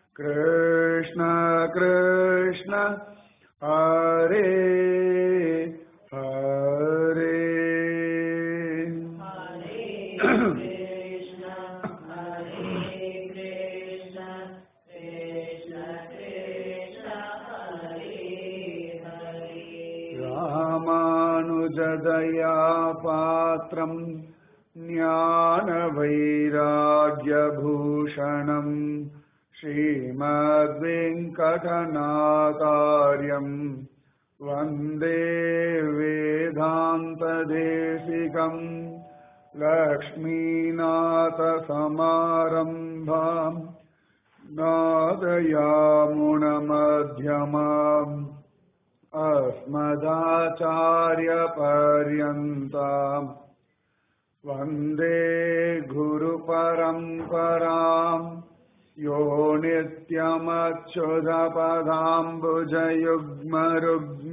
कृष्ण कृष्ण हरे हरे रामानुजदया पात्रम् ज्ञानवैराग्यभूषणम् श्रीमद्वेङ्कटनाकार्यम् वन्दे वेदान्तदेशिकम् लक्ष्मीनाथसमारम्भाम् नादयामुणमध्यमाम् अस्मदाचार्यपर्यन्ताम् वन्दे गुरुपरम्पराम् यो नित्यमच्युतपदाम्बुजयुग्मरुग्म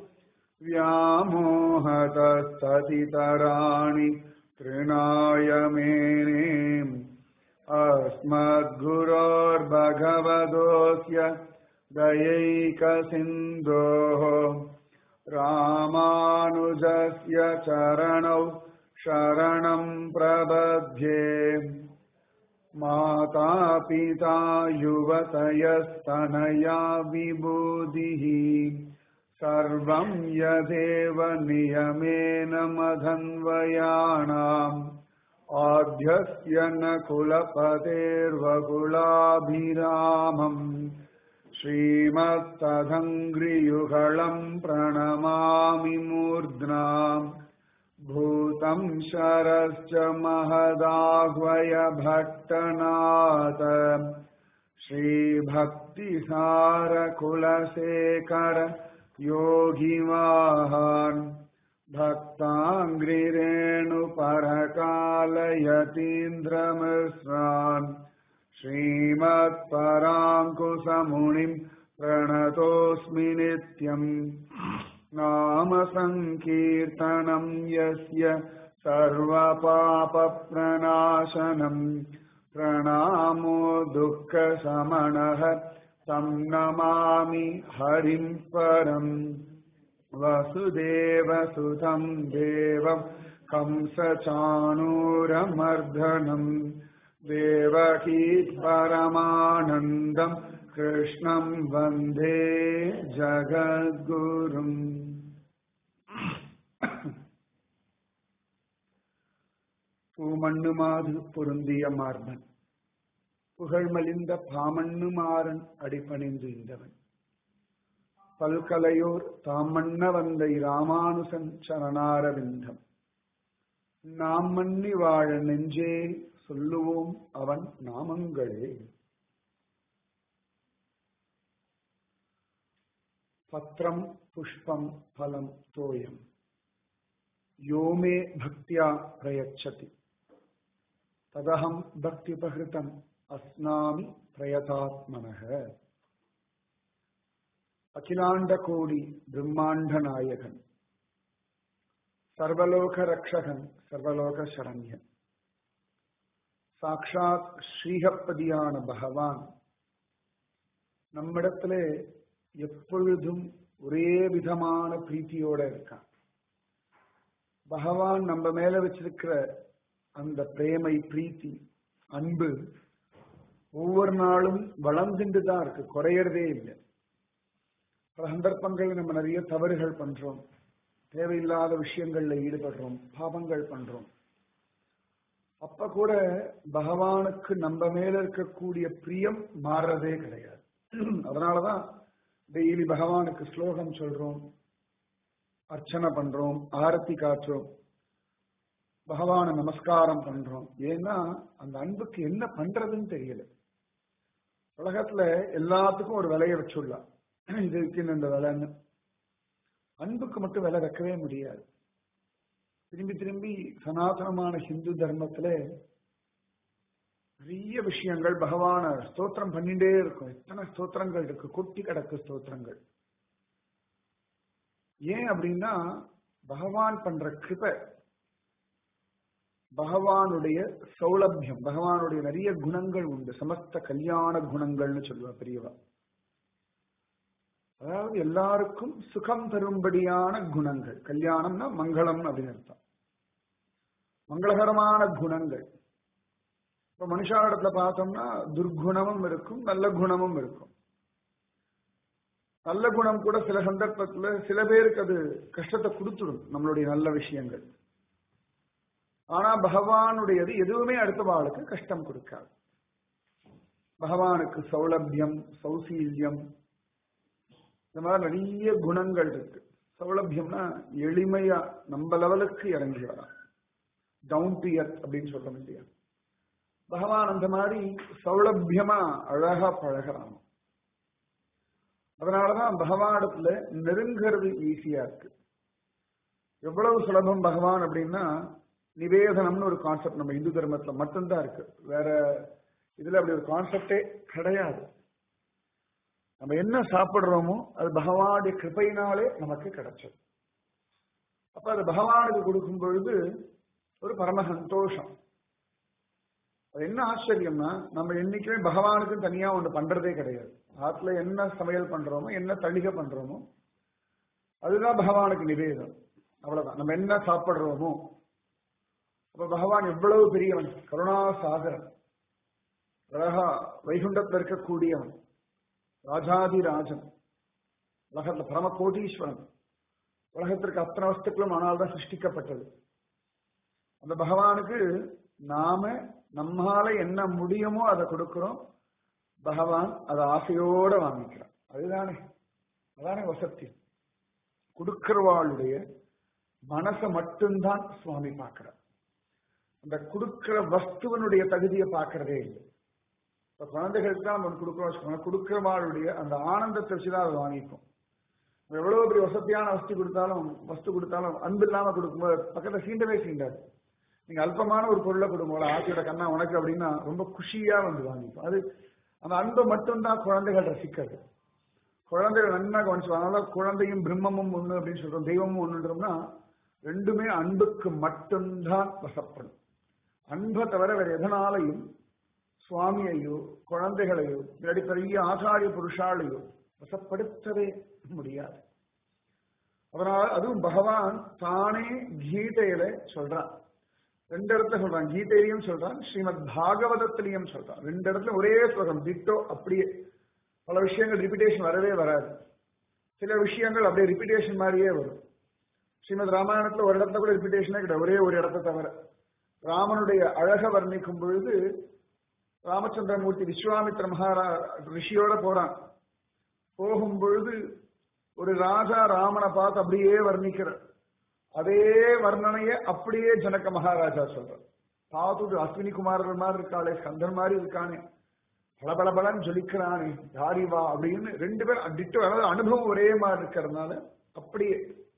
व्यामोहतस्ततितराणि तृणाय मेने अस्मद्गुरोर्भगवतोऽस्य दयैकसिन्धोः रामानुजस्य चरणौ शरणं प्रबध्ये मातापिता युवतयस्तनया विबुधिः सर्वं यदेव नियमेन मधन्वयाणाम् आद्यस्य न कुलपतेर्वकुलाभिरामम् श्रीमत्तदङ्घ्रियुगळम् प्रणमामि मूर्ध्ना भूतं शरश्च महदाह्वय भट्टनाथ श्रीभक्तिसारकुलशेखर योगिवाहान् भक्ताङ्घ्रिरेणुपरकालयतीन्द्रमिश्रान् श्रीमत्पराङ्कुशमुनिम् प्रणतोऽस्मि नित्यम् नाम सङ्कीर्तनम् यस्य सर्वपापप्रणाशनम् प्रणामो दुःखशमनः तं नमामि हरिम् परम् वसुदेवसुतं देवम् कंसचाणूरमर्दनम् देवकी परमानन्दम् कृष्णम् वन्दे जगद्गुरुम् பூமண்ணுமாது பொருந்திய மார்பன் புகழ்மலிந்த பாமண்ணுமாறன் அடிபணிந்து இந்தவன் பல்கலையோர் தாமண்ண வந்த இராமானுசன் சரணாரவிந்தம் நாம் மன்னி வாழ நெஞ்சே சொல்லுவோம் அவன் நாமங்களே பத்திரம் புஷ்பம் பலம் தோயம் யோமே பக்தியா பிரயச்சதி ததகம் பக்திபகிருதம் அஸ்னாமி பிரயதாத்மனக அகிலாண்ட கோடி பிரம்மாண்ட நாயகன் சர்வலோக ரக்ஷகன் சர்வலோக சரண்யன் சாக்ஷாத் ஸ்ரீஹப்பதியான பகவான் நம்மிடத்துல எப்பொழுதும் ஒரே விதமான பிரீத்தியோட இருக்கான் பகவான் நம்ம மேல வச்சிருக்கிற அந்த பிரேமை பிரீத்தி அன்பு ஒவ்வொரு நாளும் வளர்ந்துட்டு தான் இருக்கு குறையறதே இல்லை பல சந்தர்ப்பங்கள் நம்ம நிறைய தவறுகள் பண்றோம் தேவையில்லாத விஷயங்கள்ல ஈடுபடுறோம் பாவங்கள் பண்றோம் அப்ப கூட பகவானுக்கு நம்ம மேல இருக்கக்கூடிய பிரியம் மாறுறதே கிடையாது அதனாலதான் டெய்லி பகவானுக்கு ஸ்லோகம் சொல்றோம் அர்ச்சனை பண்றோம் ஆரத்தி காட்டுறோம் பகவான நமஸ்காரம் பண்றோம் ஏன்னா அந்த அன்புக்கு என்ன பண்றதுன்னு தெரியல உலகத்துல எல்லாத்துக்கும் ஒரு விலையை வச்சுடலாம் இதுக்கு இந்த விலைன்னு அன்புக்கு மட்டும் விலை வைக்கவே முடியாது திரும்பி திரும்பி சனாதனமான ஹிந்து தர்மத்துல நிறைய விஷயங்கள் பகவான ஸ்தோத்திரம் பண்ணிட்டே இருக்கும் எத்தனை ஸ்தோத்திரங்கள் இருக்கு கொட்டி கிடக்கு ஸ்தோத்திரங்கள் ஏன் அப்படின்னா பகவான் பண்ற கிருப பகவானுடைய சௌலபியம் பகவானுடைய நிறைய குணங்கள் உண்டு சமஸ்த கல்யாண குணங்கள்னு சொல்லுவா பெரியவா அதாவது எல்லாருக்கும் சுகம் தரும்படியான குணங்கள் கல்யாணம்னா மங்களம் அப்படின்னு அர்த்தம் மங்களகரமான குணங்கள் இப்ப மனுஷாரிடத்துல பார்த்தோம்னா துர்குணமும் இருக்கும் நல்ல குணமும் இருக்கும் நல்ல குணம் கூட சில சந்தர்ப்பத்துல சில பேருக்கு அது கஷ்டத்தை கொடுத்துடும் நம்மளுடைய நல்ல விஷயங்கள் ஆனா பகவானுடையது எதுவுமே அடுத்த வாளுக்கு கஷ்டம் கொடுக்காது பகவானுக்கு சௌலபியம் சௌசீல்யம் இந்த மாதிரி நிறைய குணங்கள் இருக்கு சௌலபியம்னா எளிமையா நம்ம லெவலுக்கு இறங்கி வரான் டவுன் டு எர்த் அப்படின்னு சொல்ல இல்லையா பகவான் அந்த மாதிரி சௌலபியமா அழகா பழகிறான் அதனாலதான் பகவானிடத்துல நெருங்கிறது ஈஸியா இருக்கு எவ்வளவு சுலபம் பகவான் அப்படின்னா நிவேதனம்னு ஒரு கான்செப்ட் நம்ம இந்து தர்மத்துல மட்டும்தான் இருக்கு வேற இதுல அப்படி ஒரு கான்செப்டே கிடையாது நம்ம என்ன சாப்பிடுறோமோ அது பகவானுடைய கிருப்பையினாலே நமக்கு கிடைச்சது அப்ப அது பகவானுக்கு கொடுக்கும் பொழுது ஒரு பரம சந்தோஷம் அது என்ன ஆச்சரியம்னா நம்ம என்னைக்குமே பகவானுக்கு தனியா ஒண்ணு பண்றதே கிடையாது ஆத்துல என்ன சமையல் பண்றோமோ என்ன தளிகை பண்றோமோ அதுதான் பகவானுக்கு நிவேதம் அவ்வளவுதான் நம்ம என்ன சாப்பிடுறோமோ அப்ப பகவான் எவ்வளவு பெரியவன் கருணா சாகரன் அழகா வைகுண்டத்தில் இருக்கக்கூடியவன் ராஜாதி ராஜன் உலகத்துல பரம கோட்டீஸ்வரன் உலகத்திற்கு அத்தனை வஸ்துக்களும் ஆனால்தான் சிருஷ்டிக்கப்பட்டது அந்த பகவானுக்கு நாம நம்மால என்ன முடியுமோ அதை கொடுக்கிறோம் பகவான் அதை ஆசையோட வாங்கிக்கிறான் அதுதானே அதானே வசத்தி கொடுக்கிறவாளுடைய மனசை மட்டும்தான் சுவாமி பார்க்கிறார் அந்த கொடுக்கிற வஸ்துவனுடைய தகுதியை பார்க்கறதே இல்லை இப்ப குழந்தைகளுக்கு தான் நம்ம கொடுக்கிறோம் கொடுக்கிறவாளுடைய அந்த ஆனந்தத்தை வச்சுதான் அதை வாங்கிக்கும் எவ்வளவு பெரிய வசதியான வஸ்து கொடுத்தாலும் வஸ்து கொடுத்தாலும் அன்பு இல்லாம கொடுக்கும்போது பக்கத்துல சீண்டவே சீண்டாது நீங்க அல்பமான ஒரு பொருளை கொடுக்கும்போது ஆசையோட கண்ணா உனக்கு அப்படின்னா ரொம்ப குஷியா வந்து வாங்கிக்கும் அது அந்த அன்பை மட்டும்தான் குழந்தைகள் ரசிக்கிறது குழந்தைகள் நன்னா கவனிச்சுவாங்க அதனால குழந்தையும் பிரம்மமும் ஒண்ணு அப்படின்னு சொல்றோம் தெய்வமும் ஒண்ணுன்றோம்னா ரெண்டுமே அன்புக்கு மட்டும்தான் வசப்படும் அன்பை தவிர வேற எதனாலையும் சுவாமியையோ குழந்தைகளையோ இல்லாட்டி பெரிய ஆச்சாரிய புருஷாலையோ வசப்படுத்தவே முடியாது அதனால அதுவும் பகவான் தானே கீதையில சொல்றான் ரெண்டு இடத்துல சொல்றான் கீதையிலையும் சொல்றான் ஸ்ரீமத் பாகவதத்திலையும் சொல்றான் ரெண்டு இடத்துல ஒரே ஸ்லோகம் திட்டோ அப்படியே பல விஷயங்கள் ரிப்பீட்டேஷன் வரவே வராது சில விஷயங்கள் அப்படியே ரிப்பீட்டேஷன் மாதிரியே வரும் ஸ்ரீமத் ராமாயணத்துல ஒரு இடத்துல கூட ரிப்பீட்டேஷனே கிடையாது ஒரே ஒரு இடத்த தவிர ராமனுடைய அழக வர்ணிக்கும் பொழுது ராமச்சந்திரமூர்த்தி விஸ்வாமித்திர மகாரா ரிஷியோட போறான் போகும் பொழுது ஒரு ராஜா ராமனை பார்த்து அப்படியே வர்ணிக்கிற அதே வர்ணனைய அப்படியே ஜனக மகாராஜா சொல்றார் பார்த்துட்டு அஸ்வினி குமாரர் மாதிரி இருக்காளே ஸ்கந்தன் மாதிரி இருக்கானே பளபளபளன்னு ஜொலிக்கிறானே யாரிவா அப்படின்னு ரெண்டு பேரும் அடிட்டு அதாவது அனுபவம் ஒரே மாதிரி இருக்கிறதுனால அப்படியே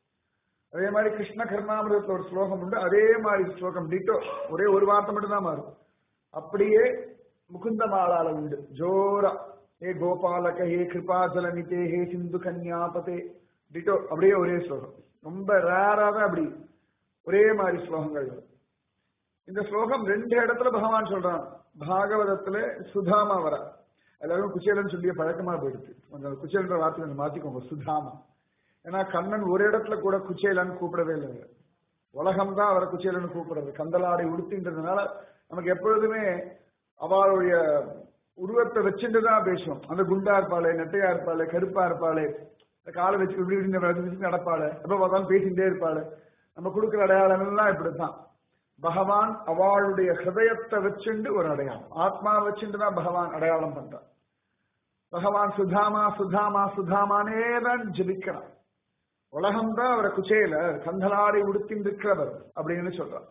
அதே மாதிரி கிருஷ்ண கர்ணாமிரத்துல ஒரு ஸ்லோகம் உண்டு அதே மாதிரி ஸ்லோகம் டிட்டோ ஒரே ஒரு வார்த்தை மட்டும் தான் மாறும் அப்படியே முகுந்த மாலால உண்டு ஜோரா ஹே கோபாலக ஹே கிருபாஜலனிதே ஹே சிந்து கன்யாபதே டிட்டோ அப்படியே ஒரே ஸ்லோகம் ரொம்ப ரேரா தான் அப்படி ஒரே மாதிரி ஸ்லோகங்கள் வரும் இந்த ஸ்லோகம் ரெண்டு இடத்துல பகவான் சொல்றான் பாகவதத்துல சுதாமா வர எல்லாரும் குச்சேலன் சொல்லிய பழக்கமா போயிடுச்சு கொஞ்சம் குச்சேலன்ற வார்த்தை கொஞ்சம் மாத்திக்கோங்க சுதாமா ஏன்னா கண்ணன் ஒரு இடத்துல கூட குச்சேலன் கூப்பிடவே இல்லை உலகம் தான் அவரை குச்சேலன் கூப்பிடுறது கந்தலாடை உடுத்தின்றதுனால நமக்கு எப்பொழுதுமே அவளுடைய உருவத்தை வச்சுட்டு தான் பேசுவோம் அந்த குண்டா இருப்பாளே நெட்டையா இருப்பாளே கருப்பா இருப்பாளே காலை வச்சு இப்படி இப்படி வச்சு நடப்பாளே எப்ப பார்த்தாலும் பேசிட்டே இருப்பாளே நம்ம கொடுக்குற அடையாளம் எல்லாம் இப்படித்தான் பகவான் அவளுடைய ஹிருதயத்தை வச்சுண்டு ஒரு அடையாளம் ஆத்மா வச்சுட்டு தான் பகவான் அடையாளம் பண்றான் பகவான் சுதாமா சுதாமா சுதாமானே தான் ஜபிக்கிறான் உலகம் தான் அவரை குச்சேல கந்தலாடை உடுத்தின் இருக்கிறவர் அப்படின்னு சொல்றார்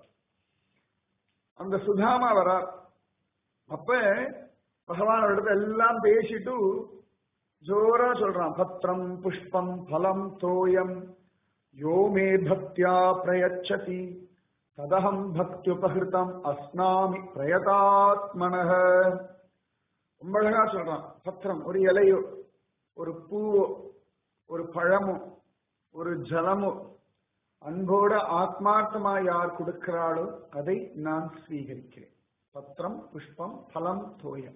அந்த சுதாமா வரார் அப்ப பகவான் இடத்துல எல்லாம் பேசிட்டு ஜோரா சொல்றான் பத்திரம் புஷ்பம் பலம் தோயம் யோமே பக்தியா பிரயச்சதி ததகம் பக்தியுபகிருத்தம் அஸ்னாமி பிரயதாத்மனக ரொம்ப அழகா சொல்றான் பத்திரம் ஒரு இலையோ ஒரு பூவோ ஒரு பழமோ ஒரு ஜலமோ அன்போட ஆத்மார்த்தமா யார் கொடுக்கிறாளோ அதை நான் ஸ்வீகரிக்கிறேன் பத்திரம் புஷ்பம் பலம் தோயம்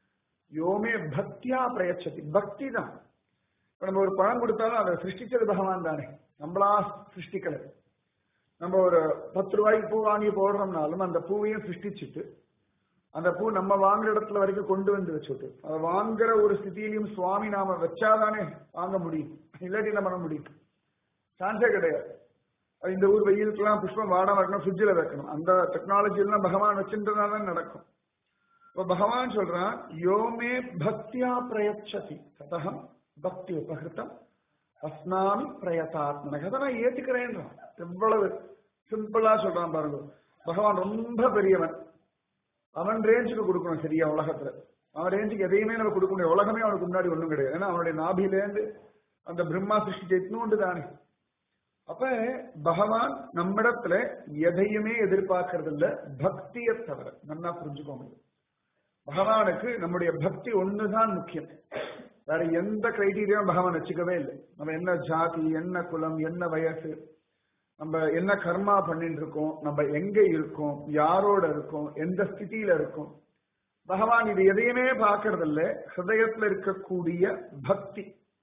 யோமே பக்தியா பிரயச்சதி பக்தி தான் இப்ப நம்ம ஒரு பழம் கொடுத்தாலும் அதை சிருஷ்டிச்சது பகவான் தானே நம்மளா சிருஷ்டிக்கல நம்ம ஒரு பத்து ரூபாய்க்கு பூ வாங்கி போடுறோம்னாலும் அந்த பூவையும் சிருஷ்டிச்சுட்டு அந்த பூ நம்ம வாங்குற இடத்துல வரைக்கும் கொண்டு வந்து வச்சுட்டு அதை வாங்குற ஒரு ஸ்திதியிலையும் சுவாமி நாம வச்சாதானே வாங்க முடியும் இல்லாட்டி என்ன பண்ண முடியும் சான்ஸே கிடையாது அது இந்த ஊர் வெயிலுக்கெல்லாம் புஷ்பம் வாட வைக்கணும் ஃப்ரிட்ஜில் வைக்கணும் அந்த டெக்னாலஜி எல்லாம் பகவான் வச்சுன்றதுனால தான் நடக்கும் இப்ப பகவான் சொல்றான் யோமே பக்தியா பிரயச்சதி ததகம் பக்தி உபகிருத்தம் அஸ்னாமி பிரயதாத்மனக அதை நான் ஏத்துக்கிறேன்றான் எவ்வளவு சிம்பிளா சொல்றான் பாருங்க பகவான் ரொம்ப பெரியவன் அவன் ரேஞ்சுக்கு கொடுக்கணும் சரியா உலகத்துல அவன் ரேஞ்சுக்கு எதையுமே நம்ம கொடுக்க முடியாது உலகமே அவனுக்கு முன்னாடி ஒண்ணும் கிடையாது ஏன்னா அவனுடைய நாபிலேருந்து அந்த பிரம்மா சிருஷ்டி எட்நூண்டு தானே அப்ப பகவான் நம்மிடத்துல எதையுமே எதிர்பார்க்கறது இல்ல பக்தியை தவிர நல்லா புரிஞ்சுக்கோங்க பகவானுக்கு நம்முடைய பக்தி ஒண்ணுதான் முக்கியம் வேற எந்த கிரைட்டீரியாவும் பகவான் வச்சுக்கவே இல்லை நம்ம என்ன ஜாதி என்ன குலம் என்ன வயசு நம்ம என்ன கர்மா பண்ணிட்டு இருக்கோம் நம்ம எங்க இருக்கோம் யாரோட இருக்கோம் எந்த ஸ்திதியில இருக்கோம் பகவான் இது எதையுமே பார்க்கறது இல்ல ஹிருதயத்துல இருக்கக்கூடிய பக்தி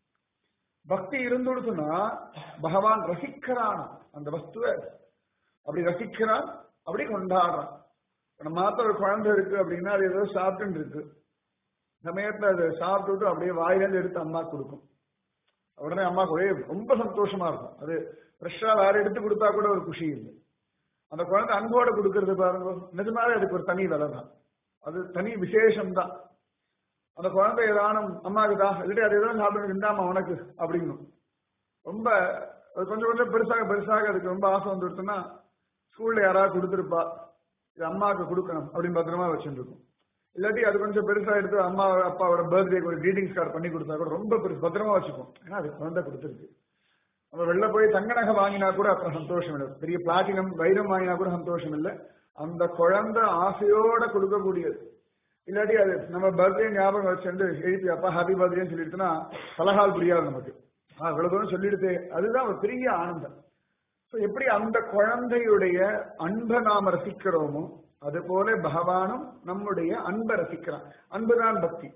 பக்தி இருந்துடுச்சுன்னா பகவான் ரசிக்கிறான் அந்த வஸ்துவை அப்படி ரசிக்கிறான் அப்படி கொண்டாடுறான் நம்ம மாத்த ஒரு குழந்தை இருக்கு அப்படின்னா அது ஏதோ சாப்பிட்டு இருக்கு சமயத்துல அது சாப்பிட்டுட்டு அப்படியே வாயிலிருந்து எடுத்து அம்மா கொடுக்கும் உடனே அம்மா ஒரே ரொம்ப சந்தோஷமா இருக்கும் அது ஃப்ரெஷ்ஷா வேற எடுத்து கொடுத்தா கூட ஒரு குஷி இல்லை அந்த குழந்தை அன்போட கொடுக்கறது பாருங்க நிஜமாவே அதுக்கு ஒரு தனி விலை தான் அது தனி விசேஷம் தான் அந்த குழந்தை ஏதானும் அம்மாக்குதா இல்லாட்டி அது எதாவது சாப்பிட்டு இந்தாமா உனக்கு அப்படிங்கணும் ரொம்ப அது கொஞ்சம் கொஞ்சம் பெருசாக பெருசாக அதுக்கு ரொம்ப ஆசை வந்துடுச்சுன்னா ஸ்கூல்ல யாராவது கொடுத்துருப்பா இது அம்மாவுக்கு கொடுக்கணும் அப்படின்னு பத்திரமா வச்சுருக்கும் இல்லாட்டி அது கொஞ்சம் பெருசா எடுத்து அம்மா அப்பாவோட பர்த்டேக்கு ஒரு கிரீட்டிங்ஸ் கார்டு பண்ணி கொடுத்தா கூட ரொம்ப பெருசு பத்திரமா வச்சுக்கும் ஏன்னா அது குழந்தை கொடுத்துருக்கு நம்ம வெளில போய் தங்க நகை வாங்கினா கூட அப்புறம் சந்தோஷம் இல்லை பெரிய பிளாட்டினம் வைரம் வாங்கினா கூட சந்தோஷம் இல்லை அந்த குழந்தை ஆசையோட கொடுக்கக்கூடியது இல்லாட்டி அது நம்ம பர்த்டே ஞாபகம் வச்சுட்டு எழுப்பி அப்பா ஹாப்பி பர்த்டேன்னு சொல்லிட்டுனா பலகால் புரியாது நமக்கு ஆஹ் இவ்வளவு தூரம் சொல்லிடுது அதுதான் ஒரு பெரிய ஆனந்தம் ஸோ எப்படி அந்த குழந்தையுடைய அன்பை நாம ரசிக்கிறோமோ அது போல பகவானும் நம்முடைய அன்பை ரசிக்கிறான் அன்புதான் பக்தி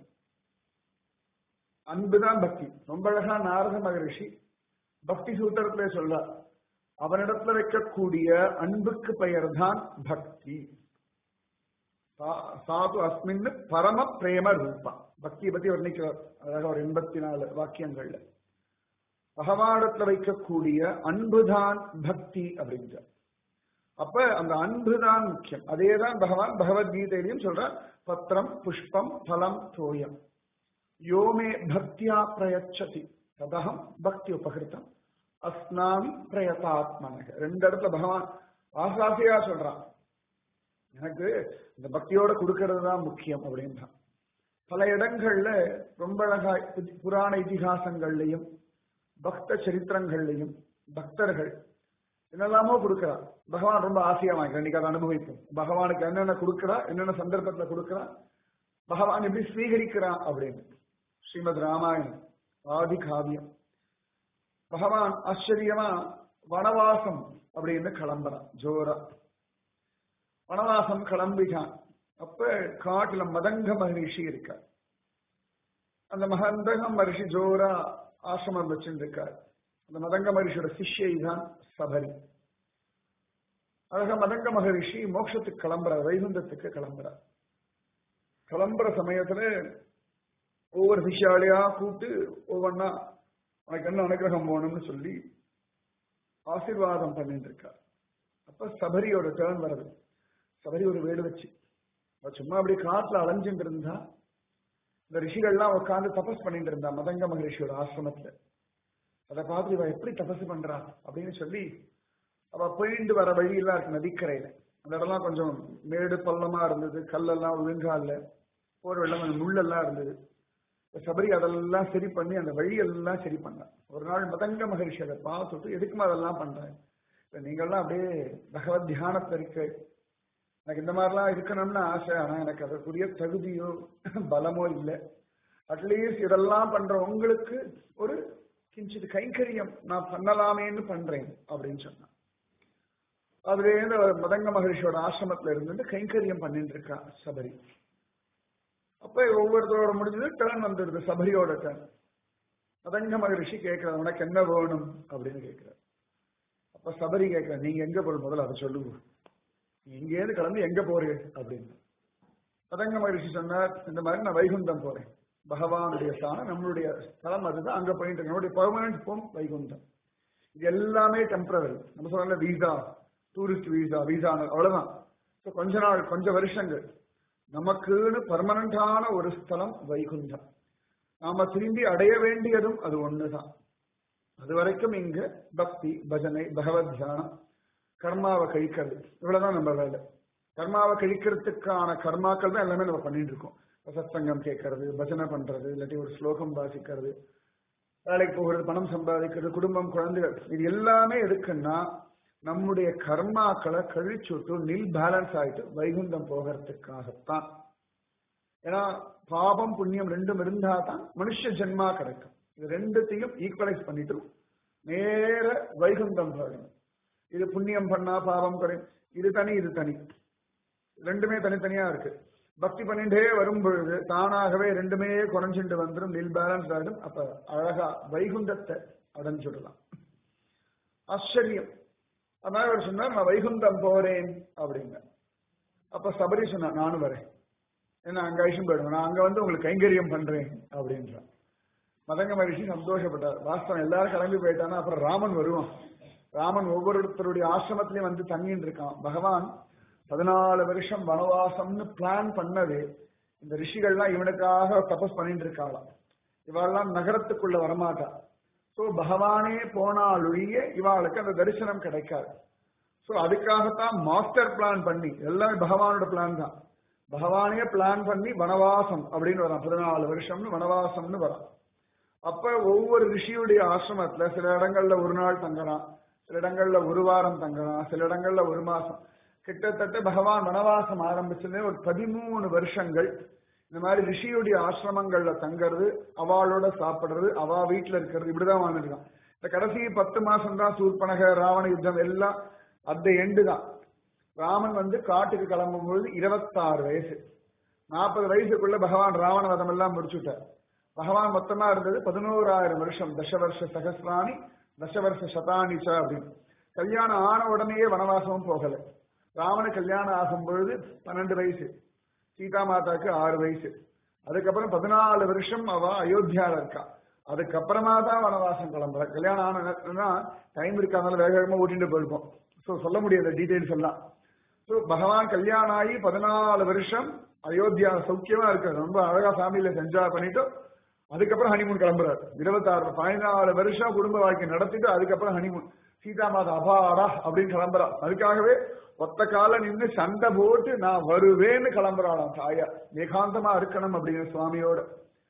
அன்புதான் பக்தி ரொம்ப அழகா நாரத மகரிஷி பக்தி சூத்திரத்திலே சொல்றார் அவனிடத்துல வைக்கக்கூடிய அன்புக்கு பெயர் தான் பக்தி சாது அஸ்மின் பரம பிரேம ரூபா பக்தியை பத்தி வர்ணிக்கிறார் அழகா ஒரு எண்பத்தி நாலு வாக்கியங்கள்ல பகவானிடத்துல வைக்கக்கூடிய அன்புதான் பக்தி அப்படின்றார் அப்ப அந்த அன்புதான் முக்கியம் அதேதான் பகவான் பகவத்கீதையிலையும் சொல்றார் பத்திரம் புஷ்பம் பலம் தோயம் யோமே பக்தியா பிரயச்சதி ததகம் பக்தி உபகிருத்தம் அஸ்னாமி பிரயதாத்மனக ரெண்டு இடத்துல பகவான் ஆசாசியா சொல்றான் எனக்கு இந்த பக்தியோட கொடுக்கறது தான் முக்கியம் அப்படின்றான் பல இடங்கள்ல ரொம்ப அழகா புராண இதிகாசங்கள்லையும் பக்த சரித்திரங்கள்லையும் பக்தர்கள் என்னெல்லாமோ கொடுக்கிறா பகவான் ரொம்ப ஆசையா வாங்கிக்கிறேன் இன்னைக்கு அதை அனுபவிப்போம் பகவானுக்கு என்னென்ன கொடுக்கிறா என்னென்ன சந்தர்ப்பத்துல கொடுக்கிறா பகவான் எப்படி ஸ்வீகரிக்கிறான் அப்படின்னு ஸ்ரீமத் ராமாயணம் ஆதி காவியம் பகவான் ஆச்சரியமா வனவாசம் அப்படின்னு கிளம்புறான் ஜோரா வனவாசம் கிளம்பிட்டான் அப்ப காட்டுல மதங்க மகரிஷி இருக்கார் அந்த மகந்தக மகரிஷி ஜோரா ஆசிரமம் வச்சிருக்கார் அந்த மதங்க மகரிஷியோட சிஷ்யை தான் சபரி அழக மதங்க மகரிஷி மோட்சத்துக்கு கிளம்புறார் வைகுந்தத்துக்கு கிளம்புறார் கிளம்புற சமயத்துல ஒவ்வொரு சிஷ்யாலையா கூப்பிட்டு ஒவ்வொன்னா உனக்கு என்ன அனுகிரகம் போகணும்னு சொல்லி ஆசீர்வாதம் பண்ணிட்டு இருக்கார் அப்ப சபரியோட டேர்ன் வருது சபரி ஒரு வேடு வச்சு சும்மா அப்படி காட்டுல அலைஞ்சுட்டு இருந்தா இந்த ரிஷிகள்லாம் உட்காந்து தபஸ் பண்ணிட்டு இருந்தா மதங்க மகரிஷியோட ஆசிரமத்துல அதை பார்த்து இவ எப்படி தபசு பண்றா அப்படின்னு சொல்லி அவ போயிட்டு வர வழியெல்லாம் இருக்கு நதிக்கரையில அந்த இடம்லாம் கொஞ்சம் மேடு பள்ளமா இருந்தது கல்லெல்லாம் ஒழுங்கால போற வெள்ளம் கொஞ்சம் முள்ளெல்லாம் இருந்தது சபரி அதெல்லாம் சரி பண்ணி அந்த வழியெல்லாம் சரி பண்ணான் ஒரு நாள் மதங்க மகரிஷி அதை பார்த்துட்டு எதுக்குமா அதெல்லாம் பண்றேன் இப்ப நீங்கள்லாம் அப்படியே பகவத் தியானத்துல இருக்கு எனக்கு இந்த மாதிரிலாம் இருக்கணும்னு ஆசை ஆனா எனக்கு அதற்குரிய தகுதியோ பலமோ இல்லை அட்லீஸ்ட் இதெல்லாம் பண்ற உங்களுக்கு ஒரு கிஞ்சித் கைங்கரியம் நான் பண்ணலாமேன்னு பண்றேன் அப்படின்னு சொன்னான் அதுல இருந்து அவர் மதங்க மகரிஷியோட ஆசிரமத்துல இருந்து கைங்கரியம் பண்ணிட்டு இருக்கா சபரி அப்ப ஒவ்வொருத்தரோட முடிஞ்சது டேர்ன் வந்துடுது சபரியோட டேர்ன் மதங்க மகரிஷி கேட்கிறார் உனக்கு என்ன வேணும் அப்படின்னு கேட்கிறார் அப்ப சபரி கேட்கிறார் நீங்க எங்க போறது முதல்ல அதை சொல்லுங்க நீ இங்கேருந்து கிளம்பி எங்க போறீங்க அப்படின்னு மதங்க மகரிஷி சொன்னார் இந்த மாதிரி நான் வைகுந்தம் போறேன் பகவானுடைய ஸ்தானம் நம்மளுடைய ஸ்தலம் அதுதான் அங்க போயிட்டு இருக்கு. நம்மளுடைய பெர்மனன்ட் ஹோம் வைகுந்தம் இது எல்லாமே டெம்பரவரி நம்ம சொல்ல வீசா டூரிஸ்ட் வீசா வீசா அவ்வளவுதான் So, கொஞ்ச நாள் கொஞ்ச வருஷங்கள் நமக்குன்னு பர்மனண்டான ஒரு ஸ்தலம் வைகுந்தம் நாம திரும்பி அடைய வேண்டியதும் அது ஒண்ணுதான் அது வரைக்கும் இங்க பக்தி பஜனை பகவத் தியானம் கர்மாவை கழிக்கிறது இவ்வளவுதான் நம்ம வேலை கர்மாவை கழிக்கிறதுக்கான கர்மாக்கள் தான் எல்லாமே நம்ம பண்ணிட்டு இருக்கோம் இப்ப சத்சங்கம் கேட்கறது பஜனை பண்றது இல்லாட்டி ஒரு ஸ்லோகம் வாசிக்கிறது வேலைக்கு போகிறது பணம் சம்பாதிக்கிறது குடும்பம் குழந்தைகள் இது எல்லாமே எதுக்குன்னா நம்முடைய கர்மாக்களை கழிச்சுட்டு நில் பேலன்ஸ் ஆயிட்டு வைகுந்தம் போகிறதுக்காகத்தான் ஏன்னா பாபம் புண்ணியம் ரெண்டும் இருந்தா தான் மனுஷ ஜென்மா கிடைக்கும் இது ரெண்டுத்தையும் ஈக்குவலைஸ் பண்ணிட்டு நேர வைகுந்தம் போகணும் இது புண்ணியம் பண்ணா பாவம் குறையும் இது தனி இது தனி ரெண்டுமே தனித்தனியா இருக்கு பக்தி பண்ணிட்டே வரும் பொழுது தானாகவே ரெண்டுமே குறைஞ்சுட்டு வந்துடும் நில் பேலன்ஸ் ஆயிடும் அப்ப அழகா வைகுந்தத்தை அடைஞ்சுடலாம் ஆச்சரியம் அதனால அவர் சொன்னார் நான் வைகுந்தம் போறேன் அப்படிங்க அப்ப சபரி சொன்னார் நானும் வரேன் ஏன்னா அங்க ஐஷம் போயிடுவேன் நான் அங்க வந்து உங்களுக்கு கைங்கரியம் பண்றேன் அப்படின்றான் மதங்க மகிழ்ச்சி சந்தோஷப்பட்டார் வாஸ்தவம் எல்லாரும் கிளம்பி போயிட்டானா அப்புறம் ராமன் வருவான் ராமன் ஒவ்வொருத்தருடைய ஆசிரமத்திலையும் வந்து தங்கின்னு இருக்கான் பகவான் பதினாலு வருஷம் வனவாசம்னு பிளான் பண்ணவே இந்த ரிஷிகள்லாம் இவனுக்காக தபஸ் பண்ணிட்டு இருக்காளாம் இவாளெல்லாம் நகரத்துக்குள்ள வரமாட்டா சோ பகவானே போனாலொழிய இவாளுக்கு அந்த தரிசனம் கிடைக்காது சோ அதுக்காகத்தான் மாஸ்டர் பிளான் பண்ணி எல்லாமே பகவானோட பிளான் தான் பகவானே பிளான் பண்ணி வனவாசம் அப்படின்னு வரான் பதினாலு வருஷம்னு வனவாசம்னு வரான் அப்ப ஒவ்வொரு ரிஷியுடைய ஆசிரமத்துல சில இடங்கள்ல ஒரு நாள் தங்கலாம் சில இடங்கள்ல ஒரு வாரம் தங்கலாம் சில இடங்கள்ல ஒரு மாசம் கிட்டத்தட்ட பகவான் வனவாசம் ஆரம்பிச்சதே ஒரு பதிமூணு வருஷங்கள் இந்த மாதிரி ரிஷியுடைய ஆசிரமங்கள்ல தங்கறது அவளோட சாப்பிடுறது அவ வீட்டுல இருக்கிறது இப்படிதான் வாழ்ந்துருக்கான் இந்த கடைசி பத்து மாசம் தான் சூர்பனக ராவண யுத்தம் எல்லாம் அந்த எண்டு தான் ராமன் வந்து காட்டுக்கு கிளம்பும் பொழுது இருபத்தாறு வயசு நாற்பது வயசுக்குள்ள பகவான் ராவண வதம் எல்லாம் முடிச்சுட்டார் பகவான் மொத்தமா இருந்தது பதினோராயிரம் வருஷம் தச வருஷ சகசிராணி தச வருஷ சதானிச்ச அப்படின்னு கல்யாணம் ஆன உடனேயே வனவாசமும் போகல ராவண கல்யாணம் ஆகும் பொழுது பன்னெண்டு வயசு சீதா மாதாக்கு ஆறு வயசு அதுக்கப்புறம் பதினாலு வருஷம் அவ அயோத்தியால இருக்கா அதுக்கப்புறமா தான் வனவாசம் கிளம்புற கல்யாணம் ஆனா டைம் இருக்காதனால வேக வேகமா ஓட்டிட்டு போயிருக்கோம் ஸோ சொல்ல முடியாது டீடைல்ஸ் எல்லாம் ஸோ பகவான் கல்யாணம் ஆகி பதினாலு வருஷம் அயோத்தியா சௌக்கியமா இருக்காரு ரொம்ப அழகா ஃபேமிலியில என்ஜாய் பண்ணிட்டு அதுக்கப்புறம் ஹனிமூன் கிளம்புறாரு இருபத்தாறு பதினாலு வருஷம் குடும்ப வாழ்க்கை நடத்திட்டு அதுக்கப்புறம் ஹனிமூன் சீதா மாதா அபாடா அப்படின்னு கிளம்புறா அதுக்காகவே ஒத்த கால நின்று சண்டை போட்டு நான் வருவேன்னு கிளம்புறாளாம் தாயா ஏகாந்தமா இருக்கணும் அப்படிங்கிற சுவாமியோட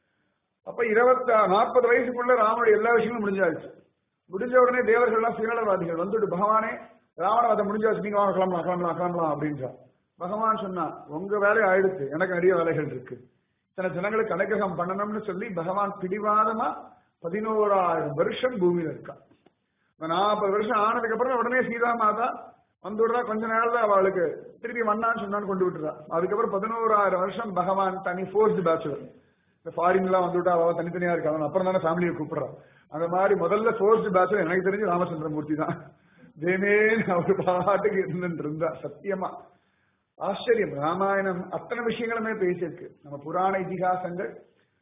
அப்ப இருபத்தி நாற்பது வயசுக்குள்ள ராமனுடைய எல்லா விஷயங்களும் முடிஞ்சாச்சு முடிஞ்ச உடனே தேவர்கள்லாம் சுயநலவாதிகள் வந்துட்டு பகவானே ராவணவதம் முடிஞ்சாச்சு நீங்க வாங்க கிளம்பலாம் கிளம்பலாம் கிளம்பலாம் அப்படின்றா பகவான் சொன்னா உங்க வேலை ஆயிடுச்சு எனக்கு நிறைய வேலைகள் இருக்கு இத்தனை ஜனங்களுக்கு அனுகிரகம் பண்ணணும்னு சொல்லி பகவான் பிடிவாதமா பதினோராயிரம் வருஷம் பூமியில இருக்கான் நாற்பது வருஷம் ஆனதுக்கு அப்புறம் உடனே சீதா மாதா வந்து விடுறா கொஞ்ச நேரத்துல அவளுக்கு திருப்பி வண்ணான்னு சொன்னான்னு கொண்டு விட்டுறா அதுக்கப்புறம் பதினோராயிரம் வருஷம் பகவான் தனி ஃபோர்ஸ்டு பேச்சுலர் இந்த ஃபாரின் எல்லாம் வந்து விட்டா அவ தனித்தனியா இருக்காங்க அப்புறம் தானே ஃபேமிலியை கூப்பிடுறான் அந்த மாதிரி முதல்ல ஃபோர்ஸ்டு பேச்சுலர் எனக்கு தெரிஞ்சு ராமச்சந்திரமூர்த்தி தான் தேனேன்னு அவர் பாட்டுக்கு இருந்துட்டு இருந்தா சத்தியமா ஆச்சரியம் ராமாயணம் அத்தனை விஷயங்களுமே பேசியிருக்கு நம்ம புராண இதிகாசங்கள்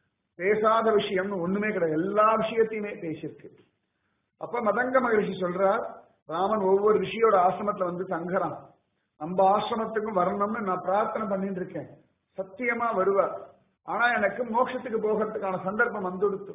பேசாத விஷயம்னு ஒண்ணுமே கிடையாது எல்லா விஷயத்தையுமே பேசியிருக்கு அப்ப மதங்க மகிழ்ச்சி சொல்றார் ராமன் ஒவ்வொரு ரிஷியோட ஆசிரமத்துல வந்து தங்குறான் நம்ம ஆசிரமத்துக்கும் வரணும்னு நான் பிரார்த்தனை பண்ணிட்டு இருக்கேன் சத்தியமா வருவார் ஆனா எனக்கு மோட்சத்துக்கு போகிறதுக்கான சந்தர்ப்பம் வந்துடுத்து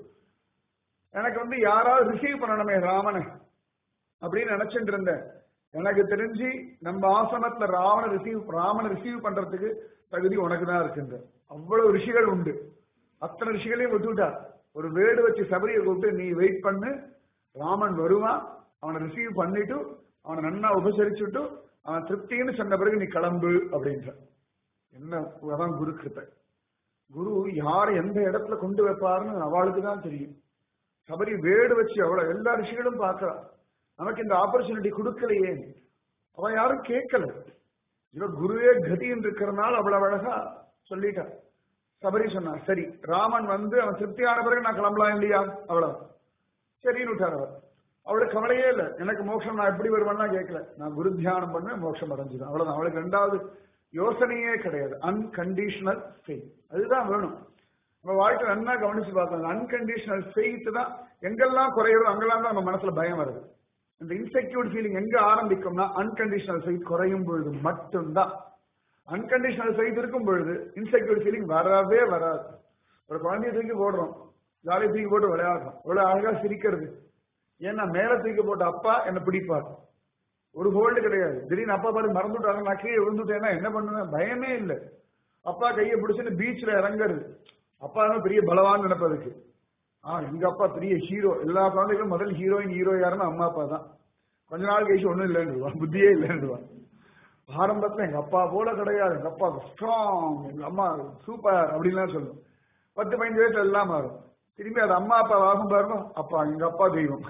எனக்கு வந்து யாராவது ரிசீவ் பண்ணணுமே ராமனை அப்படின்னு நினைச்சிட்டு இருந்தேன் எனக்கு தெரிஞ்சு நம்ம ஆசிரமத்துல ராவண ரிசீவ் ராமனை ரிசீவ் பண்றதுக்கு தகுதி உனக்கு தான் இருக்குன்ற அவ்வளவு ரிஷிகள் உண்டு அத்தனை ரிஷிகளையும் விட்டுவிட்டார் ஒரு வேடு வச்சு சபரியை கூப்பிட்டு நீ வெயிட் பண்ணு ராமன் வருவான் அவனை ரிசீவ் பண்ணிட்டு அவனை நன்னா உபசரிச்சுட்டு அவன் திருப்தின்னு சொன்ன பிறகு நீ கிளம்பு அப்படின்ற என்ன அதான் குரு கிருப்பை குரு யார் எந்த இடத்துல கொண்டு வைப்பாருன்னு அவளுக்கு தான் தெரியும் சபரி வேடு வச்சு அவ்வளவு எல்லா ரிஷிகளும் பார்க்கிறா நமக்கு இந்த ஆப்பர்ச்சுனிட்டி கொடுக்கலையே அவன் யாரும் கேட்கல இவ குருவே கதின்னு இருக்கிறதுனால அவ்வளவு அழகா சொல்லிட்டான் சபரி சொன்னான் சரி ராமன் வந்து அவன் திருப்தியான பிறகு நான் கிளம்பலாம் இல்லையா அவ்வளவு சரின்னு விட்டார் அவர் அவளுக்கு கவலையே இல்லை எனக்கு மோட்சம் நான் எப்படி வருவேன்னா கேட்கல நான் குரு தியானம் பண்ண மோட்சம் அடைஞ்சிடும் அவ்வளவுதான் அவளுக்கு ரெண்டாவது யோசனையே கிடையாது அன்கண்டிஷனல் ஃபெய்த் அதுதான் வேணும் நம்ம வாழ்க்கை நல்லா கவனிச்சு பார்த்தோம் அன்கண்டிஷனல் ஃபெய்த் தான் எங்கெல்லாம் குறையிறோ அங்கெல்லாம் தான் நம்ம மனசுல பயம் வருது இந்த இன்செக்யூர் ஃபீலிங் எங்க ஆரம்பிக்கும்னா அன்கண்டிஷனல் ஃபெய்த் குறையும் பொழுது மட்டும்தான் அன்கண்டிஷனல் ஃபெய்த் இருக்கும் பொழுது இன்செக்யூர் ஃபீலிங் வரவே வராது ஒரு குழந்தைய தூக்கி போடுறோம் ஜாலியை தூக்கி போட்டு விளையாடுறோம் எவ்வளவு அழகா சிரிக்கிறது ஏன்னா மேல தூக்கி போட்ட அப்பா என்ன பிடிப்பார் ஒரு ஹோல்டு கிடையாது திடீர்னு அப்பா பாரு மறந்துட்டாங்க நான் கீழே விழுந்துட்டேன்னா என்ன பண்ணுவேன் பயமே இல்லை அப்பா கையை பிடிச்சிட்டு பீச்ல இறங்குறது அப்பா தான் பெரிய பலவான் நினைப்பதுக்கு ஆ எங்க அப்பா பெரிய ஹீரோ எல்லா குழந்தைகளும் முதல் ஹீரோயின் ஹீரோ யாருன்னா அம்மா அப்பா தான் கொஞ்ச நாள் கழிச்சு ஒண்ணும் இல்லைன்றுவான் புத்தியே இல்லைன்றுவான் ஆரம்பத்துல எங்க அப்பா போல கிடையாது எங்க அப்பா ஸ்ட்ராங் எங்க அம்மா சூப்பர் அப்படின்லாம் சொல்லும் பத்து பதினஞ்சு வயசுல எல்லாம் மாறும் திரும்பி அது அம்மா அப்பா ஆகும் பாருங்க அப்பா எங்க அப்பா தெய்வம்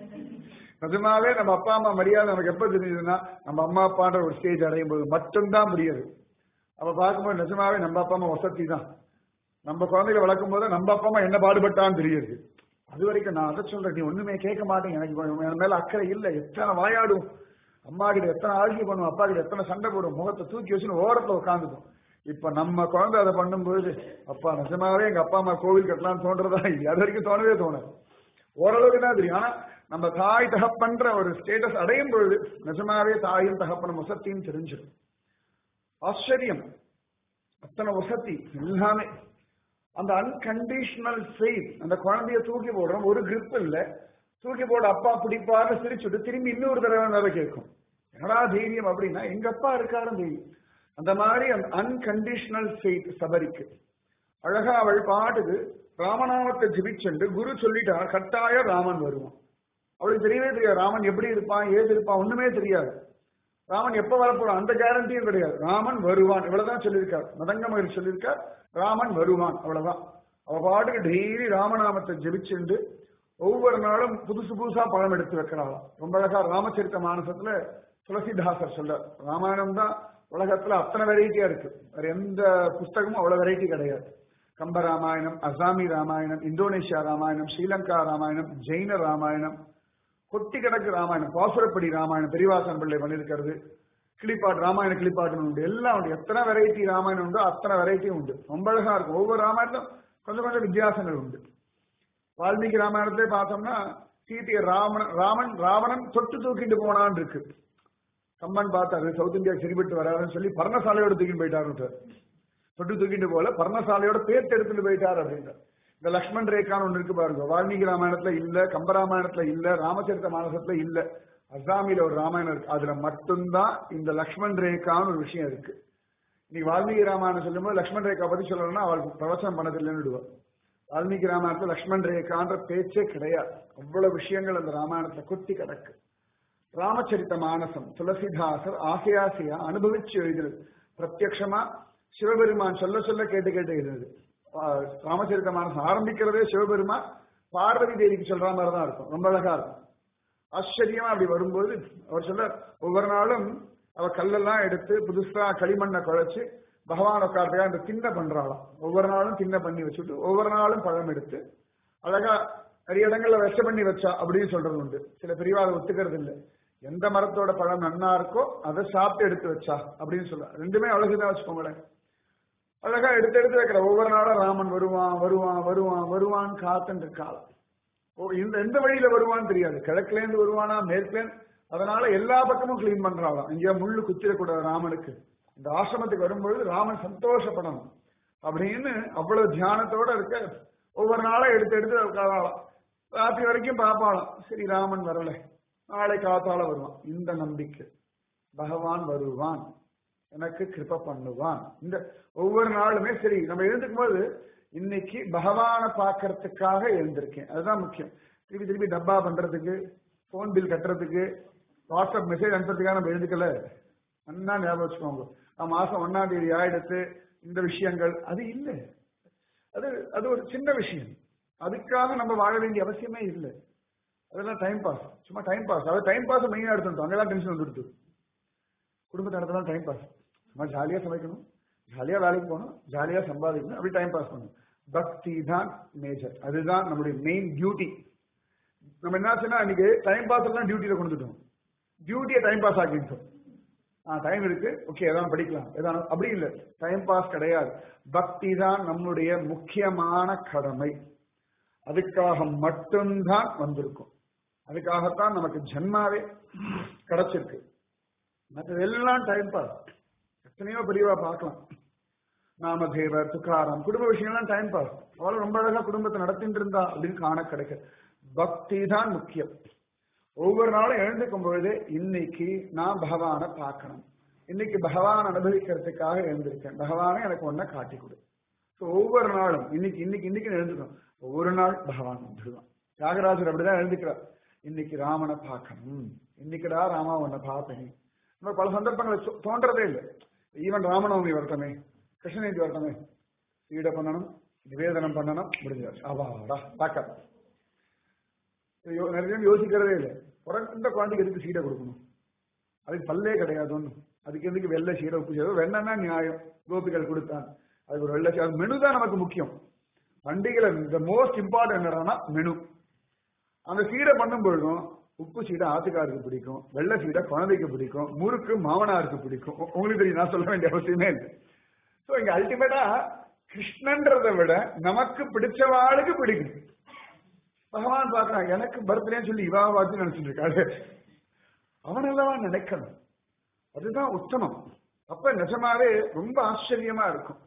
நிஜமாவே நம்ம அப்பா அம்மா மரியாதை நமக்கு எப்ப தெரிஞ்சதுன்னா நம்ம அம்மா அப்பான்ற ஒரு ஸ்டேஜ் அடையும் போது மட்டும்தான் முடியாது அப்ப பார்க்கும்போது நிஜமாவே நம்ம அப்பா அம்மா வசதி தான் நம்ம குழந்தைகளை வளர்க்கும் போது நம்ம அப்பா அம்மா என்ன பாடுபட்டான்னு தெரியுது அது வரைக்கும் நான் அதை சொல்றேன் நீ ஒண்ணுமே கேட்க மாட்டேங்க எனக்கு என் மேல அக்கறை இல்லை எத்தனை வாயாடும் அம்மா கிட்ட எத்தனை ஆழ்ச்சி பண்ணுவோம் அப்பா கிட்ட எத்தனை சண்டை போடும் முகத்தை தூக்கி வச்சுன்னு ஓரத்துல உட்காந்துக்கும் இப்ப நம்ம குழந்தை அதை பண்ணும்போது அப்பா நிஜமாவே எங்க அப்பா அம்மா கோவில் கட்டலாம்னு தோன்றதா இல்லை அது வரைக்கும் தோணவே தோணாது ஓரளவுக்கு தான் தெரியும் ஆனா நம்ம தாய் தகப்பன்ற ஒரு ஸ்டேட்டஸ் அடையும் பொழுது நிஜமாவே தாயும் தகப்பனும் வசத்தியும் தெரிஞ்சிடும் ஆச்சரியம் அத்தனை வசதி எல்லாமே அந்த அன்கண்டிஷனல் ஃபெய்த் அந்த குழந்தைய தூக்கி போடுறோம் ஒரு grip இல்ல தூக்கி போட அப்பா பிடிப்பாருன்னு சிரிச்சுட்டு திரும்பி இன்னொரு தடவை நிறைய கேட்கும் என்னடா தைரியம் அப்படின்னா எங்க அப்பா இருக்காரும் தைரியம் அந்த மாதிரி அந்த அன்கண்டிஷனல் ஃபெய்த் சபரிக்கு அழகா அவள் பாட்டுக்கு ராமநாமத்தை ஜிபிச்சென்று குரு சொல்லிட்டா கட்டாய ராமன் வருவான் அவளுக்கு தெரியவே தெரியாது ராமன் எப்படி இருப்பான் ஏது இருப்பான் ஒண்ணுமே தெரியாது ராமன் எப்ப வரப்போறான் அந்த கேரண்டியும் கிடையாது ராமன் வருவான் இவ்வளவுதான் சொல்லியிருக்கார் மதங்க மகிழ் சொல்லியிருக்கார் ராமன் வருவான் அவ்வளவுதான் அவ பாட்டுக்கு டெய்லி ராமநாமத்தை ஜெபிச்சுண்டு ஒவ்வொரு நாளும் புதுசு புதுசா பழம் எடுத்து வைக்கிறாளாம் ரொம்ப அழகா ராமச்சரித்த மானசத்துல துளசிதாசர் சொல்றார் ராமாயணம் தான் உலகத்துல அத்தனை வெரைட்டியா இருக்கு வேற எந்த புஸ்தகமும் அவ்வளவு வெரைட்டி கிடையாது கம்ப ராமாயணம் அசாமி ராமாயணம் இந்தோனேஷியா ராமாயணம் ஸ்ரீலங்கா ராமாயணம் ஜெயின ராமாயணம் கொட்டி கிடக்கு ராமாயணம் பாசுரப்படி ராமாயணம் பெரியவாசன் பிள்ளை பண்ணியிருக்கிறது கிளிப்பாட்டு ராமாயண கிளிப்பாட்டு உண்டு எல்லாம் உண்டு எத்தனை வெரைட்டி ராமாயணம் உண்டோ அத்தனை வெரைட்டியும் உண்டு ரொம்ப அழகா இருக்கும் ஒவ்வொரு ராமாயணத்திலும் கொஞ்சம் கொஞ்சம் வித்தியாசங்கள் உண்டு வால்மீகி ராமாயணத்திலே பார்த்தோம்னா சீதையை ராமன் ராமன் ராவணன் தொட்டு தூக்கிட்டு போனான்னு இருக்கு கம்பன் பார்த்தாரு சவுத் இந்தியா சரிபட்டு வராருன்னு சொல்லி பர்ணசாலையோட தூக்கிட்டு போயிட்டாரு தொட்டு தூக்கிட்டு போல பர்ணசாலையோட பேர்த்து எடுத்துட்டு போயிட்டார் அப்படின்றார் இந்த லக்ஷ்மண் ரேகான்னு ஒண்ணு இருக்கு பாருங்க வால்மீகி ராமாயணத்துல இல்ல கம்பராமாயணத்துல இல்ல ராமச்சரித்த மானசத்துல இல்ல அசாமியில ஒரு ராமாயணம் இருக்கு அதுல மட்டும்தான் இந்த லக்ஷ்மண் ரேகான்னு ஒரு விஷயம் இருக்கு இன்னைக்கு வால்மீகி ராமாயணம் சொல்லும்போது லக்ஷ்மண் ரேகா பத்தி சொல்லணும்னா அவளுக்கு பிரவச்சனம் பண்ணதில்லைன்னு விடுவார் வால்மீகி ராமாயணத்துல லக்ஷ்மண் ரேகான்ற பேச்சே கிடையாது அவ்வளவு விஷயங்கள் அந்த ராமாயணத்துல கொட்டி கிடக்கு ராமச்சரித்த மானசம் துளசிதாசர் ஆசையாசையா அனுபவிச்சு எழுதுறது பிரத்யக்ஷமா சிவபெருமான் சொல்ல சொல்ல கேட்டு கேட்டு எழுதுறது ராமச்சரித்த மானசம் ஆரம்பிக்கிறதே சிவபெருமான் பார்வதி தேவிக்கு சொல்ற மாதிரி தான் இருக்கும் ரொம்ப அழகா இருக்கும் ஆச்சரியமா அப்படி வரும்போது அவர் சொல்ல ஒவ்வொரு நாளும் அவ கல்லெல்லாம் எடுத்து புதுசா களிமண்ணை குழைச்சு பகவான் உட்கார்றதுக்காக அந்த திண்ணை பண்றாளாம் ஒவ்வொரு நாளும் திண்ணை பண்ணி வச்சுட்டு ஒவ்வொரு நாளும் பழம் எடுத்து அழகா நிறைய இடங்கள்ல விஷ பண்ணி வச்சா அப்படின்னு சொல்றது உண்டு சில பெரியவா அதை ஒத்துக்கிறது இல்லை எந்த மரத்தோட பழம் நன்னா இருக்கோ அதை சாப்பிட்டு எடுத்து வச்சா அப்படின்னு சொல்ல ரெண்டுமே அழகுதான் வச்சுக்கோங்களேன் அழகா எடுத்து எடுத்து வைக்கிற ஒவ்வொரு நாளும் ராமன் வருவான் வருவான் வருவான் வருவான் காத்துன்னு இருக்காளாம் இந்த எந்த வழியில வருவான்னு தெரியாது கிழக்குல இருந்து வருவானா மேற்குல அதனால எல்லா பக்கமும் கிளீன் பண்றாளாம் இங்க முள்ளு குத்திரக்கூடாது ராமனுக்கு இந்த ஆசிரமத்துக்கு வரும்பொழுது ராமன் சந்தோஷப்படணும் அப்படின்னு அவ்வளவு தியானத்தோட இருக்க ஒவ்வொரு நாளும் எடுத்து எடுத்து உட்காராளாம் ராத்திரி வரைக்கும் பார்ப்பாளாம் சரி ராமன் வரல நாளை காத்தால வருவான் இந்த நம்பிக்கை பகவான் வருவான் எனக்கு கிருப்ப பண்ணுவான் இந்த ஒவ்வொரு நாளுமே சரி நம்ம எழுந்துக்கும் போது இன்னைக்கு பகவான பாக்குறதுக்காக எழுந்திருக்கேன் அதுதான் முக்கியம் திருப்பி திருப்பி டப்பா பண்றதுக்கு போன் பில் கட்டுறதுக்கு வாட்ஸ்அப் மெசேஜ் அனுப்புறதுக்காக நம்ம எழுதுக்கல நல்லா ஞாபகம் வச்சுக்கோங்க மாசம் ஒன்னாம் தேதி ஆயிடுத்து இந்த விஷயங்கள் அது இல்லை அது அது ஒரு சின்ன விஷயம் அதுக்காக நம்ம வாழ வேண்டிய அவசியமே இல்லை அதெல்லாம் டைம் பாஸ் சும்மா டைம் பாஸ் அதாவது டைம் பாஸ் மெயினா எடுத்துட்டோம் அங்கதான் டென்ஷன் வந்துடுது குடும்பத்தை நடத்தலாம் டைம் பாஸ் சும்மா ஜாலியா சமைக்கணும் ஜாலியா வேலைக்கு போகணும் ஜாலியா சம்பாதிக்கணும் அப்படி டைம் பாஸ் பண்ணணும் பக்தி தான் மேஜர் அதுதான் நம்மளுடைய மெயின் டியூட்டி நம்ம என்னாச்சுன்னா இன்னைக்கு டைம் பாஸ் எல்லாம் டியூட்டியில கொண்டுட்டோம் டியூட்டியை டைம் பாஸ் ஆக்கிட்டோம் ஆ டைம் இருக்கு ஓகே எதாவது படிக்கலாம் எதாவது அப்படி இல்லை டைம் பாஸ் கிடையாது பக்தி தான் நம்முடைய முக்கியமான கடமை அதுக்காக மட்டும்தான் வந்திருக்கும் அதுக்காகத்தான் நமக்கு ஜென்மாவே கிடைச்சிருக்கு மற்றதெல்லாம் டைம் பாஸ் எத்தனையோ பெரியவா பார்க்கலாம் நாமதேவர் துக்காராம் குடும்ப விஷயம்லாம் டைம் பாஸ் அவளும் ரொம்ப அழகா குடும்பத்தை நடத்திட்டு இருந்தா அப்படின்னு காண கிடைக்க பக்தி தான் முக்கியம் ஒவ்வொரு நாளும் எழுந்துக்கும் பொழுது இன்னைக்கு நான் பகவானை பார்க்கணும் இன்னைக்கு பகவான் அனுபவிக்கிறதுக்காக எழுந்திருக்கேன் பகவானே எனக்கு ஒன்ன காட்டி கொடு ஸோ ஒவ்வொரு நாளும் இன்னைக்கு இன்னைக்கு இன்னைக்கு எழுந்துக்கணும் ஒவ்வொரு நாள் பகவான் வந்துடுவான் தியாகராஜர் அப்படிதான் எழுந்துக்கிறார் இன்னைக்கு ராமனை பார்க்கணும் இன்னைக்குடா ராமா உன்னை பார்ப்பேன் நம்ம பல சந்தர்ப்பங்களை சொ- தோன்றதே இல்லை ஈவன் ராமநவமி வரட்டமே கிருஷ்ணஜெயந்தி வரட்டமே ஈட பண்ணணும் நிவேதனம் பண்ணணும் முடிஞ்சாச்சு அவாடா பார்க்க யோ- நிறைய பேர் யோசிக்கிறதே இல்லை பிறந்த குழந்தைக்கு எதுக்கு சீடை கொடுக்கணும் அதுக்கு பல்லே கிடையாது ஒன்றும் அதுக்கு எதுக்கு வெள்ளை சீடை உப்பு சீடை வெண்ணன்னா நியாயம் கோபிகள் கொடுத்தான் அதுக்கு ஒரு வெள்ளை சீடை மெனு தான் நமக்கு முக்கியம் பண்டிகையில இந்த மோஸ்ட் இம்பார்ட்டன்ட் என்னன்னா மெனு அந்த சீடை பண்ணும் பொழுதும் உப்பு சீடை ஆத்துக்காருக்கு பிடிக்கும் வெள்ளை சீடை குழந்தைக்கு பிடிக்கும் முறுக்கு மாமனாருக்கு பிடிக்கும் உ- உங்களுக்கு தெரியும் நான் சொல்ல வேண்டிய அவசியமே இல்லை ஸோ இங்க அல்டிமேட்டா கிருஷ்ணன்றதை விட நமக்கு பிடிச்சவாளுக்கு பிடிக்கும் பகவான் பார்க்கறான் எனக்கு பர்த்டேன்னு சொல்லி இவா பார்த்து நினைச்சிட்டு இருக்காரு அவனல்லவா நினைக்கணும் அதுதான் உத்தமம் அப்ப நிஜமாவே ரொம்ப ஆச்சரியமா இருக்கும்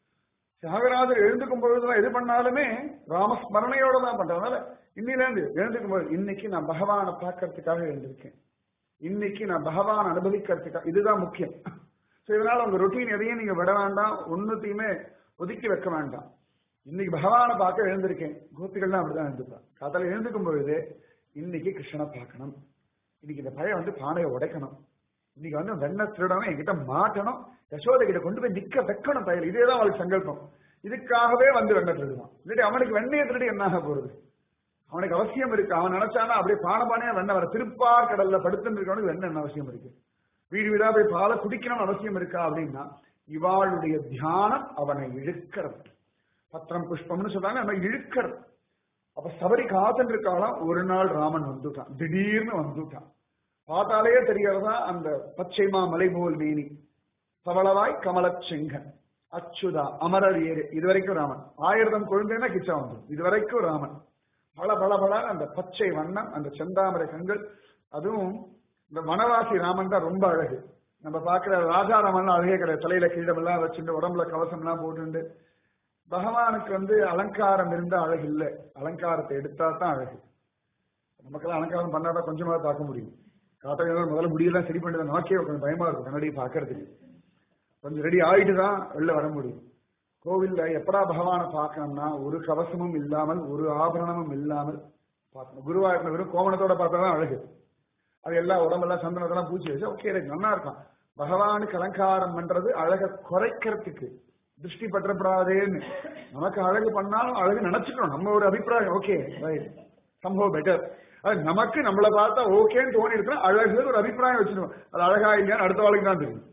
தியாகராஜர் எழுந்துக்கும் பொழுதுதான் எது பண்ணாலுமே ராமஸ்மரணையோட தான் பண்றதுனால இன்னில இருந்து எழுந்துக்கும் பொழுது இன்னைக்கு நான் பகவானை பார்க்கறதுக்காக எழுந்திருக்கேன் இன்னைக்கு நான் பகவான் அனுபவிக்கிறதுக்காக இதுதான் முக்கியம் ஸோ இதனால உங்க ரொட்டீன் எதையும் நீங்க விட வேண்டாம் ஒன்னுத்தையுமே ஒதுக்கி வைக்க வேண்டாம் இன்னைக்கு பகவானை பார்க்க எழுந்திருக்கேன் கோபிகள்லாம் அப்படிதான் எழுந்துப்பான் காத்தால எழுந்துக்கும் பொழுது இன்னைக்கு கிருஷ்ணனை பார்க்கணும் இன்னைக்கு இந்த பையன் வந்து பானையை உடைக்கணும் இன்னைக்கு வந்து வெண்ணெய் திருடணும் என்கிட்ட மாட்டணும் யசோதை கிட்ட கொண்டு போய் நிக்க வைக்கணும் பையன் இதேதான் அவளுக்கு சங்கல்பம் இதுக்காகவே வந்து வெண்ணெய் திருடுவான் இல்லாட்டி அவனுக்கு வெண்ணெயை திருடி என்ன ஆக போறது அவனுக்கு அவசியம் இருக்கு அவன் நினைச்சானா அப்படியே பானை பானையா வெண்ணெய் வர திருப்பார் கடல்ல படுத்துட்டு இருக்கவனுக்கு வெண்ணெய் என்ன அவசியம் இருக்கு வீடு வீடா போய் பாலை குடிக்கணும்னு அவசியம் இருக்கா அப்படின்னா இவாளுடைய தியானம் அவனை இழுக்கிறது பத்திரம் புஷ்பம்னு சொல்றாங்க அவனை இழுக்கிறது அப்ப சபரி காத்துட்டு இருக்காளாம் ஒரு நாள் ராமன் வந்துட்டான் திடீர்னு வந்துட்டான் பார்த்தாலே தெரியறதா அந்த பச்சைமா மலை போல் மேனி பவளவாய் கமலச் செங்கன் அச்சுதா அமரர் ஏறு இதுவரைக்கும் ராமன் ஆயிரதம் குழந்தைன்னா கிச்சா வந்து இதுவரைக்கும் ராமன் பல பல பல அந்த பச்சை வண்ணம் அந்த செந்தாமரை கண்கள் அதுவும் இந்த வனவாசி ராமன் தான் ரொம்ப அழகு நம்ம பார்க்கிற ராஜா ராமன் அழகே கிடையாது தலையில கீழமெல்லாம் வச்சுட்டு உடம்புல கவசம் எல்லாம் போட்டுண்டு பகவானுக்கு வந்து அலங்காரம் இருந்தா அழகு இல்லை அலங்காரத்தை எடுத்தா தான் அழகு நமக்கெல்லாம் அலங்காரம் பண்ணாதான் கொஞ்சமாவது பார்க்க முடியும் காத்தாங்க முதல்ல முடியெல்லாம் சரி பண்ணிட்டு நமக்கே கொஞ்சம் பயமா இருக்கும் கண்ணாடியை பார்க்கறதுக்கு கொஞ்சம் ரெடி ஆயிட்டு தான் வெளில வர முடியும் கோவில்ல எப்படா பகவானை பார்க்கணும்னா ஒரு கவசமும் இல்லாமல் ஒரு ஆபரணமும் இல்லாமல் பார்க்கணும் குருவாயூர்ல வெறும் கோவணத்தோட பார்த்தா தான் அழகு அது எல்லாம் உடம்பெல்லாம் சந்தனத்தெல்லாம் பூச்சி வச்சு ஓகே எனக்கு நல்லா இருக்கும் பகவானுக்கு அலங்காரம் பண்றது அழக குறைக்கிறதுக்கு திருஷ்டி பற்றப்படாதேன்னு நமக்கு அழகு பண்ணாலும் அழகு நினைச்சுக்கணும் நம்ம ஒரு அபிப்பிராயம் ஓகே ரைட் சம்பவம் பெட்டர் அது நமக்கு நம்மளை பார்த்தா ஓகேன்னு தோணி இருக்கணும் அழகுன்னு ஒரு அபிப்பிராயம் வச்சிருக்கோம் அது அழகா இல்லையான்னு அடுத்த வாழ்க்கை தான் தெரியும்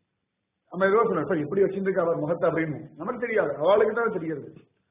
நம்ம ஏதோ சொன்னோம் இப்ப எப்படி வச்சிருக்க அவர் முகத்தை அப்படின்னு நமக்கு தெரியாது அவளுக்கு தான் தெரியாது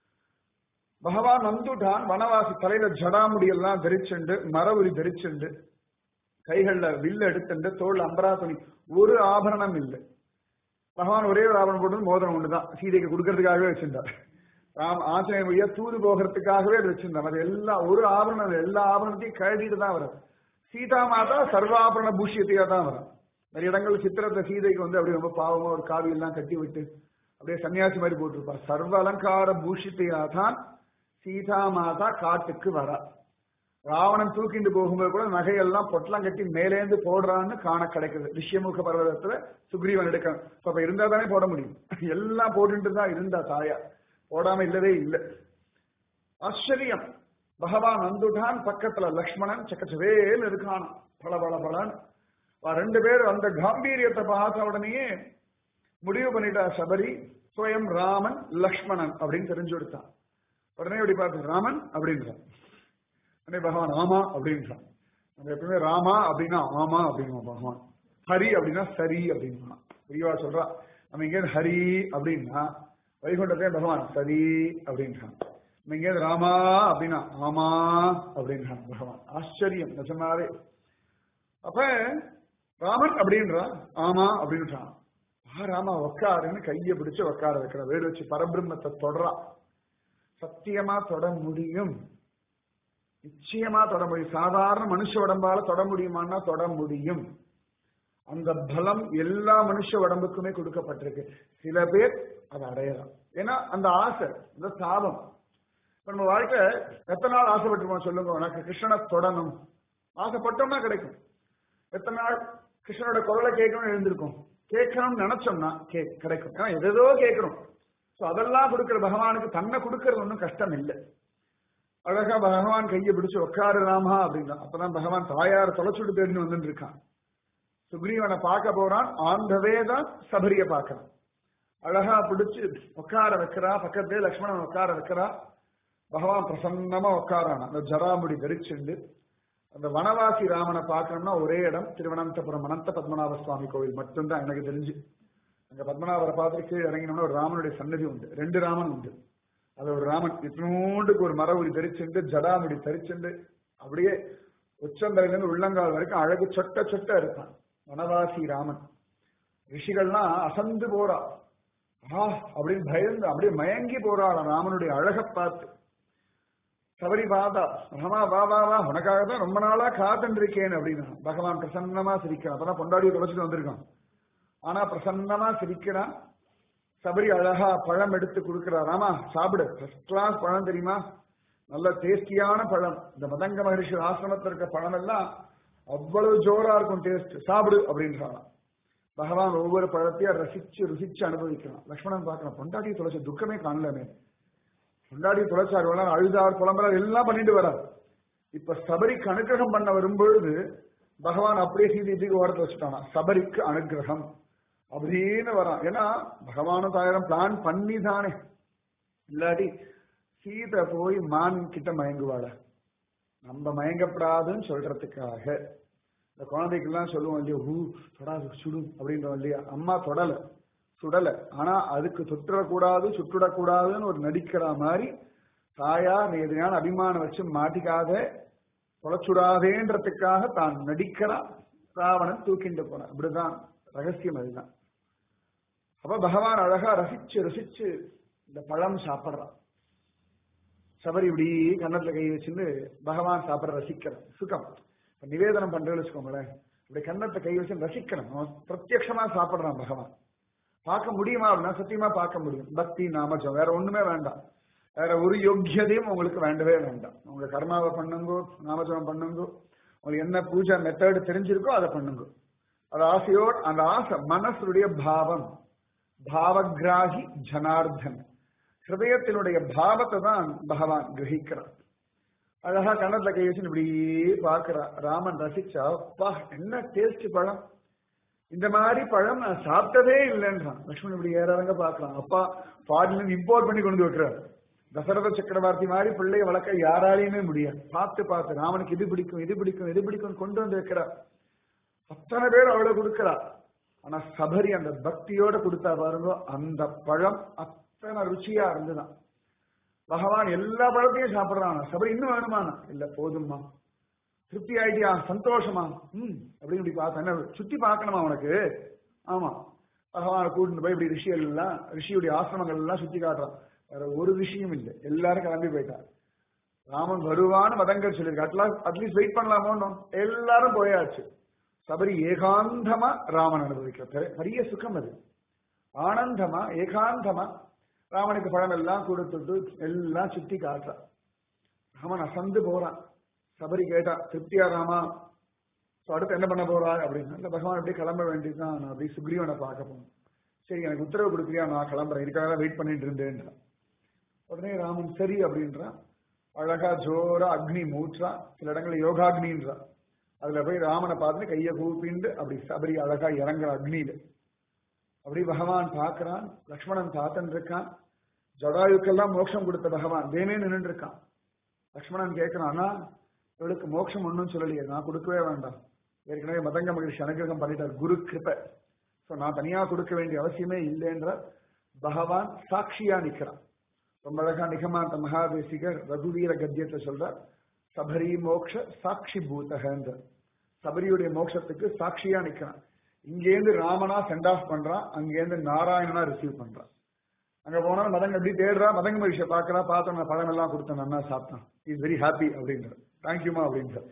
பகவான் வந்துட்டான் வனவாசி தலையில ஜடாமுடி எல்லாம் தரிச்சுண்டு மரவுரி தரிச்சுண்டு கைகள்ல வில்லு எடுத்துண்டு தோல் அம்பரா துணி ஒரு ஆபரணம் இல்லை பகவான் ஒரே ஒரு ஆபரணம் போட்டு மோதிரம் ஒண்ணுதான் சீதைக்கு கொடுக்கறதுக்காகவே வச்சிருந்தார் ராம் ஆஞ்சநேய வழியா தூது போகிறதுக்காகவே அது வச்சிருந்தார் அது எல்லா ஒரு ஆபரணம் இல்லை. எல்லா ஆபரணத்தையும் கழட்டிட்டு தான் வரும் சீதா மாதா சர்வாபரண பூஷியத்தையா தான் வரும் நிறைய இடங்கள் சித்திரத்தை சீதைக்கு வந்து அப்படியே ரொம்ப பாவமா ஒரு காவி எல்லாம் கட்டி விட்டு அப்படியே சன்னியாசி மாதிரி போட்டிருப்பா சர்வ அலங்கார பூஷித்தையா தான் சீதா மாதா காட்டுக்கு வரா ராவணன் தூக்கிட்டு போகும்போது கூட நகையெல்லாம் பொட்டலாம் கட்டி மேலேந்து போடுறான்னு காண கிடைக்குது ரிஷ்யமுக பர்வதத்துல சுக்ரீவன் எடுக்க அப்ப இருந்தா தானே போட முடியும் எல்லாம் போட்டுட்டு தான் இருந்தா தாயா போடாம இல்லவே இல்லை ஆச்சரியம் பகவான் வந்துட்டான் பக்கத்துல லக்ஷ்மணன் சக்கச்சவேல் இருக்கான் பல பல பலன் ரெண்டு பேர் அந்த காம்பீரியத்தை பார்த்த உடனேயே முடிவு பண்ணிட்டா சபரி சுயம் ராமன் லக்ஷ்மணன் அப்படின்னு தெரிஞ்சு கொடுத்தான் உடனே இப்படி பார்த்து ராமன் அப்படின்றான் உடனே பகவான் ஆமா அப்படின்றான் நம்ம எப்பவுமே ராமா அப்படின்னா ஆமா அப்படிங்குவோம் பகவான் ஹரி அப்படின்னா சரி அப்படின்னா பெரியவா சொல்றா நம்ம இங்கே ஹரி அப்படின்னா வைகுண்டத்தே பகவான் சரி அப்படின்றான் நம்ம இங்கே ராமா அப்படின்னா ஆமா அப்படின்றான் பகவான் ஆச்சரியம் நிஜமாவே அப்ப ராமன் அப்படின்றான் ஆமா அப்படின்றான் ஆ ராமா உக்காருன்னு கையை பிடிச்சு உக்கார வைக்கிற வேடு வச்சு பரபிரம்மத்தை தொடரா சத்தியமா தொட முடியும் நிச்சயமா தொட முடியும் சாதாரண மனுஷ உடம்பால தொட முடியுமான்னா தொட முடியும் அந்த பலம் எல்லா மனுஷ உடம்புக்குமே கொடுக்கப்பட்டிருக்கு சில பேர் அதை அடையலாம் ஏன்னா அந்த ஆசை அந்த தாபம் இப்ப நம்ம வாழ்க்கை எத்தனை நாள் ஆசைப்பட்டிருக்கோம் சொல்லுங்க உனக்கு கிருஷ்ணனை தொடணும் ஆசைப்பட்டோம்னா கிடைக்கும் எத்தனை நாள் கிருஷ்ணனோட குரலை கேட்கணும்னு எழுந்திருக்கும் கேட்கணும்னு நினைச்சோம்னா கே கிடைக்கும் ஏன்னா எதோ கேட்கிறோம் சோ அதெல்லாம் கொடுக்கிற பகவானுக்கு தன்னை கொடுக்கறது ஒன்றும் கஷ்டம் இல்லை அழகா பகவான் கையை பிடிச்சு உட்காரு ராமா அப்படின்னா அப்பதான் பகவான் தாயார் தொலைச்சுட்டு தேடின்னு வந்துட்டு இருக்கான் சுக்ரீவனை பார்க்க போறான் ஆந்தவே தான் சபரிய பார்க்கறான் அழகா பிடிச்சு உட்கார வைக்கிறா பக்கத்திலே லக்ஷ்மணன் உட்கார வைக்கிறா பகவான் பிரசன்னமா உட்காரான் அந்த ஜராமுடி தரிச்சுண்டு அந்த வனவாசி ராமனை பார்க்கணும்னா ஒரே இடம் திருவனந்தபுரம் அனந்த பத்மநாப சுவாமி கோவில் மட்டும்தான் எனக்கு தெரிஞ்சு அங்க பத்மநாபரை பார்த்துட்டு கீழே இறங்கினோம்னா ஒரு ராமனுடைய சன்னதி உண்டு ரெண்டு ராமன் உண்டு அது ஒரு ராமன் இத்தினோண்டுக்கு ஒரு மர உரி தரிச்சுண்டு ஜடாமுடி தரிச்சுண்டு அப்படியே உச்சந்தலையிலிருந்து உள்ளங்கால் வரைக்கும் அழகு சொட்ட சொட்ட இருப்பான் வனவாசி ராமன் ரிஷிகள்லாம் அசந்து போறா ஆ அப்படின்னு பயந்து அப்படியே மயங்கி போறாள் ராமனுடைய அழகை பார்த்து சபரி பாதா ராமா வா வா வா உனக்காக தான் ரொம்ப நாளா காத்துட்டு இருக்கேன் அப்படின்னா பகவான் பிரசன்னமா சிரிக்கிறான் அப்பதான் பொண்டாடியை தொலைச்சிட்டு வந்திருக்கான் ஆனா பிரசன்னமா சிரிக்கிறான் சபரி அழகா பழம் எடுத்து கொடுக்கிறா ராமா சாப்பிடு ஃபர்ஸ்ட் கிளாஸ் பழம் தெரியுமா நல்ல டேஸ்டியான பழம் இந்த மதங்க மகரிஷி ஆசிரமத்தில் இருக்க பழம் எல்லாம் அவ்வளவு ஜோரா இருக்கும் டேஸ்ட் சாப்பிடு அப்படின்றான் பகவான் ஒவ்வொரு பழத்தையும் ரசிச்சு ருசிச்சு அனுபவிக்கிறான் லக்ஷ்மணன் பார்க்கணும் பொண்டாட்டி தொலைச்ச துக்கமே காணலமே பொண்டாட்டி தொலைச்சார் இவ்வளவு அழுதார் புலம்புறார் எல்லாம் பண்ணிட்டு வரார் இப்ப சபரிக்கு அனுகிரகம் பண்ண வரும்பொழுது பகவான் அப்படியே சீதி இதுக்கு ஓரத்தில் வச்சுட்டானா சபரிக்கு அனுகிரகம் அப்படின்னு வரான் ஏன்னா பகவானும் தாயிரம் பிளான் பண்ணி தானே இல்லாட்டி சீதை போய் மான் கிட்ட மயங்குவாள நம்ம மயங்கப்படாதுன்னு சொல்றதுக்காக இந்த குழந்தைக்கெல்லாம் சொல்லுவோம் இல்லையா ஹூ தொடாது சுடும் அப்படின்றோம் இல்லையா அம்மா தொடல சுடல ஆனா அதுக்கு சுற்றக்கூடாது சுட்டுடக்கூடாதுன்னு ஒரு நடிக்கிற மாதிரி தாயா நீ எதிரான அபிமானம் வச்சு மாட்டிக்காத தொலைச்சுடாதேன்றதுக்காக தான் நடிக்கிறான் ராவணன் தூக்கிட்டு போனான் இப்படிதான் ரகசியம் அதுதான் அப்ப பகவான் அழகா ரசிச்சு ரசிச்சு இந்த பழம் சாப்பிடுறான் சபரி இப்படி கன்னத்துல கை வச்சுன்னு பகவான் சாப்பிட ரசிக்கிறான் சுகம் இப்ப நிவேதனம் பண்றேன்னு வச்சுக்கோங்களேன் இப்படி கன்னத்தை கை வச்சு ரசிக்கணும் அவன் பிரத்யட்சமா சாப்பிடுறான் பகவான் பார்க்க முடியுமா அப்படின்னா சத்தியமா பார்க்க முடியும் பக்தி நாமஜம் வேற ஒண்ணுமே வேண்டாம் வேற ஒரு யோக்கியதையும் உங்களுக்கு வேண்டவே வேண்டாம் உங்க கர்மாவை பண்ணுங்கோ நாமஜபம் பண்ணுங்கோ உங்களுக்கு என்ன பூஜை மெத்தட் தெரிஞ்சிருக்கோ அதை பண்ணுங்க அது ஆசையோடு அந்த ஆசை மனசுடைய பாவம் பாவகிராகி ஜனார்தன் ஹிருதயத்தினுடைய பாவத்தை தான் பகவான் கிரகிக்கிறான் அழகா கண்ணத்துல கை வச்சு இப்படி பாக்குறா ராமன் ரசிச்சா அப்பா என்ன டேஸ்ட் பழம் இந்த மாதிரி பழம் நான் சாப்பிட்டதே இல்லைன்றான் லக்ஷ்மணன் இப்படி ஏறவங்க பாக்கலாம் அப்பா ஃபாரின்ல இம்போர்ட் பண்ணி கொண்டு வைக்கிறார் தசரத சக்கரவர்த்தி மாதிரி பிள்ளைய வளர்க்க யாராலையுமே முடியாது பார்த்து பார்த்து ராமனுக்கு இது பிடிக்கும் இது பிடிக்கும் இது பிடிக்கும் கொண்டு வந்து வைக்கிறார் அத்தனை பேர் அவளை கொடுக்கிறா ஆனா சபரி அந்த பக்தியோட கொடுத்தா பாருங்க அந்த பழம் அத்தனை ருச்சியா இருந்துதான் பகவான் எல்லா பழத்தையும் சாப்பிடுறான் சபரி இன்னும் வேணுமானா இல்ல போதும்மா திருப்தி ஆயிட்டியா சந்தோஷமா ம் அப்படின்னு இப்படி பார்த்தேன் என்ன சுத்தி பார்க்கணுமா உனக்கு ஆமா பகவானை கூட்டிட்டு போய் இப்படி ரிஷிகள் எல்லாம் ரிஷியுடைய ஆசிரமங்கள் எல்லாம் சுத்தி காட்டுறான் வேற ஒரு விஷயம் இல்லை எல்லாரும் கிளம்பி போயிட்டார் ராமன் வருவான்னு மதங்கள் சொல்லியிருக்கு அட்லாஸ்ட் அட்லீஸ்ட் வெயிட் பண்ணலாமோன்னு எல்லாரும் போயாச்சு சபரி ஏகாந்தமா ராமன் அனுபவிக்க பெரிய சுகம் அது ஆனந்தமா ஏகாந்தமா ராமனுக்கு பழம் எல்லாம் கொடுத்துட்டு எல்லாம் சுத்தி காட்டுறான் ராமன் அசந்து போறான் சபரி கேட்டா திருப்தியா ராமா So, அடுத்து என்ன பண்ண போறா அப்படின்னு இல்ல பகவான் அப்படியே கிளம்ப வேண்டியதுதான் நான் அப்படியே சுக்ரீவனை பார்க்க போனேன் சரி எனக்கு உத்தரவு கொடுக்குறியா நான் கிளம்புறேன் இதுக்காக வெயிட் பண்ணிட்டு இருந்தேன் உடனே ராமன் சரி அப்படின்றான் அழகா ஜோரா அக்னி மூற்றா சில இடங்கள்ல யோகாக்னின்றா அதுல போய் ராமனை பார்த்து கையை கூப்பிண்டு அப்படி சபரி அழகா இறங்குற அக்னியில அப்படி பகவான் பார்க்கறான் லக்ஷ்மணன் பார்த்துட்டு இருக்கான் ஜடாயுக்கெல்லாம் மோட்சம் கொடுத்த பகவான் தேனே நின்று இருக்கான் லக்ஷ்மணன் கேட்கிறான் அண்ணா இவளுக்கு மோட்சம் ஒன்றும் சொல்லலையே நான் கொடுக்கவே வேண்டாம் ஏற்கனவே மதங்க மகிழ்ச்சி அனுகிரகம் பண்ணிட்டார் குரு கிருப சோ நான் தனியா கொடுக்க வேண்டிய அவசியமே இல்லைன்ற பகவான் சாட்சியா நிக்கிறான் ரொம்ப அழகா நிகமாந்த மகாதேசிகர் ரகுவீர கத்தியத்தை சொல்றார் சபரி மோக்ஷ சாட்சி பூதகன்ற சபரியுடைய மோட்சத்துக்கு சாட்சியா நிக்கிறான் இங்கேருந்து ராமனா சென்ட் ஆஃப் பண்றான் அங்கேருந்து நாராயணனா ரிசீவ் பண்றான் அங்க போனா மதங்க எப்படி தேடுறா மதங்க மகிழ்ச்சியை பார்க்கறா பார்த்தோம் நான் பழம் எல்லாம் கொடுத்தேன் நன்னா சாப்பிட்டான் இஸ் வெரி ஹாப்பி அப்படின்ற தேங்க்யூமா அப்படின்ற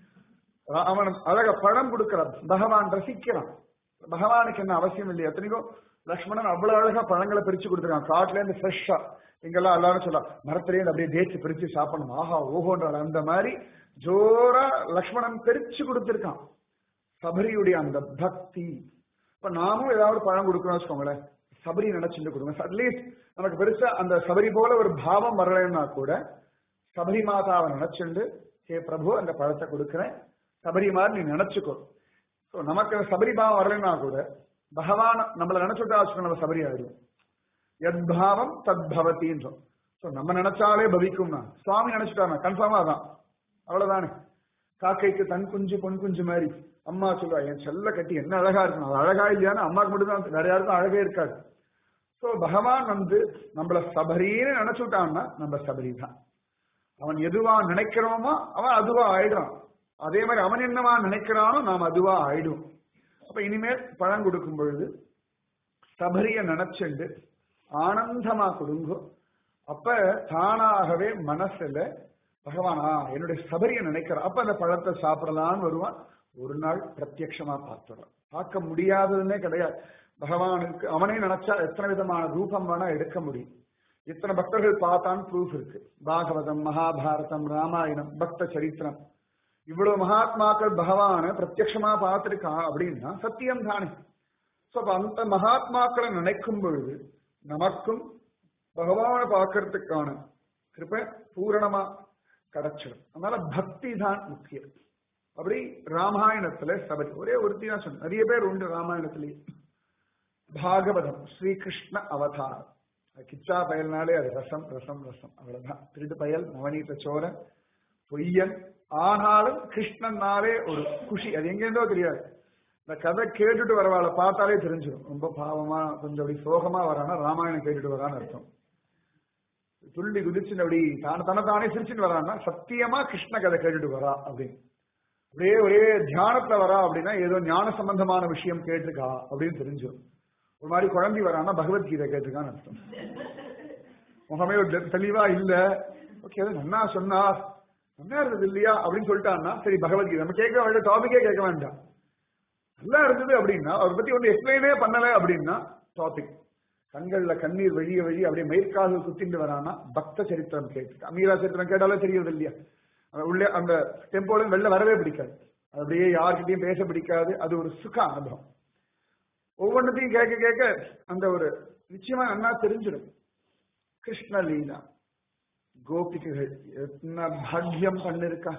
அவன் அழக பழம் கொடுக்கிறான் பகவான் ரசிக்கிறான் பகவானுக்கு என்ன அவசியம் இல்லை எத்தனைக்கோ லக்ஷ்மணன் அவ்வளவு அழகா பழங்களை பிரிச்சு கொடுத்துருக்கான் காட்டுல இருந்து ஃப்ரெஷ்ஷா இங்கெல்லாம் எல்லாரும் சொல்லலாம் மரத்திலேயே அப்படியே தேய்ச்சி பிரிச்சு சாப்பிடணும் ஆஹா ஓஹோன்ற அந்த மாதிரி ஜோரா லக்ஷ்மணன் பிரிச்சு கொடுத்திருக்கான் சபரியுடைய அந்த பக்தி இப்ப நாமும் ஏதாவது பழம் கொடுக்கணும் வச்சுக்கோங்களேன் சபரி நினைச்சுட்டு கொடுங்க அட்லீஸ்ட் நமக்கு பெருசா அந்த சபரி போல ஒரு பாவம் வரலைன்னா கூட சபரி மாதாவை நினைச்சுண்டு ஹே பிரபு அந்த பழத்தை கொடுக்கிறேன் சபரி மாதிரி நீ நினைச்சுக்கோ ஸோ நமக்கு சபரி பாவம் வரலைன்னா கூட பகவான் நம்மளை நினைச்சுட்டா வச்சுக்கோ நம்ம சபரி ஆயிடும் எத்பாவம் தத் பவத்தின்றோம் ஸோ நம்ம நினைச்சாலே பவிக்கும்னா சுவாமி நினைச்சுட்டாங்க கன்ஃபார்மா அதான் அவ்வளவுதானே காக்கைக்கு தன் குஞ்சு பொன் குஞ்சு மாதிரி அம்மா சொல்லுவா என் செல்ல கட்டி என்ன அழகா இருக்கும் அது அழகா இல்லையான்னு அம்மாக்கு மட்டும் தான் வேற யாருக்கும் அழகே இருக்காது ஸோ பகவான் வந்து நம்மள சபரின்னு நினைச்சுட்டான்னா நம்ம சபரி தான் அவன் எதுவா நினைக்கிறோமோ அவன் அதுவா ஆயிடுறான் அதே மாதிரி அவன் என்னவா நினைக்கிறானோ நாம் அதுவா ஆயிடும் அப்ப இனிமேல் பழம் கொடுக்கும் பொழுது சபரிய நினைச்சுண்டு ஆனந்தமா கொடுங்கோ அப்ப தானாகவே மனசுல பகவானா என்னுடைய சபரிய நினைக்கிறான் அப்ப அந்த பழத்தை சாப்பிடலான்னு வருவான் ஒரு நாள் பிரத்யட்சமா பார்த்துடுறான் பார்க்க முடியாததுன்னே கிடையாது பகவானுக்கு அவனே நினைச்சா எத்தனை விதமான ரூபம் வேணா எடுக்க முடியும் இத்தனை பக்தர்கள் பார்த்தான்னு ப்ரூஃப் இருக்கு பாகவதம் மகாபாரதம் ராமாயணம் பக்த சரித்திரம் இவ்வளவு மகாத்மாக்கள் பகவான பிரத்யட்சமா பார்த்திருக்கான் அப்படின்னா சத்தியம் தானே சோ அப்ப அந்த மகாத்மாக்களை நினைக்கும் பொழுது நமக்கும் பகவானை பார்க்கறதுக்கான கிருப்ப பூரணமா கிடைச்சிடும் அதனால பக்தி தான் முக்கியம் அப்படி ராமாயணத்துல சபரி ஒரே ஒருத்தி தான் சொன்ன நிறைய பேர் உண்டு ராமாயணத்திலேயே பாகவதம் ஸ்ரீகிருஷ்ண அவதாரம் கிச்சா பயல்னாலே அது ரசம் ரசம் ரசம் அவ்வளவுதான் திருட்டு பயல் நவநீத சோரன் பொய்யன் ஆனாலும் கிருஷ்ணன்னாலே ஒரு குஷி அது எங்கேருந்தோ தெரியாது இந்த கதை கேட்டுட்டு வரவாளை பார்த்தாலே தெரிஞ்சிடும் ரொம்ப பாவமா கொஞ்சம் அப்படி சோகமா வரானா ராமாயணம் கேட்டுட்டு வரான்னு அர்த்தம் துள்ளி குதிச்சுன்னு அப்படி தான தன தானே சிரிச்சுன்னு வரான்னா சத்தியமா கிருஷ்ண கதை கேட்டுட்டு வரா அப்படின்னு அப்படியே ஒரே தியானத்துல வரா அப்படின்னா ஏதோ ஞான சம்பந்தமான விஷயம் கேட்டிருக்கா அப்படின்னு தெரிஞ்சிடும் ஒரு மாதிரி குழம்பி வரான்னா பகவத்கீதை கேட்டிருக்கான்னு அர்த்தம் முகமே ஒரு தெளிவா இல்ல ஓகே அது நன்னா சொன்னார் நல்லா இருந்தது இல்லையா அப்படின்னு சொல்லிட்டான்னா சரி பகவத்கீதை நம்ம கேட்க வேண்டிய டாபிக்கே கேட்க வேண்டாம் நல்லா இருந்தது அப்படின்னா அவரை பத்தி ஒன்று எக்ஸ்பிளைனே பண்ணல அப்படின்னா டாபிக் கண்கள்ல கண்ணீர் வெளிய வெளிய அப்படியே மயிர்கால்கள் குத்திட்டு வரானா பக்த சரித்திரம் கேட்டு அமீரா சரித்திரம் கேட்டாலே தெரியறது இல்லையா உள்ளே அந்த டெம்போல வெளில வரவே பிடிக்காது அது அப்படியே யார்கிட்டயும் பேச பிடிக்காது அது ஒரு சுக அனுபவம் ஒவ்வொன்றத்தையும் கேட்க கேட்க அந்த ஒரு நிச்சயமா நல்லா தெரிஞ்சிடும் கிருஷ்ண லீலா கோபிகைகள் எத்தனை பாக்கியம் பண்ணிருக்கா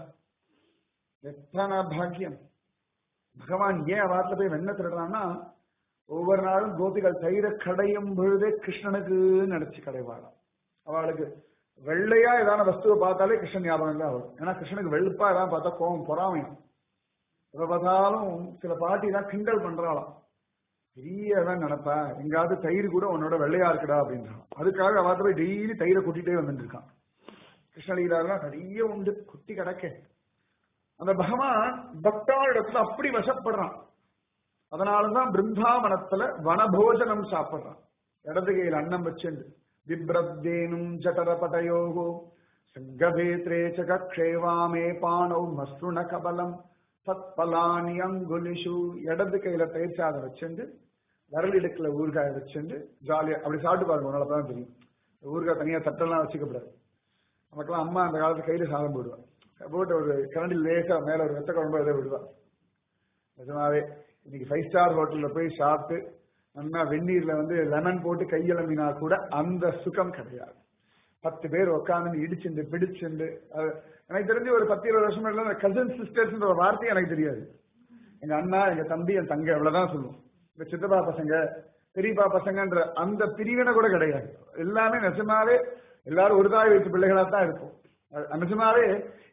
எத்தனை பாக்கியம் பகவான் ஏன் வாரத்துல போய் வெண்ண திருடுறான்னா ஒவ்வொரு நாளும் கோபிகள் தயிர கடையும் பொழுதே கிருஷ்ணனுக்கு நினைச்சு கடைவாளாம் அவளுக்கு வெள்ளையா ஏதான வஸ்துவை பார்த்தாலே கிருஷ்ணன் ஞாபகம் தான் வரும் ஏன்னா கிருஷ்ணனுக்கு வெளுப்பா ஏதாவது பார்த்தா கோவம் பொறாமையும் எப்ப பார்த்தாலும் சில பாட்டி தான் கிண்டல் பண்றாளாம் பெரிய தான் நினைப்பா எங்காவது தயிர் கூட உன்னோட வெள்ளையா இருக்குடா அப்படின்றான் அதுக்காக அவ போய் டெய்லி தயிரை கொட்டிட்டே வந்துட்டு இருக்கான் கிருஷ்ணலீலாலாம் நிறைய உண்டு குட்டி கிடக்க அந்த பகவான் பக்தாளிடத்துல அப்படி வசப்படுறான் அதனாலதான் பிருந்தாவனத்துல வனபோஜனம் சாப்பிடுறான் இடது கையில் அன்னம் வச்சுண்டு பிப்ரப்தேனும் ஜடரபடயோகோ சங்கபேத்ரே சகக்ஷேவாமே பானௌ மஸ்ருண கபலம் தத்பலானி அங்குலிஷு இடது கையில தயிர் சாதம் வச்சுண்டு விரல் இடுக்குல ஊறுகாய் வச்சுண்டு ஜாலியா அப்படி சாப்பிட்டு பாருங்க உன்னால தான் தெரியும் ஊறுகாய் தனியா தட்டெல்லாம் வச்சுக்கப்படாது நமக்கெல்லாம் அம்மா அந்த காலத்துல கையில சாதம் போடுவான் போட்டு ஒரு கரண்டில் லேசா மேல ஒரு வெத்த குழம்பு எதை விடுவா நிஜமாவே இன்னைக்கு ஃபைவ் ஸ்டார் ஹோட்டல்ல போய் சாப்பிட்டு நல்லா வெந்நீர்ல வந்து லெமன் போட்டு கையெழுமினா கூட அந்த சுகம் கிடையாது பத்து பேர் உட்காந்து இடிச்சுண்டு பிடிச்சுண்டு எனக்கு தெரிஞ்சு ஒரு பத்து இருபது வருஷம் முன்னாடி கசின் சிஸ்டர்ஸ் ஒரு வார்த்தை எனக்கு தெரியாது எங்க அண்ணா எங்க தம்பி என் தங்க அவ்வளவுதான் சொல்லுவோம் இந்த சித்தப்பா பசங்க பெரியப்பா பசங்கன்ற அந்த பிரிவினை கூட கிடையாது எல்லாமே நிஜமாவே எல்லாரும் ஒரு தாய் வச்சு பிள்ளைகளா தான் இருக்கும் நிஜமாவே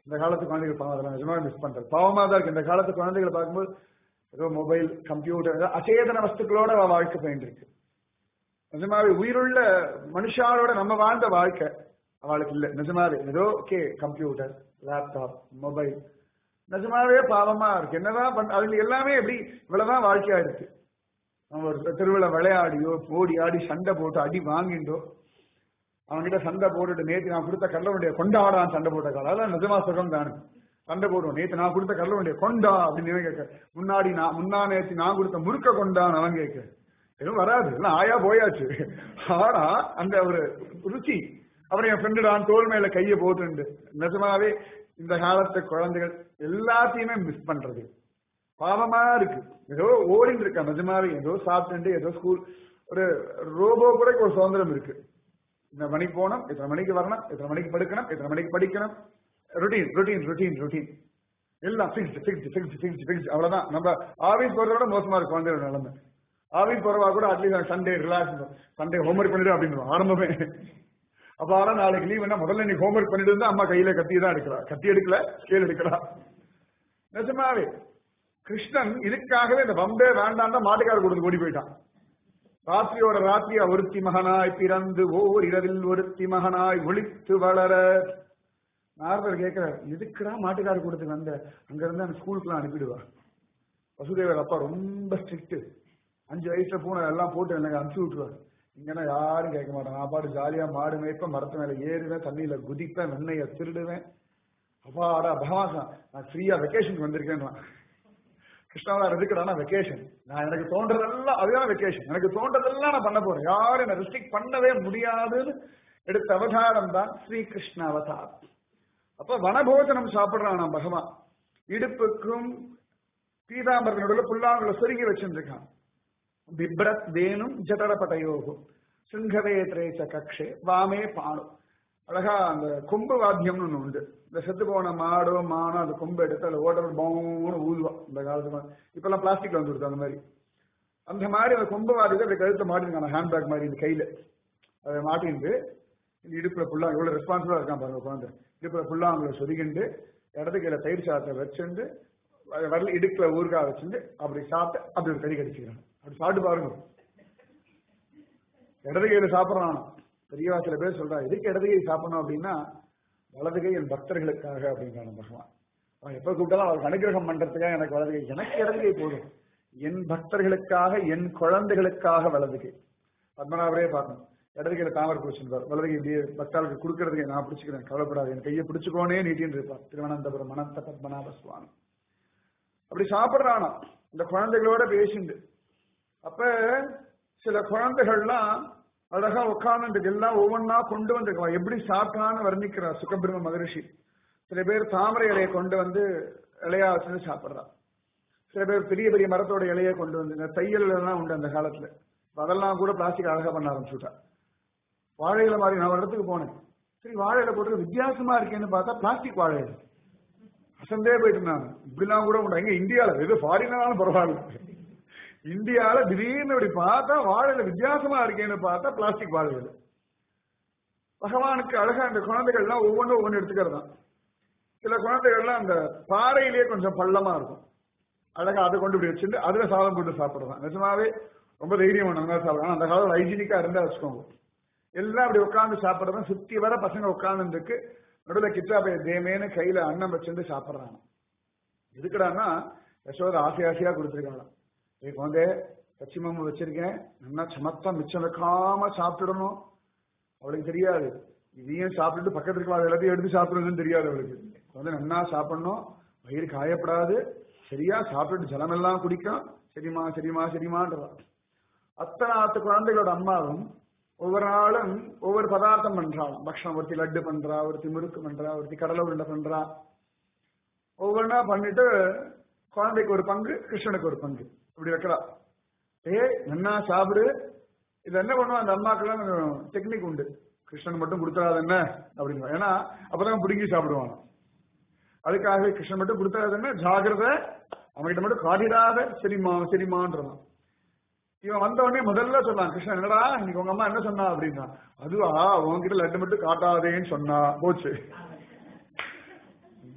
இந்த காலத்து குழந்தைகள் பாவம் அதெல்லாம் நிஜமாக மிஸ் பண்றது பாவமா தான் இருக்கு இந்த காலத்து குழந்தைகளை பார்க்கும்போது ஏதோ மொபைல் கம்ப்யூட்டர் ஏதோ அச்சேதன வஸ்துக்களோட அவ வாழ்க்கை போயிட்டு நிஜமாவே உயிருள்ள மனுஷாரோட நம்ம வாழ்ந்த வாழ்க்கை அவளுக்கு இல்ல நிஜமாவே ஏதோ ஓகே கம்ப்யூட்டர் லேப்டாப் மொபைல் நிஜமாவே பாவமா இருக்கு என்னதான் பண்ண அதுல எல்லாமே எப்படி இவ்வளவுதான் வாழ்க்கையா இருக்கு நம்ம ஒரு திருவிழா விளையாடியோ ஓடி ஆடி சண்டை போட்டு அடி வாங்கிண்டோ அவன்கிட்ட சண்டை போட்டுட்டு நேத்து நான் கொடுத்த கடலவண்டிய கொண்டாடான் சண்டை போட்ட காலம் அதான் நிஜமா சுகம் தானே சண்டை போடுவோம் நேத்து நான் கொடுத்த கடலவண்டிய கொண்டா அப்படின்னு இவன் கேட்க முன்னாடி நான் முன்னா நேத்து நான் கொடுத்த முறுக்க கொண்டான் அவன் கேட்க எதுவும் வராது எல்லாம் ஆயா போயாச்சு ஆனா அந்த ஒரு ருச்சி அப்புறம் என் ஃப்ரெண்டு நான் தோல் மேல கைய போட்டுண்டு நிஜமாவே இந்த காலத்து குழந்தைகள் எல்லாத்தையுமே மிஸ் பண்றது பாவமா இருக்கு ஏதோ ஓடிட்டு இருக்கா நிஜமாவே ஏதோ சாப்பிட்டு ஏதோ ஸ்கூல் ஒரு ரோபோ கூட ஒரு சுதந்திரம் இருக்கு இந்த மணிக்கு போகணும் இத்தனை மணிக்கு வரணும் இத்தனை மணிக்கு படுக்கணும் இத்தனை மணிக்கு படிக்கணும் ருட்டீன் ருட்டீன் ருட்டீன் ருட்டீன் எல்லாம் fix fix fix fix fix அவ்வளவுதான் நம்ம ஆபீஸ் போறத விட மோசமா இருக்கும் குழந்தையோட நிலைமை ஆபீஸ் போறவா கூட at least Sunday relax Sunday homework பண்ணிடு அப்படின்னு ஆரம்பமே அப்ப ஆனா நாளைக்கு லீவ் என்ன முதல்ல நீ ஹோம்ஒர்க் பண்ணிட்டு இருந்தா அம்மா கையில கத்தி தான் எடுக்கிறா கத்தி எடுக்கல ஸ்கேல் எடுக்கிறா நிஜமாவே கிருஷ்ணன் இதுக்காகவே இந்த பம்பே வேண்டாம் தான் மாட்டுக்கார கொடுத்து ஓடி போயிட்டான் ராத்திரியோட ராத்திரியா ஒருத்தி மகனாய் பிறந்து ஓர் இரவில் ஒருத்தி மகனாய் ஒளித்து வளர நாரதர் கேட்கிறார் எதுக்குடா மாட்டுக்கார கொடுத்து வந்த அங்க இருந்து அந்த ஸ்கூலுக்குலாம் அனுப்பிடுவா வசுதேவர் அப்பா ரொம்ப ஸ்ட்ரிக்ட் அஞ்சு வயசுல பூனை எல்லாம் போட்டு எனக்கு அனுப்பிச்சு விட்டுருவார் இங்கன்னா யாரும் கேட்க மாட்டேன் நான் பாட்டு ஜாலியா மாடு மேய்ப்பேன் மரத்து மேல ஏறுவேன் தண்ணியில குதிப்பேன் வெண்ணைய திருடுவேன் அப்பாடா பகவான் நான் ஃப்ரீயா வெக்கேஷனுக்கு வந்திருக்கேன் கிருஷ்ணாவதார் எதுக்குறானா வெக்கேஷன் நான் எனக்கு தோன்றதெல்லாம் அதுதான் வெக்கேஷன் எனக்கு தோன்றதெல்லாம் நான் பண்ண போறேன் யாரும் என்ன ரெஸ்ட்ரிக்ட் பண்ணவே முடியாதுன்னு எடுத்த அவதாரம் தான் ஸ்ரீ கிருஷ்ண அவதார் அப்ப வனபோஜனம் சாப்பிடுறான் நான் பகவான் இடுப்புக்கும் பீதாம்பரத்தினோட புல்லாங்குல சொருகி வச்சிருக்கான் பிப்ரத் வேணும் ஜடரபடயோகும் சிங்கவே திரேச்ச கக்ஷே வாமே பானு அழகா அந்த கொம்பு வாத்தியம்னு ஒண்ணு உண்டு இந்த செத்து போன மாடோ மானோ அந்த கொம்பு எடுத்து அதில் ஓட்டர் பவுன்னு ஊதுவா இந்த காலத்துல இப்பெல்லாம் பிளாஸ்டிக்ல வந்து கொடுத்து அந்த மாதிரி அந்த மாதிரி அந்த கொம்பு வாதியத்தை அப்படி கழுத்தை மாட்டிருக்காங்க ஹேண்ட்பேக் மாதிரி இந்த கையில அதை மாட்டிட்டு இந்த இடுப்புல புல்லா எவ்வளவு ரெஸ்பான்சிபிளா இருக்கான் பாருங்க குழந்தை இடுப்புல புல்லாங்களை சொருகிண்டு இடது கையில தயிர் சாதத்தை வச்சுண்டு வரல இடுப்புல ஊறுகாய் வச்சுட்டு அப்படி சாப்பிட்டு அப்படி ஒரு கறி கடிச்சுக்கிறான் அப்படி சாப்பிட்டு பாருங்க இடது கையில சாப்பிடறான் பெரியவா சில பேர் சொல்றா எதுக்கு இடது கை சாப்பிடணும் அப்படின்னா வலது கை என் பக்தர்களுக்காக அப்படிங்கிறான பகவான் அவன் எப்ப கூப்பிட்டாலும் அவருக்கு அனுகிரகம் பண்றதுக்காக எனக்கு வலது கை எனக்கு இடது கை போதும் என் பக்தர்களுக்காக என் குழந்தைகளுக்காக வலது கை பத்மநாபரே பார்க்கணும் இடது கையில தாமரை பிடிச்சிருப்பார் வலது கை இப்படியே பக்தாளுக்கு கொடுக்கறதுக்கு நான் பிடிச்சிக்கிறேன் கவலைப்படாது என் கையை பிடிச்சுக்கோனே நீட்டின்னு இருப்பார் திருவனந்தபுரம் அனந்த பத்மநாப சுவாமி அப்படி சாப்பிடுறானா இந்த குழந்தைகளோட பேசிண்டு அப்ப சில குழந்தைகள்லாம் அழகா உட்கார்ந்து எல்லாம் ஒவ்வொன்னா கொண்டு வந்திருக்கலாம் எப்படி சாப்பிட்டான்னு வர்ணிக்கிறார் சுகபிரம மகரிஷி சில பேர் தாமரை இலையை கொண்டு வந்து இலையா வச்சு சாப்பிடுறா சில பேர் பெரிய பெரிய மரத்தோட இலையை கொண்டு வந்து இந்த தையல் எல்லாம் உண்டு அந்த காலத்துல அதெல்லாம் கூட பிளாஸ்டிக் அழகா பண்ண ஆரம்பிச்சுட்டா வாழை இலை மாதிரி நான் ஒரு இடத்துக்கு போனேன் சரி வாழை இலை போட்டு வித்தியாசமா இருக்கேன்னு பார்த்தா பிளாஸ்டிக் வாழை இலை அசந்தே போயிட்டு இருந்தாங்க இப்படிலாம் கூட உண்டு எங்க இந்தியால எது ஃபாரினாலும் பரவாயில்ல இந்தியால திடீர்னு இப்படி பார்த்தா வாழையில வித்தியாசமா இருக்கேன்னு பார்த்தா பிளாஸ்டிக் வாழைகள் பகவானுக்கு அழகா அந்த குழந்தைகள்லாம் ஒவ்வொன்றும் ஒவ்வொன்று எடுத்துக்கிறதா சில குழந்தைகள்லாம் அந்த பாறையிலேயே கொஞ்சம் பள்ளமா இருக்கும் அழகா அதை கொண்டு இப்படி வச்சுட்டு அதுல சாதம் போட்டு சாப்பிடுறதான் நிஜமாவே ரொம்ப தைரியம் அந்த மாதிரி சாப்பிடலாம் அந்த காலம் ஹைஜீனிக்கா இருந்தா வச்சுக்கோங்க எல்லாம் அப்படி உட்காந்து சாப்பிடுறதும் சுத்தி வர பசங்க உட்காந்துருக்கு நடுவில் கிச்சாபை தேமேன்னு கையில அன்னம் வச்சுட்டு சாப்பிடுறாங்க எதுக்குடான்னா யசோத ஆசை ஆசையா கொடுத்துருக்காங்களாம் ஏ குழந்தை பச்சி மாமு வச்சிருக்கேன் நல்லா சமத்தா மிச்சம் வைக்காம சாப்பிடணும் அவளுக்கு தெரியாது இதையும் சாப்பிட்டுட்டு பக்கத்துல இருக்க எல்லாத்தையும் எடுத்து சாப்பிடுறதுன்னு தெரியாது அவளுக்கு குழந்தை நல்லா சாப்பிடணும் வயிறு காயப்படாது சரியா சாப்பிட்டுட்டு ஜலமெல்லாம் குடிக்கும் சரிமா சரிமா சரிமான்றா அத்தனை ஆத்து குழந்தைகளோட அம்மாவும் ஒவ்வொரு நாளும் ஒவ்வொரு பதார்த்தம் பண்றாளாம் பக்ஷணம் ஒருத்தி லட்டு பண்றா ஒருத்தி முறுக்கு பண்றா ஒருத்தி கடலை உருண்டை பண்றா ஒவ்வொன்றா பண்ணிட்டு குழந்தைக்கு ஒரு பங்கு கிருஷ்ணனுக்கு ஒரு பங்கு இப்படி வைக்கிறா ஏய் என்ன சாப்பிடு இது என்ன பண்ணுவா அந்த அம்மாக்கெல்லாம் டெக்னிக் உண்டு கிருஷ்ணன் மட்டும் கொடுத்துறாது என்ன அப்படின்னு ஏன்னா அப்பதான் பிடுங்கி சாப்பிடுவாங்க அதுக்காக கிருஷ்ணன் மட்டும் கொடுத்துறாது என்ன ஜாகிரத அவன்கிட்ட மட்டும் காட்டிடாத சரிமா சரிமான்றதான் இவன் வந்த உடனே முதல்ல சொன்னான் கிருஷ்ணன் என்னடா இன்னைக்கு உங்க அம்மா என்ன சொன்னா அப்படின்னா அதுவா உன்கிட்ட லட்டு மட்டும் காட்டாதேன்னு சொன்னா போச்சு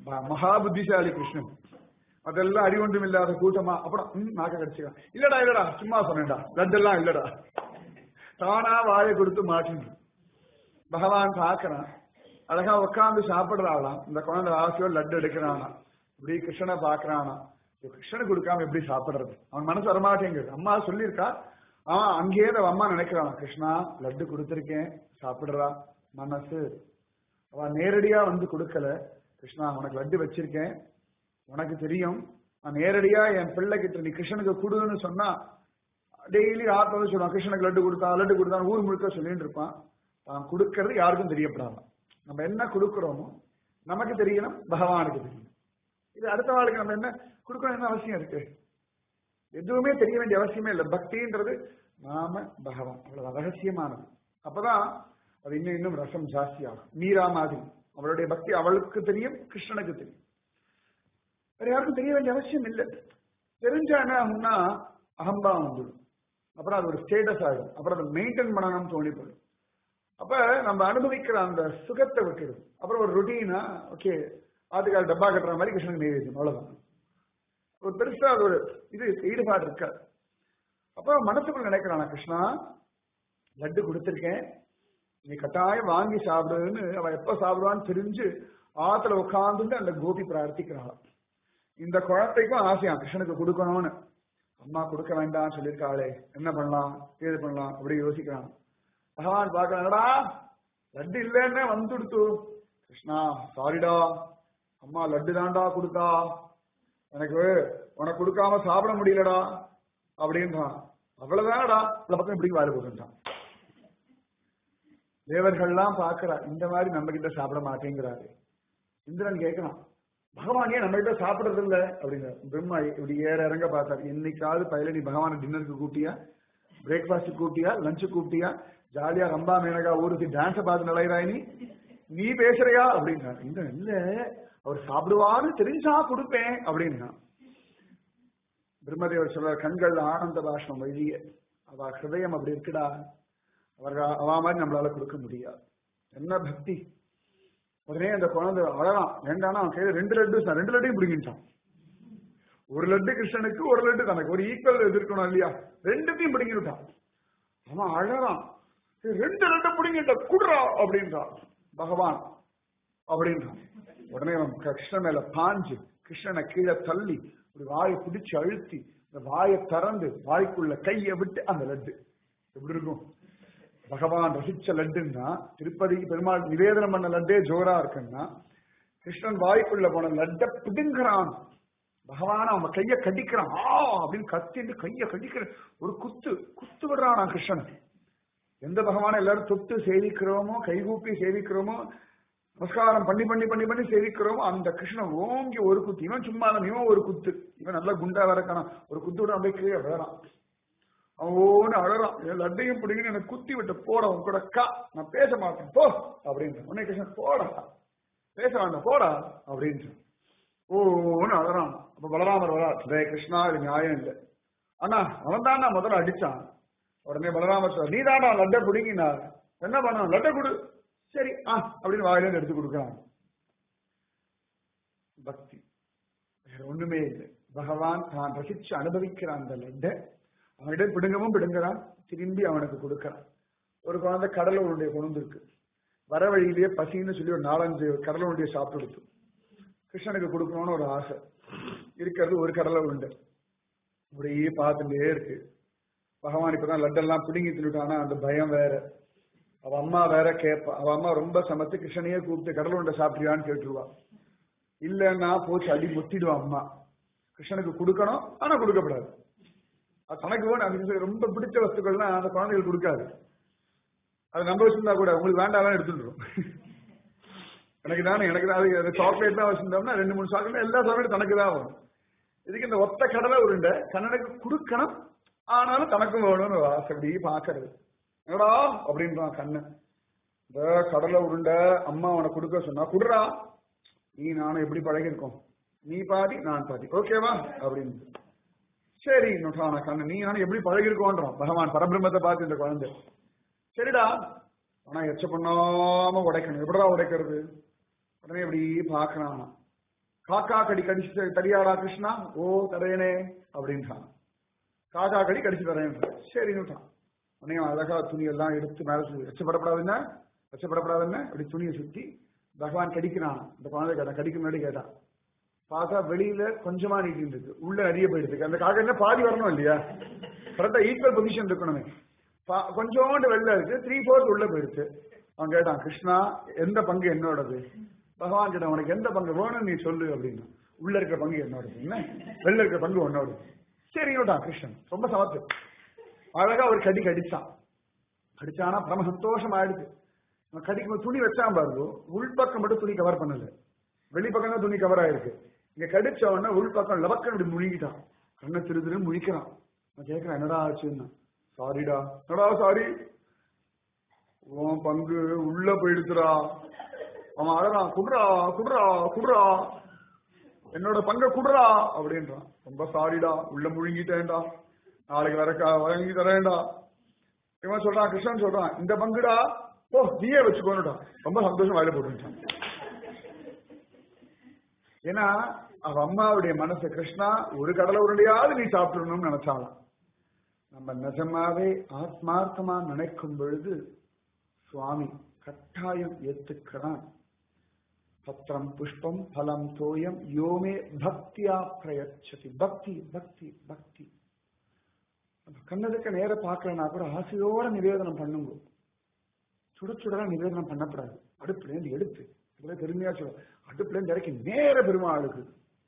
ம- மகா புத்திசாலி கிருஷ்ணன் அதெல்லாம் அறிவொன்றும் இல்லாத கூட்டமா அப்புறம் ம், நாக்க கடிச்சுக்கலாம் இல்லடா இல்லடா சும்மா சொன்னேன்டா லட்டெல்லாம் இல்லடா தானா வாயை கொடுத்து மாட்டின்னு பகவான் பார்க்கறான் அழகா உட்காந்து சாப்பிடுறாளாம் இந்த குழந்தை ஆசையோ லட்டு எடுக்கிறானா இப்படி கிருஷ்ணனை பார்க்கறானா ஐயோ, கிருஷ்ணனுக்கு கொடுக்காம எப்படி சாப்பிடுறது அவன் மனசு வரமாட்டேங்குது அம்மா சொல்லியிருக்கா ஆ அங்கேயே அவ அம்மா நினைக்கிறான் கிருஷ்ணா லட்டு கொடுத்திருக்கேன் சாப்பிடுறா மனசு அவ நேரடியா வந்து கொடுக்கல கிருஷ்ணா உனக்கு லட்டு வச்சிருக்கேன் உனக்கு தெரியும் நான் நேரடியா என் பிள்ளை கிட்ட நீ கிருஷ்ணனுக்கு கொடுன்னு சொன்னா டெய்லி ஆத்மா வந்து சொல்லுவான் கிருஷ்ணனுக்கு லட்டு கொடுத்தா லட்டு கொடுத்தா ஊர் முழுக்க சொல்லிட்டு இருப்பான் தான் கொடுக்கறது யாருக்கும் தெரியப்படாதான் நம்ம என்ன கொடுக்கிறோமோ நமக்கு தெரியணும் பகவானுக்கு தெரியணும் இது அடுத்த வாழ்க்கை நம்ம என்ன கொடுக்கணும் என்ன அவசியம் இருக்கு எதுவுமே தெரிய வேண்டிய அவசியமே இல்லை பக்தின்றது நாம பகவான் அவ்வளவு ரகசியமானது அப்பதான் அது இன்னும் இன்னும் ரசம் ஜாஸ்தியாகும் மீரா மாதிரி அவளுடைய பக்தி அவளுக்கு தெரியும் கிருஷ்ணனுக்கு தெரியும் வேற யாருக்கும் தெரிய வேண்டிய அவசியம் இல்லை தெரிஞ்சா என்ன ஆகும்னா அகம்பாவம் வந்துடும் அப்புறம் அது ஒரு ஸ்டேட்டஸ் ஆகும் அப்புறம் அதை மெயின்டைன் பண்ணணும்னு தோணி போயிடும் அப்ப நம்ம அனுபவிக்கிற அந்த சுகத்தை விட்டுடும் அப்புறம் ஒரு ருட்டீனா ஓகே ஆத்துக்கால் டப்பா கட்டுற மாதிரி கிருஷ்ணனுக்கு நெய்வேத்தியம் அவ்வளவுதான் ஒரு பெருசா அது ஒரு இது ஈடுபாடு இருக்காது அப்ப மனசுக்குள்ள நினைக்கிறானா கிருஷ்ணா லட்டு கொடுத்திருக்கேன் நீ கட்டாயம் வாங்கி சாப்பிடுன்னு அவ எப்ப சாப்பிடுவான்னு தெரிஞ்சு ஆத்துல உட்கார்ந்துட்டு அந்த கோபி பிரார்த்திக்கிறாள் இந்த குழந்தைக்கும் ஆசையா கிருஷ்ணனுக்கு கொடுக்கணும்னு அம்மா கொடுக்க வேண்டாம்னு சொல்லியிருக்காளே என்ன பண்ணலாம் ஏது பண்ணலாம் அப்படி யோசிக்கிறான் பகவான் பார்க்கறாங்கடா லட்டு இல்லைன்னே வந்துடுத்து கிருஷ்ணா சாரிடா அம்மா லட்டு தான்டா கொடுத்தா எனக்கு உனக்கு கொடுக்காம சாப்பிட முடியலடா அப்படின்றான் அவ்வளவுதானடா இந்த பக்கம் இப்படி வாரி போட்டுட்டான் தேவர்கள்லாம் பார்க்கறா இந்த மாதிரி நம்ம கிட்ட சாப்பிட மாட்டேங்கிறாரு இந்திரன் கேட்கலாம் பகவான் ஏன் நம்ம கிட்ட சாப்பிடுறது இல்ல அப்படிங்கிற பிரம்மா இப்படி ஏற இறங்க பார்த்தாரு என்னைக்காவது பயில நீ பகவான டின்னருக்கு கூப்பிட்டியா பிரேக்ஃபாஸ்ட் கூப்பிட்டியா லஞ்சு கூப்பிட்டியா ஜாலியா ரம்பா மேனகா ஊருக்கு டான்ஸ் பார்த்து நலைகிறாய் நீ நீ பேசுறியா அப்படின்னா இந்த இல்ல அவர் சாப்பிடுவான்னு தெரிஞ்சா கொடுப்பேன் அப்படின்னா பிரம்மதேவர் சொல்றார் கண்கள் ஆனந்த பாஷ்பம் வழிய அவ ஹிருதயம் அப்படி இருக்குடா அவர்கள் அவ மாதிரி நம்மளால கொடுக்க முடியாது என்ன பக்தி உடனே அந்த குழந்தை அழகான் வேண்டானா அவன் கையில ரெண்டு லட்டு தான் ரெண்டு லட்டையும் பிடிங்கிட்டான் ஒரு லட்டு கிருஷ்ணனுக்கு ஒரு லட்டு தனக்கு ஒரு ஈக்குவல் எதிர்க்கணும் இல்லையா ரெண்டுத்தையும் பிடிங்கிட்டான் அவன் அழகான் ரெண்டு லட்டு பிடிங்கிட்ட குடுறா அப்படின்றான் பகவான் அப்படின்றான் உடனே அவன் கிருஷ்ணன் மேல பாஞ்சு கிருஷ்ணனை கீழே தள்ளி ஒரு வாயை பிடிச்சு அழுத்தி இந்த வாயை திறந்து வாய்க்குள்ள கையை விட்டு அந்த லட்டு எப்படி இருக்கும் பகவான் ரசிச்ச லட்டுன்னா திருப்பதிக்கு பெருமாள் நிவேதனம் பண்ண லட்டே ஜோரா இருக்குன்னா கிருஷ்ணன் வாய்க்குள்ள போன லட்டை பிடுங்குறான் பகவான் அவன் கைய கடிக்கிறான் ஆ அப்படின்னு கத்திட்டு கைய கடிக்கிற ஒரு குத்து குத்து விடுறானா கிருஷ்ணன் எந்த பகவானை எல்லாரும் தொட்டு சேவிக்கிறோமோ கைகூப்பி சேவிக்கிறோமோ நமஸ்காரம் பண்ணி பண்ணி பண்ணி பண்ணி சேவிக்கிறோமோ அந்த கிருஷ்ணன் ஓங்கி ஒரு குத்து இவன் சும்மா இல்ல, இவன் ஒரு குத்து இவன் நல்லா குண்டா வரக்கான ஒரு குத்து விட அப்படியே கீழே விழறான் அவன் ஓன்னு அழறான் என் லட்டையும் பிடிங்கன்னு எனக்கு குத்தி விட்டு போட உன் கூட கா நான் பேச மாட்டேன் போ அப்படின்ற உடனே கிருஷ்ணன் போடா பேச வேண்டாம் போடா அப்படின்ற ஓன்னு அழறான் அப்ப பலராமர் வரா டே கிருஷ்ணா இது நியாயம் இல்லை அண்ணா அவன் தான் முதல்ல அடிச்சான் உடனே பலராமர் சார் நீ தானா லட்டை பிடிங்கினார் என்ன பண்ண லட்டை கொடு சரி ஆ அப்படின்னு வாயில எடுத்து கொடுக்குறான் பக்தி வேற ஒண்ணுமே இல்லை பகவான் தான் ரசிச்சு அனுபவிக்கிற அந்த லட்டை அவனிடம் பிடுங்கவும் பிடுங்குறான் திரும்பி அவனுக்கு கொடுக்கறான் ஒரு குழந்தை கடலூருடைய கொண்டு இருக்கு வர வழியிலேயே பசின்னு சொல்லி ஒரு நாலஞ்சு கடலூருடைய சாப்பிட்டு எடுத்து கிருஷ்ணனுக்கு கொடுக்கணும்னு ஒரு ஆசை இருக்கிறது ஒரு கடலை உருண்டை அப்படியே பார்த்துட்டே இருக்கு பகவான் இப்பதான் லட்டெல்லாம் பிடுங்கி தின்னுட்டானா அந்த பயம் வேற அவ அம்மா வேற கேட்பா அவ அம்மா ரொம்ப சமத்து கிருஷ்ணனையே கூப்பிட்டு கடல் உருண்டை சாப்பிட்றியான்னு கேட்டுருவா இல்லைன்னா போச்சு அடி முத்திடுவா அம்மா கிருஷ்ணனுக்கு கொடுக்கணும் ஆனா கொடுக்கப்படாது அது தனக்கு வேணும் அதுக்கு ரொம்ப பிடிச்ச வஸ்துக்கள்லாம் அந்த குழந்தைகள் கொடுக்காது அது நம்ம வச்சிருந்தா கூட உங்களுக்கு வேண்டாம் எடுத்துட்டுரும் எனக்கு தானே எனக்கு தான் அது சாக்லேட் தான் வச்சிருந்தோம்னா ரெண்டு மூணு சாக்லேட் எல்லா சாக்லேட்டும் தனக்கு தான் வரும் இதுக்கு இந்த ஒத்த கடலை உருண்டை கண்ணனுக்கு கொடுக்கணும் ஆனாலும் தனக்கும் வேணும்னு ஒரு ஆசை அப்படி பாக்குறது என்னடா அப்படின்றான் கண்ணன் இந்த கடலை உருண்டை அம்மா உனக்கு கொடுக்க சொன்னா குடுறா நீ நானும் எப்படி பழகிருக்கோம் நீ பாதி நான் பாதி ஓகேவா அப்படின்னு சரி நொட்டான கண்ணன் நீ நானும் எப்படி பழகிருக்கோன்றான் பகவான் பரபிரம்மத்தை பார்த்து இந்த குழந்தை சரிடா ஆனா எச்ச பண்ணாம உடைக்கணும் எப்படா உடைக்கிறது உடனே இப்படி பாக்குறான் காக்கா கடி கடிச்சு தரியாடா கிருஷ்ணா ஓ தரேனே அப்படின்றான் காக்கா கடி கடிச்சு தரேன் சரின்னுட்டான் உடனே அவன் அழகா துணியெல்லாம் எடுத்து மேல சொல்லி வச்சப்படப்படாதுன்னா வச்சப்படப்படாதுன்னா அப்படி துணியை சுத்தி பகவான் கடிக்கிறான் இந்த குழந்தை கேட்டான் கடிக்க முன்னாடி கேட்டான் பார்த்தா வெளியில கொஞ்சமா நீட்டின்னு இருக்கு உள்ள நிறைய போயிடுது அந்த காக்கா என்ன பாதி வரணும் இல்லையா கரெக்டா ஈக்குவல் பொசிஷன் இருக்கணுமே பா- கொஞ்சோண்டு வெளில இருக்கு த்ரீ ஃபோர்த் உள்ள போயிடுச்சு அவன் கேட்டான் கிருஷ்ணா எந்த பங்கு என்னோடது பகவான் கிட்ட உனக்கு எந்த பங்கு வேணும் நீ சொல்லு அப்படின்னு உள்ள இருக்கிற பங்கு என்னோடது என்ன வெளில இருக்கிற பங்கு உன்னோடது சரி விட்டான் கிருஷ்ணன் ரொம்ப சமத்து அழகா ஒரு கடி கடிச்சான் கடிச்சானா பரம சந்தோஷம் ஆயிடுச்சு அவன் கடிக்கும் துணி வச்சான் பாருங்க உள்பக்கம் மட்டும் துணி கவர் பண்ணல வெளிப்பக்கம் தான் துணி கவர் ஆயிருக்கு இங்க கடிச்ச உடனே உள்பக்கம் லபக்கன் இப்படி முழுகிட்டான் கண்ணை திரு திரு முழிக்கிறான் நான் கேட்கிறேன் என்னடா ஆச்சுன்னா சாரிடா என்னடா சாரி உன் பங்கு உள்ள போயிடுச்சுடா அவன் அழறான் குடுறா குடுறா குடுறா என்னோட பங்க குடுறா அப்படின்றான் ரொம்ப சாரிடா உள்ள முழுங்கிட்டேன்டா நாளைக்கு வர கா- வாங்கி தரேன்டா இவன் சொல்றான் கிருஷ்ணன் சொல்றான் இந்த பங்குடா ஓ நீயே வச்சுக்கோனுடா ரொம்ப சந்தோஷம் வாயில போட்டுட்டான் ஏன்னா அவ அம்மாவுடைய மனசு கிருஷ்ணா ஒரு கடலை உருண்டையாவது நீ சாப்பிடணும்னு நினைச்சாலாம் நம்ம நிஜமாவே ஆத்மார்த்தமா நினைக்கும் பொழுது சுவாமி கட்டாயம் ஏத்துக்கிறான் பத்திரம் புஷ்பம் பலம் தோயம் யோமே பக்தியா பிரயச்சதி பக்தி பக்தி பக்தி நம்ம கண்ணதுக்கு நேர பார்க்கலனா கூட ஆசையோட நிவேதனம் பண்ணுங்க சுட சுடரா நிவேதனம் பண்ணக்கூடாது அடுப்புல இருந்து எடுத்து இதுல பெருமையா சொல்ல அடுப்புல இருந்து இறக்கி நேர பெருமாளுக்கு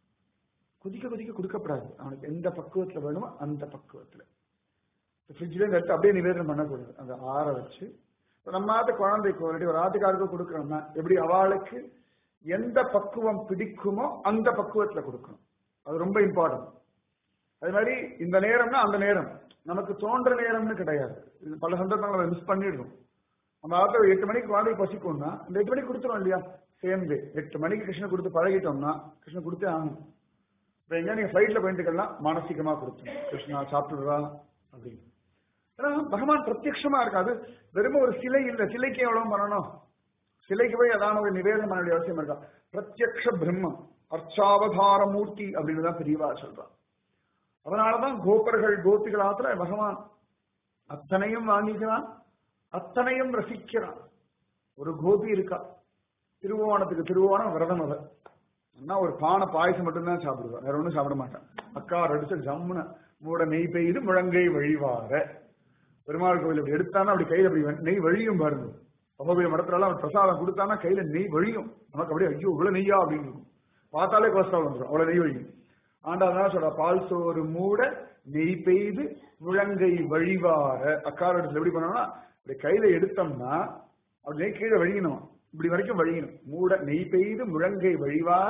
கொதிக்க கொதிக்க கொடுக்கப்படாது அவனுக்கு எந்த பக்குவத்துல வேணுமோ அந்த பக்குவத்துல ஃப்ரிட்ஜ்ல இருந்து எடுத்து அப்படியே நிவேதனம் பண்ணக்கூடாது அந்த ஆற வச்சு இப்ப நம்ம ஆத்து குழந்தைக்கு ஒரு ஒரு ஆத்துக்காருக்கு கொடுக்குறோம்னா எப்படி அவளுக்கு எந்த பக்குவம் பிடிக்குமோ அந்த பக்குவத்துல கொடுக்கணும் அது ரொம்ப இம்பார்ட்டன்ட் அது மாதிரி இந்த நேரம்னா அந்த நேரம் நமக்கு தோன்ற நேரம்னு கிடையாது இது பல சந்தர்ப்பங்களை மிஸ் பண்ணிடுறோம் நம்ம ஆத்துல எட்டு மணிக்கு குழந்தைக்கு பசிக்கும்னா இந்த எட்டு மணிக்கு கொடுத்துரும் இல்லையா சேர்ந்து எட்டு மணிக்கு கிருஷ்ணன் கொடுத்து பழகிட்டோம்னா கிருஷ்ணன் கொடுத்தே ஆகணும் இப்ப எங்க நீங்க ஃபிளைட்ல போயிட்டுக்கலாம் மானசீகமா கொடுத்தோம் கிருஷ்ணா சாப்பிட்டுடுறா அப்படின்னு ஏன்னா பகவான் பிரத்யட்சமா இருக்காது வெறும் ஒரு சிலை இல்ல சிலைக்கு எவ்வளவு பண்ணணும் சிலைக்கு போய் அதான ஒரு நிவேதனம் பண்ண வேண்டிய அவசியம் இருக்கா பிரத்யக்ஷ பிரம்மம் அர்ச்சாவதார மூர்த்தி அப்படின்னு தான் பெரியவா சொல்றா அதனாலதான் கோபர்கள் கோபிகள் ஆத்துல பகவான் அத்தனையும் வாங்கிக்கிறான் அத்தனையும் ரசிக்கிறான் ஒரு கோபி இருக்கா திருவோணத்துக்கு திருவோணம் விரதம் அவர் அண்ணா ஒரு பானை பாயசம் மட்டும்தான் சாப்பிடுவா வேற ஒண்ணும் சாப்பிட மாட்டான் அக்கா அடிச்சு ஜம்முன மூட நெய் பெய்து முழங்கை வழிவார பெருமாள் கோவில் அப்படி எடுத்தானா அப்படி கையில அப்படி வெ- நெய் வழியும் பாருங்க பகவதி மடத்துல எல்லாம் அவன் பிரசாதம் கொடுத்தானா கையில நெய் வழியும் நமக்கு அப்படியே ஐயோ இவ்வளவு நெய்யா அப்படின்னு இருக்கும் பார்த்தாலே கொலஸ்ட்ரால் வந்துடும் அவ்வளவு நெய் வழியும் ஆண்டா தான் சொல்ற பால் சோறு மூட நெய் பெய்து முழங்கை வழிவார அக்கார இடத்துல எப்படி பண்ணோம்னா இப்படி கையில எடுத்தோம்னா அப்படி நெய் கீழே வழியணும் இப்படி வரைக்கும் வழியணும் மூட நெய் பெய்து முழங்கை வழிவார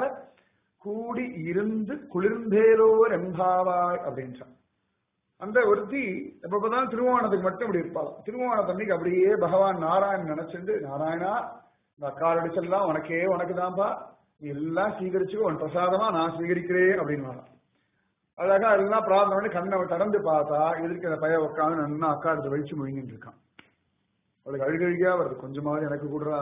கூடி இருந்து குளிர்ந்தேலோர் எம்பாவாய் அப்படின்றான் அந்த ஒருத்தி எப்பதான் திருவோணத்துக்கு மட்டும் இப்படி இருப்பாள் திருவோணத்தன்னைக்கு அப்படியே பகவான் நாராயணன் நினைச்சிட்டு நாராயணா இந்த அக்காரடிச்செல்லாம் உனக்கே உனக்கு தான்ப்பா நீ எல்லாம் சீகரிச்சு உன் பிரசாதமா நான் சீகரிக்கிறேன் அப்படின்னு அழகா எல்லாம் பிரார்த்தனை பண்ணி கண்ணை கடந்து பார்த்தா எதிர்க்க அந்த பையன் உட்காந்து நன்னா அக்கா எடுத்து வலிச்சு முழுங்கிட்டு இருக்கான் அவளுக்கு அழுகழுகியா வருது கொஞ்சமாவது எனக்கு கொடுறா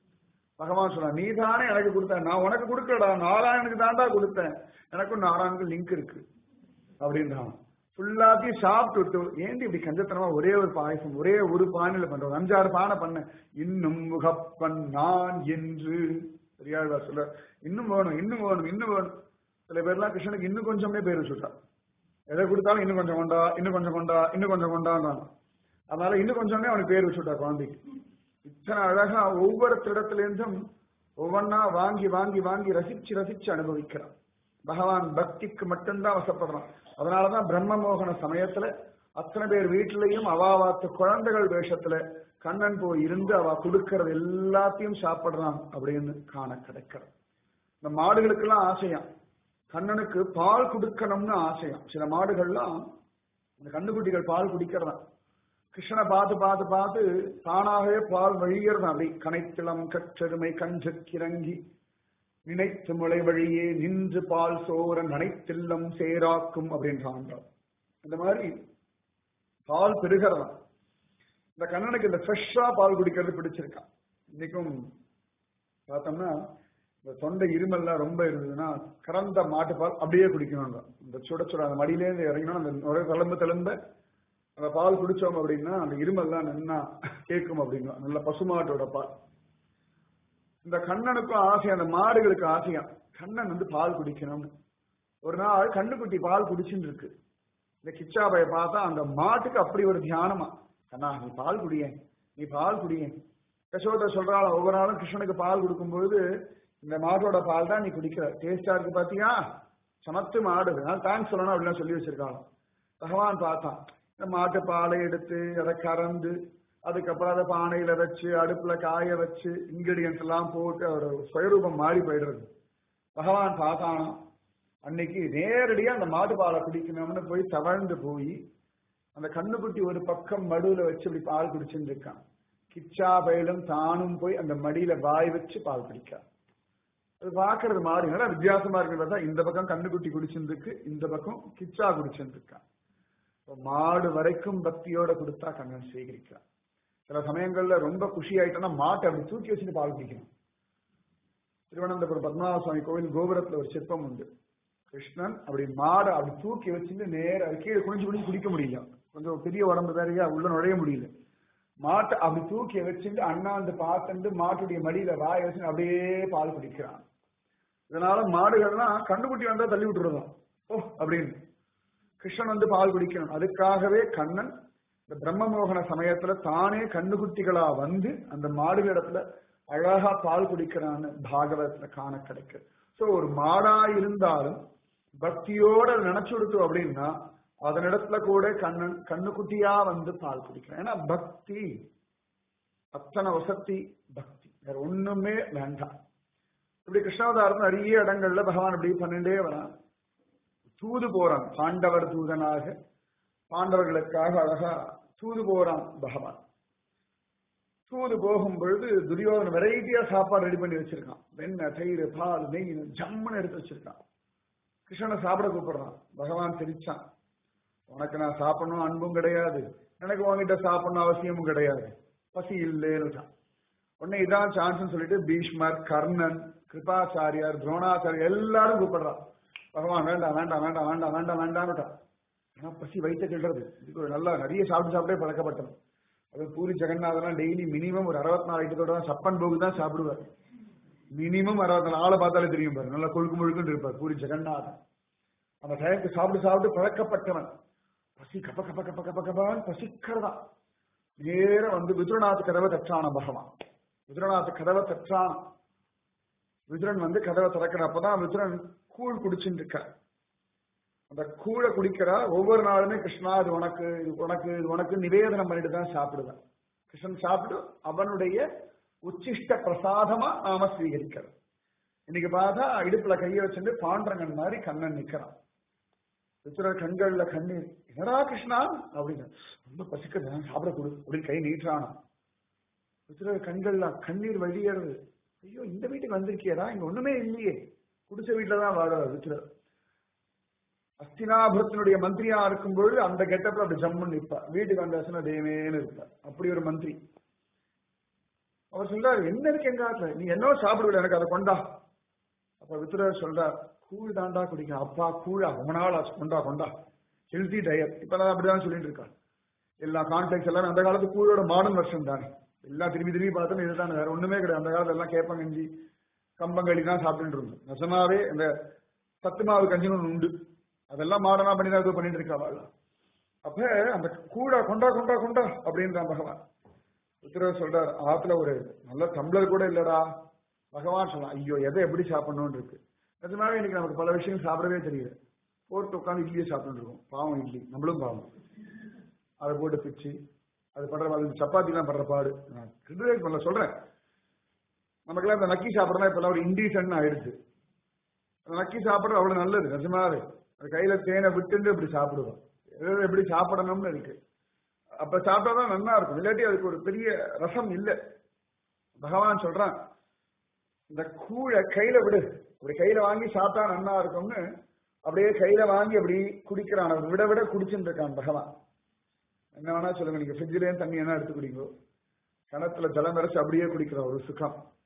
பகவான் சொன்னா நீ தானே எனக்கு கொடுத்த நான் உனக்கு கொடுக்கலடா நாராயணனுக்கு தான்டா கொடுத்தேன் எனக்கும் நாராயணுக்கு லிங்க் இருக்கு அப்படின்றான் ஃபுல்லாத்தையும் சாப்பிட்டு ஏண்டி இப்படி கஞ்சத்தனமா ஒரே ஒரு பாயசம் ஒரே ஒரு பானையில பண்றோம் அஞ்சாறு பானை பண்ண இன்னும் முகப்பன் நான் என்று பெரியாழ்வார் சொல்ல இன்னும் வேணும் இன்னும் வேணும் இன்னும் வேணும் சில பேர்லாம் கிருஷ்ணனுக்கு இன்னும் கொஞ்சமே பேர் வச்சுட்டா எதை கொடுத்தாலும் இன்னும் கொஞ்சம் கொண்டா இன்னும் கொஞ்சம் கொண்டா இன்னும் கொஞ்சம் கொண்டான்றான் அதனால இன்னும் கொஞ்சமே அவனுக்கு பேர் வச்சுட்டா குழந்தைக்கு இத்தனை அழகா ஒவ்வொருத்தரிடத்துல இருந்தும் ஒவ்வொன்னா வாங்கி வாங்கி வாங்கி ரசிச்சு ரசிச்சு அனுபவிக்கிறான் பகவான் பக்திக்கு மட்டும்தான் வசப்படுறான் அதனாலதான் பிரம்ம மோகன சமயத்துல அத்தனை பேர் வீட்டிலையும் அவாவாத்து குழந்தைகள் வேஷத்துல கண்ணன் போய் இருந்து அவ கொடுக்கறது எல்லாத்தையும் சாப்பிடுறான் அப்படின்னு காண கிடைக்கிறது இந்த மாடுகளுக்கெல்லாம் ஆசையாம் கண்ணனுக்கு பால் கொடுக்கணும்னு ஆசையாம் சில மாடுகள்லாம் இந்த கண்ணுக்குட்டிகள் பால் குடிக்கிறதான் கிருஷ்ணனை பார்த்து பார்த்து பார்த்து தானாகவே பால் வழிகிறது அப்படி கனைத்திளம் கற்றெருமை கஞ்சக்கிறங்கி நினைத்து முளை வழியே நின்று பால் சோர நனைத்தில்லம் சேராக்கும் அப்படின்றான் இந்த மாதிரி பால் பெருகிறதான் இந்த கண்ணனுக்கு இந்த ஃப்ரெஷ்ஷா பால் குடிக்கிறது பிடிச்சிருக்கான் இன்னைக்கும் பார்த்தோம்னா இந்த தொண்டை இருமல்லாம் ரொம்ப இருந்ததுன்னா கறந்த மாட்டுப்பால் அப்படியே குடிக்கணும் இந்த சுட சுட அந்த மடியிலேருந்து இறங்கினா அந்த நுரை தழும்ப தழும்ப அந்த பால் குடிச்சோம் அப்படின்னா அந்த இருமல்லாம் நின்னா கேட்கும் அப்படின்னா நல்ல பசுமாட்டோட பால் இந்த கண்ணனுக்கும் ஆசை அந்த மாடுகளுக்கு ஆசையா கண்ணன் வந்து பால் குடிக்கணும்னு ஒரு நாள் கண்ணுக்குட்டி பால் குடிச்சுட்டு இருக்கு இந்த கிச்சாபைய பார்த்தா அந்த மாட்டுக்கு அப்படி ஒரு தியானமா கண்ணா நீ பால் குடியேன் நீ பால் குடியேன் யசோதா சொல்றாள் ஒவ்வொரு நாளும் கிருஷ்ணனுக்கு பால் கொடுக்கும்போது இந்த மாட்டோட பால் தான் நீ குடிக்கிற டேஸ்டா இருக்கு பாத்தியா சமத்து மாடு அதனால தேங்க்ஸ் சொல்லணும் அப்படின்னு சொல்லி வச்சிருக்காங்க பகவான் பார்த்தான் இந்த மாட்டு பாலை எடுத்து அதை கறந்து அதுக்கப்புறம் அதை பானையில வச்சு அடுப்புல காய வச்சு இன்கிரீடியன்ஸ் எல்லாம் போட்டு ஒரு சுயரூபம் மாறி போயிடுறது பகவான் பார்த்தானா அன்னைக்கு நேரடியா அந்த மாட்டு பாலை குடிக்கணும்னு போய் தவழ்ந்து போய் அந்த கண்ணுக்குட்டி ஒரு பக்கம் மடுவுல வச்சு இப்படி பால் குடிச்சுட்டு இருக்கான் கிச்சா பயிலும் தானும் போய் அந்த மடியில வாய் வச்சு பால் குடிக்கான் அது பாக்குறது மாறி நல்லா வித்தியாசமா இருக்கிறதா இந்த பக்கம் கண்ணுக்குட்டி குடிச்சிருக்கு இந்த பக்கம் கிச்சா குடிச்சிருக்கான் மாடு வரைக்கும் பக்தியோட கொடுத்தா கண்ணன் சேகரிக்கிறான் சில சமயங்கள்ல ரொம்ப குஷி ஆயிட்டோம்னா மாட்டை அப்படி தூக்கி வச்சுட்டு பால் குடிக்கணும் திருவனந்தபுரம் பத்மநாப சுவாமி கோவில் கோபுரத்துல ஒரு சிற்பம் உண்டு கிருஷ்ணன் அப்படி மாடை அப்படி தூக்கி வச்சுட்டு நேர கீழே குனிஞ்சு குனிஞ்சு குடிக்க முடியல கொஞ்சம் பெரிய உடம்பு வேறையா உள்ள நுழைய முடியல மாட்டை அப்படி தூக்கி வச்சுட்டு அண்ணாந்து பார்த்துட்டு மாட்டுடைய மடியில வாய வச்சு அப்படியே பால் குடிக்கிறான் இதனால மாடுகள்லாம் கண்டுக்குட்டி வந்தா தள்ளி விட்டுறதாம் ஓ அப்படின்னு கிருஷ்ணன் வந்து பால் குடிக்கணும் அதுக்காகவே கண்ணன் இந்த பிரம்மமோகன சமயத்துல தானே கண்ணுக்குட்டிகளா வந்து அந்த மாடுகளிடத்துல அழகா பால் குடிக்கிறான்னு பாகவதத்துல காண கிடைக்குது சோ ஒரு மாடா இருந்தாலும் பக்தியோட நினைச்சு கொடுத்தோம் அப்படின்னா அதனிடத்துல கூட கண்ணன் கண்ணுக்குட்டியா வந்து பால் குடிக்கிறான் ஏன்னா பக்தி அத்தனை வசதி பக்தி வேற ஒண்ணுமே வேண்டாம் இப்படி கிருஷ்ணாவதாரம் நிறைய இடங்கள்ல பகவான் இப்படி பண்ணிட்டே வரான் தூது போறான் பாண்டவர் தூதனாக பாண்டவர்களுக்காக அழகா தூது போறான் பகவான் தூது போகும் பொழுது துரியோதன வெரைட்டியா சாப்பாடு ரெடி பண்ணி வச்சிருக்கான் வெண்ணெய் தயிர் பால் நெய் ஜம்முன்னு எடுத்து வச்சிருக்கான் கிருஷ்ணனை சாப்பிட கூப்பிடுறான் பகவான் சிரிச்சான் உனக்கு நான் சாப்பிடணும் அன்பும் கிடையாது எனக்கு உங்ககிட்ட சாப்பிடணும் அவசியமும் கிடையாது பசி இல்லைன்னு உடனே இதான் சான்ஸ் சொல்லிட்டு பீஷ்மர் கர்ணன் கிருபாச்சாரியார் துரோணாச்சாரியர் எல்லாரும் கூப்பிடுறான் பகவான் வேண்டாம் வேண்டாம் வேண்டாம் வேண்டாம் வேண்டாம் வேண்டாம்னுட்டான் ஆனா பசி வயிற்ற கிள்றது இதுக்கு ஒரு நல்லா நிறைய சாப்பிட்டு சாப்பிட்டே பழக்கப்பட்டது அது பூரி ஜெகநாதெல்லாம் டெய்லி மினிமம் ஒரு அறுபத்தி நாலு ஐட்டத்தோட தான் சப்பன் போகு தான் சாப்பிடுவார் மினிமம் அறுபத்தி நாலு ஆளை பார்த்தாலே தெரியும் பாரு நல்லா கொழுக்கு முழுக்குன்னு இருப்பார் பூரி ஜெகநாதன் அந்த டயத்துக்கு சாப்பிட்டு சாப்பிட்டு பழக்கப்பட்டவன் பசி கப்ப கப்ப கப்ப கப்ப கப்பான்னு பசிக்கிறதா நேர வந்து விதுரநாத் கதவை தற்றான பகவான் விதுரநாத் கதவை தற்றான் விதுரன் வந்து கதவை திறக்கிறப்பதான் விதுரன் கூழ் குடிச்சுட்டு இருக்க அந்த கூழை குடிக்கிறா ஒவ்வொரு நாளுமே கிருஷ்ணா இது உனக்கு இது உனக்கு இது உனக்கு நிவேதனம் பண்ணிட்டு தான் சாப்பிடுவேன் கிருஷ்ணன் சாப்பிட்டு அவனுடைய உச்சிஷ்ட பிரசாதமா நாம ஸ்வீகரிக்கிறோம் இன்னைக்கு பார்த்தா இடுப்புல கைய வச்சுட்டு பாண்டரங்கன் மாதிரி கண்ணன் நிக்கிறான் வித்துரர் கண்கள்ல கண்ணீர் என்னடா கிருஷ்ணா அப்படின்னு ரொம்ப பசிக்குது சாப்பிட கொடு அப்படின்னு கை நீட்டானா வித்துரர் கண்கள்ல கண்ணீர் வழியறது ஐயோ இந்த வீட்டுக்கு வந்திருக்கியடா இங்க ஒண்ணுமே இல்லையே குடிசை வீட்டுலதான் வாழறார் வித்துரர் அஸ்தினாபுரத்தினுடைய மந்திரியா இருக்கும் பொழுது அந்த கெட்டப்ல அப்படி ஜம்முன்னு நிற்பார் வீட்டுக்கு வந்தாச்சுன்னா தேவேன்னு இருப்பார் அப்படி ஒரு மந்திரி அவர் சொல்றாரு என்ன இருக்கு எங்க ஆத்துல நீ என்ன சாப்பிடுவிட எனக்கு அதை கொண்டா அப்ப வித்துரர் சொல்றார் கூழ் தாண்டா குடிக்கும் அப்பா கூழா ரொம்ப நாள் ஆச்சு கொண்டா கொண்டா ஹெல்தி டயட் இப்பதான் அப்படிதான் சொல்லிட்டு இருக்காங்க எல்லா கான்டெக்ட் எல்லாமே அந்த காலத்து கூழோட மாடர்ன் வெர்ஷன் தானே எல்லாம் திரும்பி திரும்பி பார்த்தோம் இதுதான் வேற ஒண்ணுமே கிடையாது அந்த காலத்துல எல்லாம் கேப்பங்கஞ்சி கம்பங்களி தான் சாப்பிட்டு இருந்தோம் நிஜமாவே இந்த சத்து மாவு கஞ்சின்னு ஒண்ணு உண்டு அதெல்லாம் மாடர்னா பண்ணி தான் பண்ணிட்டு இருக்கா அப்ப அந்த கூடா கொண்டா கொண்டா கொண்டா அப்படின்றான் பகவான் உத்தரவு சொல்றார் ஆத்துல ஒரு நல்ல டம்ளர் கூட இல்லடா பகவான் சொல்லலாம் ஐயோ எதை எப்படி சாப்பிடணும்னு இருக்கு நிஜமாவே இன்னைக்கு நமக்கு பல விஷயம் சாப்பிடவே தெரியல போட்டு உட்காந்து இட்லியை சாப்பிட்டு இருக்கோம் பாவம் இட்லி நம்மளும் பாவம் அதை போட்டு பிச்சு அது பண்ற மாதிரி சப்பாத்தி எல்லாம் பண்ற பாடு நான் கிரிட்டிசைஸ் பண்ணல சொல்றேன் நமக்கெல்லாம் இந்த நக்கி சாப்பிடறதா இப்பெல்லாம் ஒரு இண்டீசன் ஆயிடுச்சு அந்த நக்கி சாப்பிடுறது அவ்வளவு நல்லது நிஜமாவே அது கையில தேனை விட்டுட்டு இப்படி சாப்பிடுவோம் எது எப்படி சாப்பிடணும்னு இருக்கு அப்ப சாப்பிட்டாதான் நல்லா இருக்கும் இல்லாட்டி அதுக்கு ஒரு பெரிய ரசம் இல்லை பகவான் சொல்றான் இந்த கூழை கையில விடு அப்படி கையில வாங்கி சாப்பிட்டா நல்லா இருக்கும்னு அப்படியே கையில வாங்கி அப்படி குடிக்கிறான் அவன் விட விட குடிச்சுட்டு இருக்கான் பகவான் என்ன வேணா சொல்லுங்க நீங்க ஃப்ரிட்ஜ்லயும் தண்ணி என்ன எடுத்து குடிங்கோ கிணத்துல ஜலம் இறைச்சு அப்படியே குடிக்கிற ஒரு சுகம்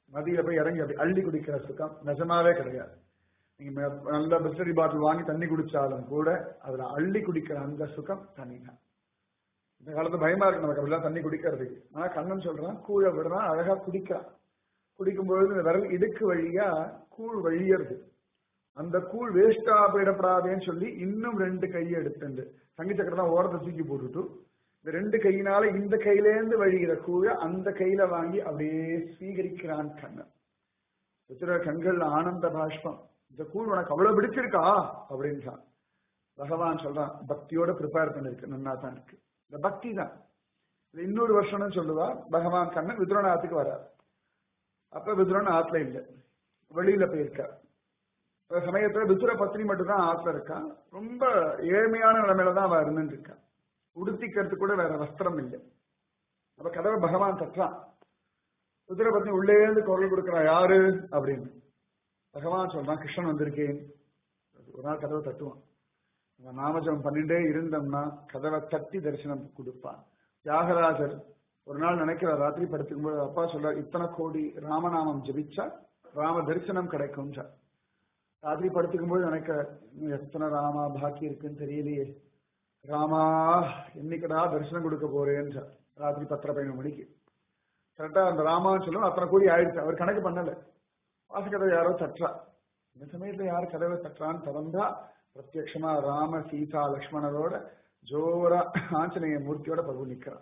நதியில போய் இறங்கி அப்படி அள்ளி குடிக்கிற சுகம் நிஜமாவே கிடையாது நீங்க மெ- நல்ல பிஸ்லரி பாட்டில் வாங்கி தண்ணி குடிச்சாலும் கூட அதுல அள்ளி குடிக்கிற அந்த சுகம் தனிதான் இந்த காலத்து பயமா இருக்கு நமக்கு அப்படிலாம் தண்ணி குடிக்கிறதுக்கு ஆனா கண்ணன் சொல்றான் கூழ விடுறான் அழகா குடிக்கிறான் குடிக்கும்பொழுது இந்த விரல் இடுக்கு வழியா கூழ் வழியறது அந்த கூழ் வேஸ்டா போயிடப்படாதேன்னு சொல்லி இன்னும் ரெண்டு கையை எடுத்துண்டு சங்கி சக்கரம் தான் ஓரத்தை தூக்கி போட்டுட்டு இந்த ரெண்டு கையினால இந்த கையிலேந்து வழிகிற கூழ அந்த கையில வாங்கி அப்படியே ஸ்வீகரிக்கிறான் கண்ணன் உத்திர கண்கள்ல ஆனந்த பாஷ்பம் இந்த கூழ் உனக்கு அவ்வளவு பிடிச்சிருக்கா அப்படின்றான் பகவான் சொல்றான் பக்தியோட ப்ரிப்பேர் பண்ணிருக்கு நன்னா தான் இருக்கு இந்த பக்தி தான் இது இன்னொரு வருஷம்னு சொல்லுவா பகவான் கண்ணன் விதுரநாத்துக்கு வரார் அப்ப விதுரன் ஆத்துல இல்ல வெளியில போயிருக்கார் அந்த சமயத்துல விதுர பத்னி மட்டும் தான் ஆத்துல இருக்கா ரொம்ப ஏழ்மையான நிலைமையில தான் அவ இருந்துட்டு இருக்கா உடுத்திக்கிறதுக்கு கூட வேற வஸ்திரம் இல்லை அப்ப கதவை பகவான் தட்டுறான் விதுர பத்னி உள்ளே இருந்து குரல் கொடுக்கிறா யாரு அப்படின்னு பகவான் சொல்றான் கிருஷ்ணன் வந்திருக்கேன் ஒரு நாள் கதவை தட்டுவான் நம்ம நாமஜபம் பண்ணிட்டே இருந்தோம்னா கதவை தட்டி தரிசனம் கொடுப்பான் தியாகராஜர் ஒரு நாள் நினைக்கிற ராத்திரி படுத்துக்கும் போது அப்பா சொல்றார் இத்தனை கோடி ராமநாமம் ஜபிச்சா ராம தரிசனம் கிடைக்கும் ராத்திரி படுத்துக்கும் போது நினைக்க இன்னும் எத்தனை ராமா பாக்கி இருக்குன்னு தெரியலையே ராமா என்னைக்கடா தரிசனம் கொடுக்க போறேன்னு ராத்திரி பத்தரை பதினொரு மணிக்கு கரெக்டா அந்த ராமான்னு சொல்லும் அத்தனை கோடி ஆயிடுச்சு அவர் கணக்கு பண்ணல வாசக்கதவை யாரோ தட்டுறா இந்த சமயத்துல யார் கதவை தட்டுறான்னு திறந்தா பிரத்யட்சமா ராம சீதா லக்ஷ்மணரோட ஜோரா ஆஞ்சநேய மூர்த்தியோட பிரபு நிக்கிறான்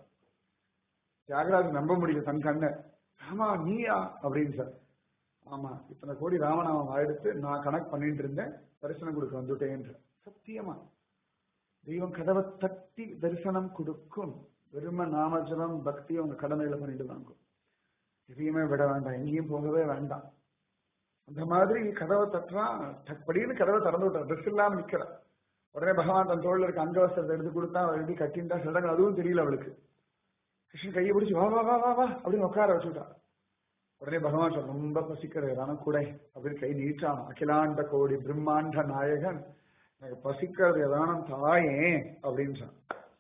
தியாகராஜ் நம்ப முடியல தன் கண்ண ஆமா நீயா அப்படின்னு சார் ஆமா இத்தனை கோடி ராமநாமம் ஆயிடுத்து நான் கணக்கு பண்ணிட்டு இருந்தேன் தரிசனம் கொடுக்க வந்துட்டேன் சத்தியமா தெய்வம் கதவை தட்டி தரிசனம் கொடுக்கும் வெறும நாமஜபம் பக்தி உங்க கடமையில பண்ணிட்டு வாங்கும் எதையுமே விட வேண்டாம் எங்கேயும் போகவே வேண்டாம் அந்த மாதிரி கதவை தட்டுறான் டக்படின்னு கதவை திறந்து விட்டான் ட்ரெஸ் இல்லாம நிக்கிறா உடனே பகவான் தன் தோல்ல இருக்க அங்கவஸ்திரத்தை எடுத்து கொடுத்தா அவள் எப்படி கட்டின்டா சிலடங்கள் அதுவும் தெரியல அவளுக்கு கிருஷ்ணன் கையை பிடிச்சி வா வா வா வா வா அப்படின்னு உட்கார வச்சுட்டா உடனே பகவான் சொல்ல ரொம்ப பசிக்கிற ஏதானும் கூட அப்படின்னு கை நீட்டான் அகிலாண்ட கோடி பிரம்மாண்ட நாயகன் எனக்கு பசிக்கிறது ஏதானும் தாயே அப்படின்னு சொன்னான்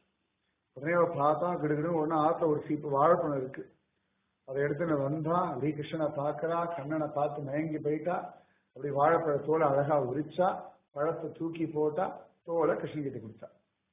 உடனே அவ பார்த்தா கிடுகிடு உடனே ஆத்துல ஒரு சீப்பு வாழைப்பழம் இருக்கு அதை எடுத்துன்னு வந்தா அப்படி கிருஷ்ணனை பார்க்கறா கண்ணனை பார்த்து மயங்கி போயிட்டா அப்படி வாழைப்பழ தோலை அழகா உரிச்சா பழத்தை தூக்கி போட்டா தோலை கிருஷ்ணன் கிட்ட கொடுத்தா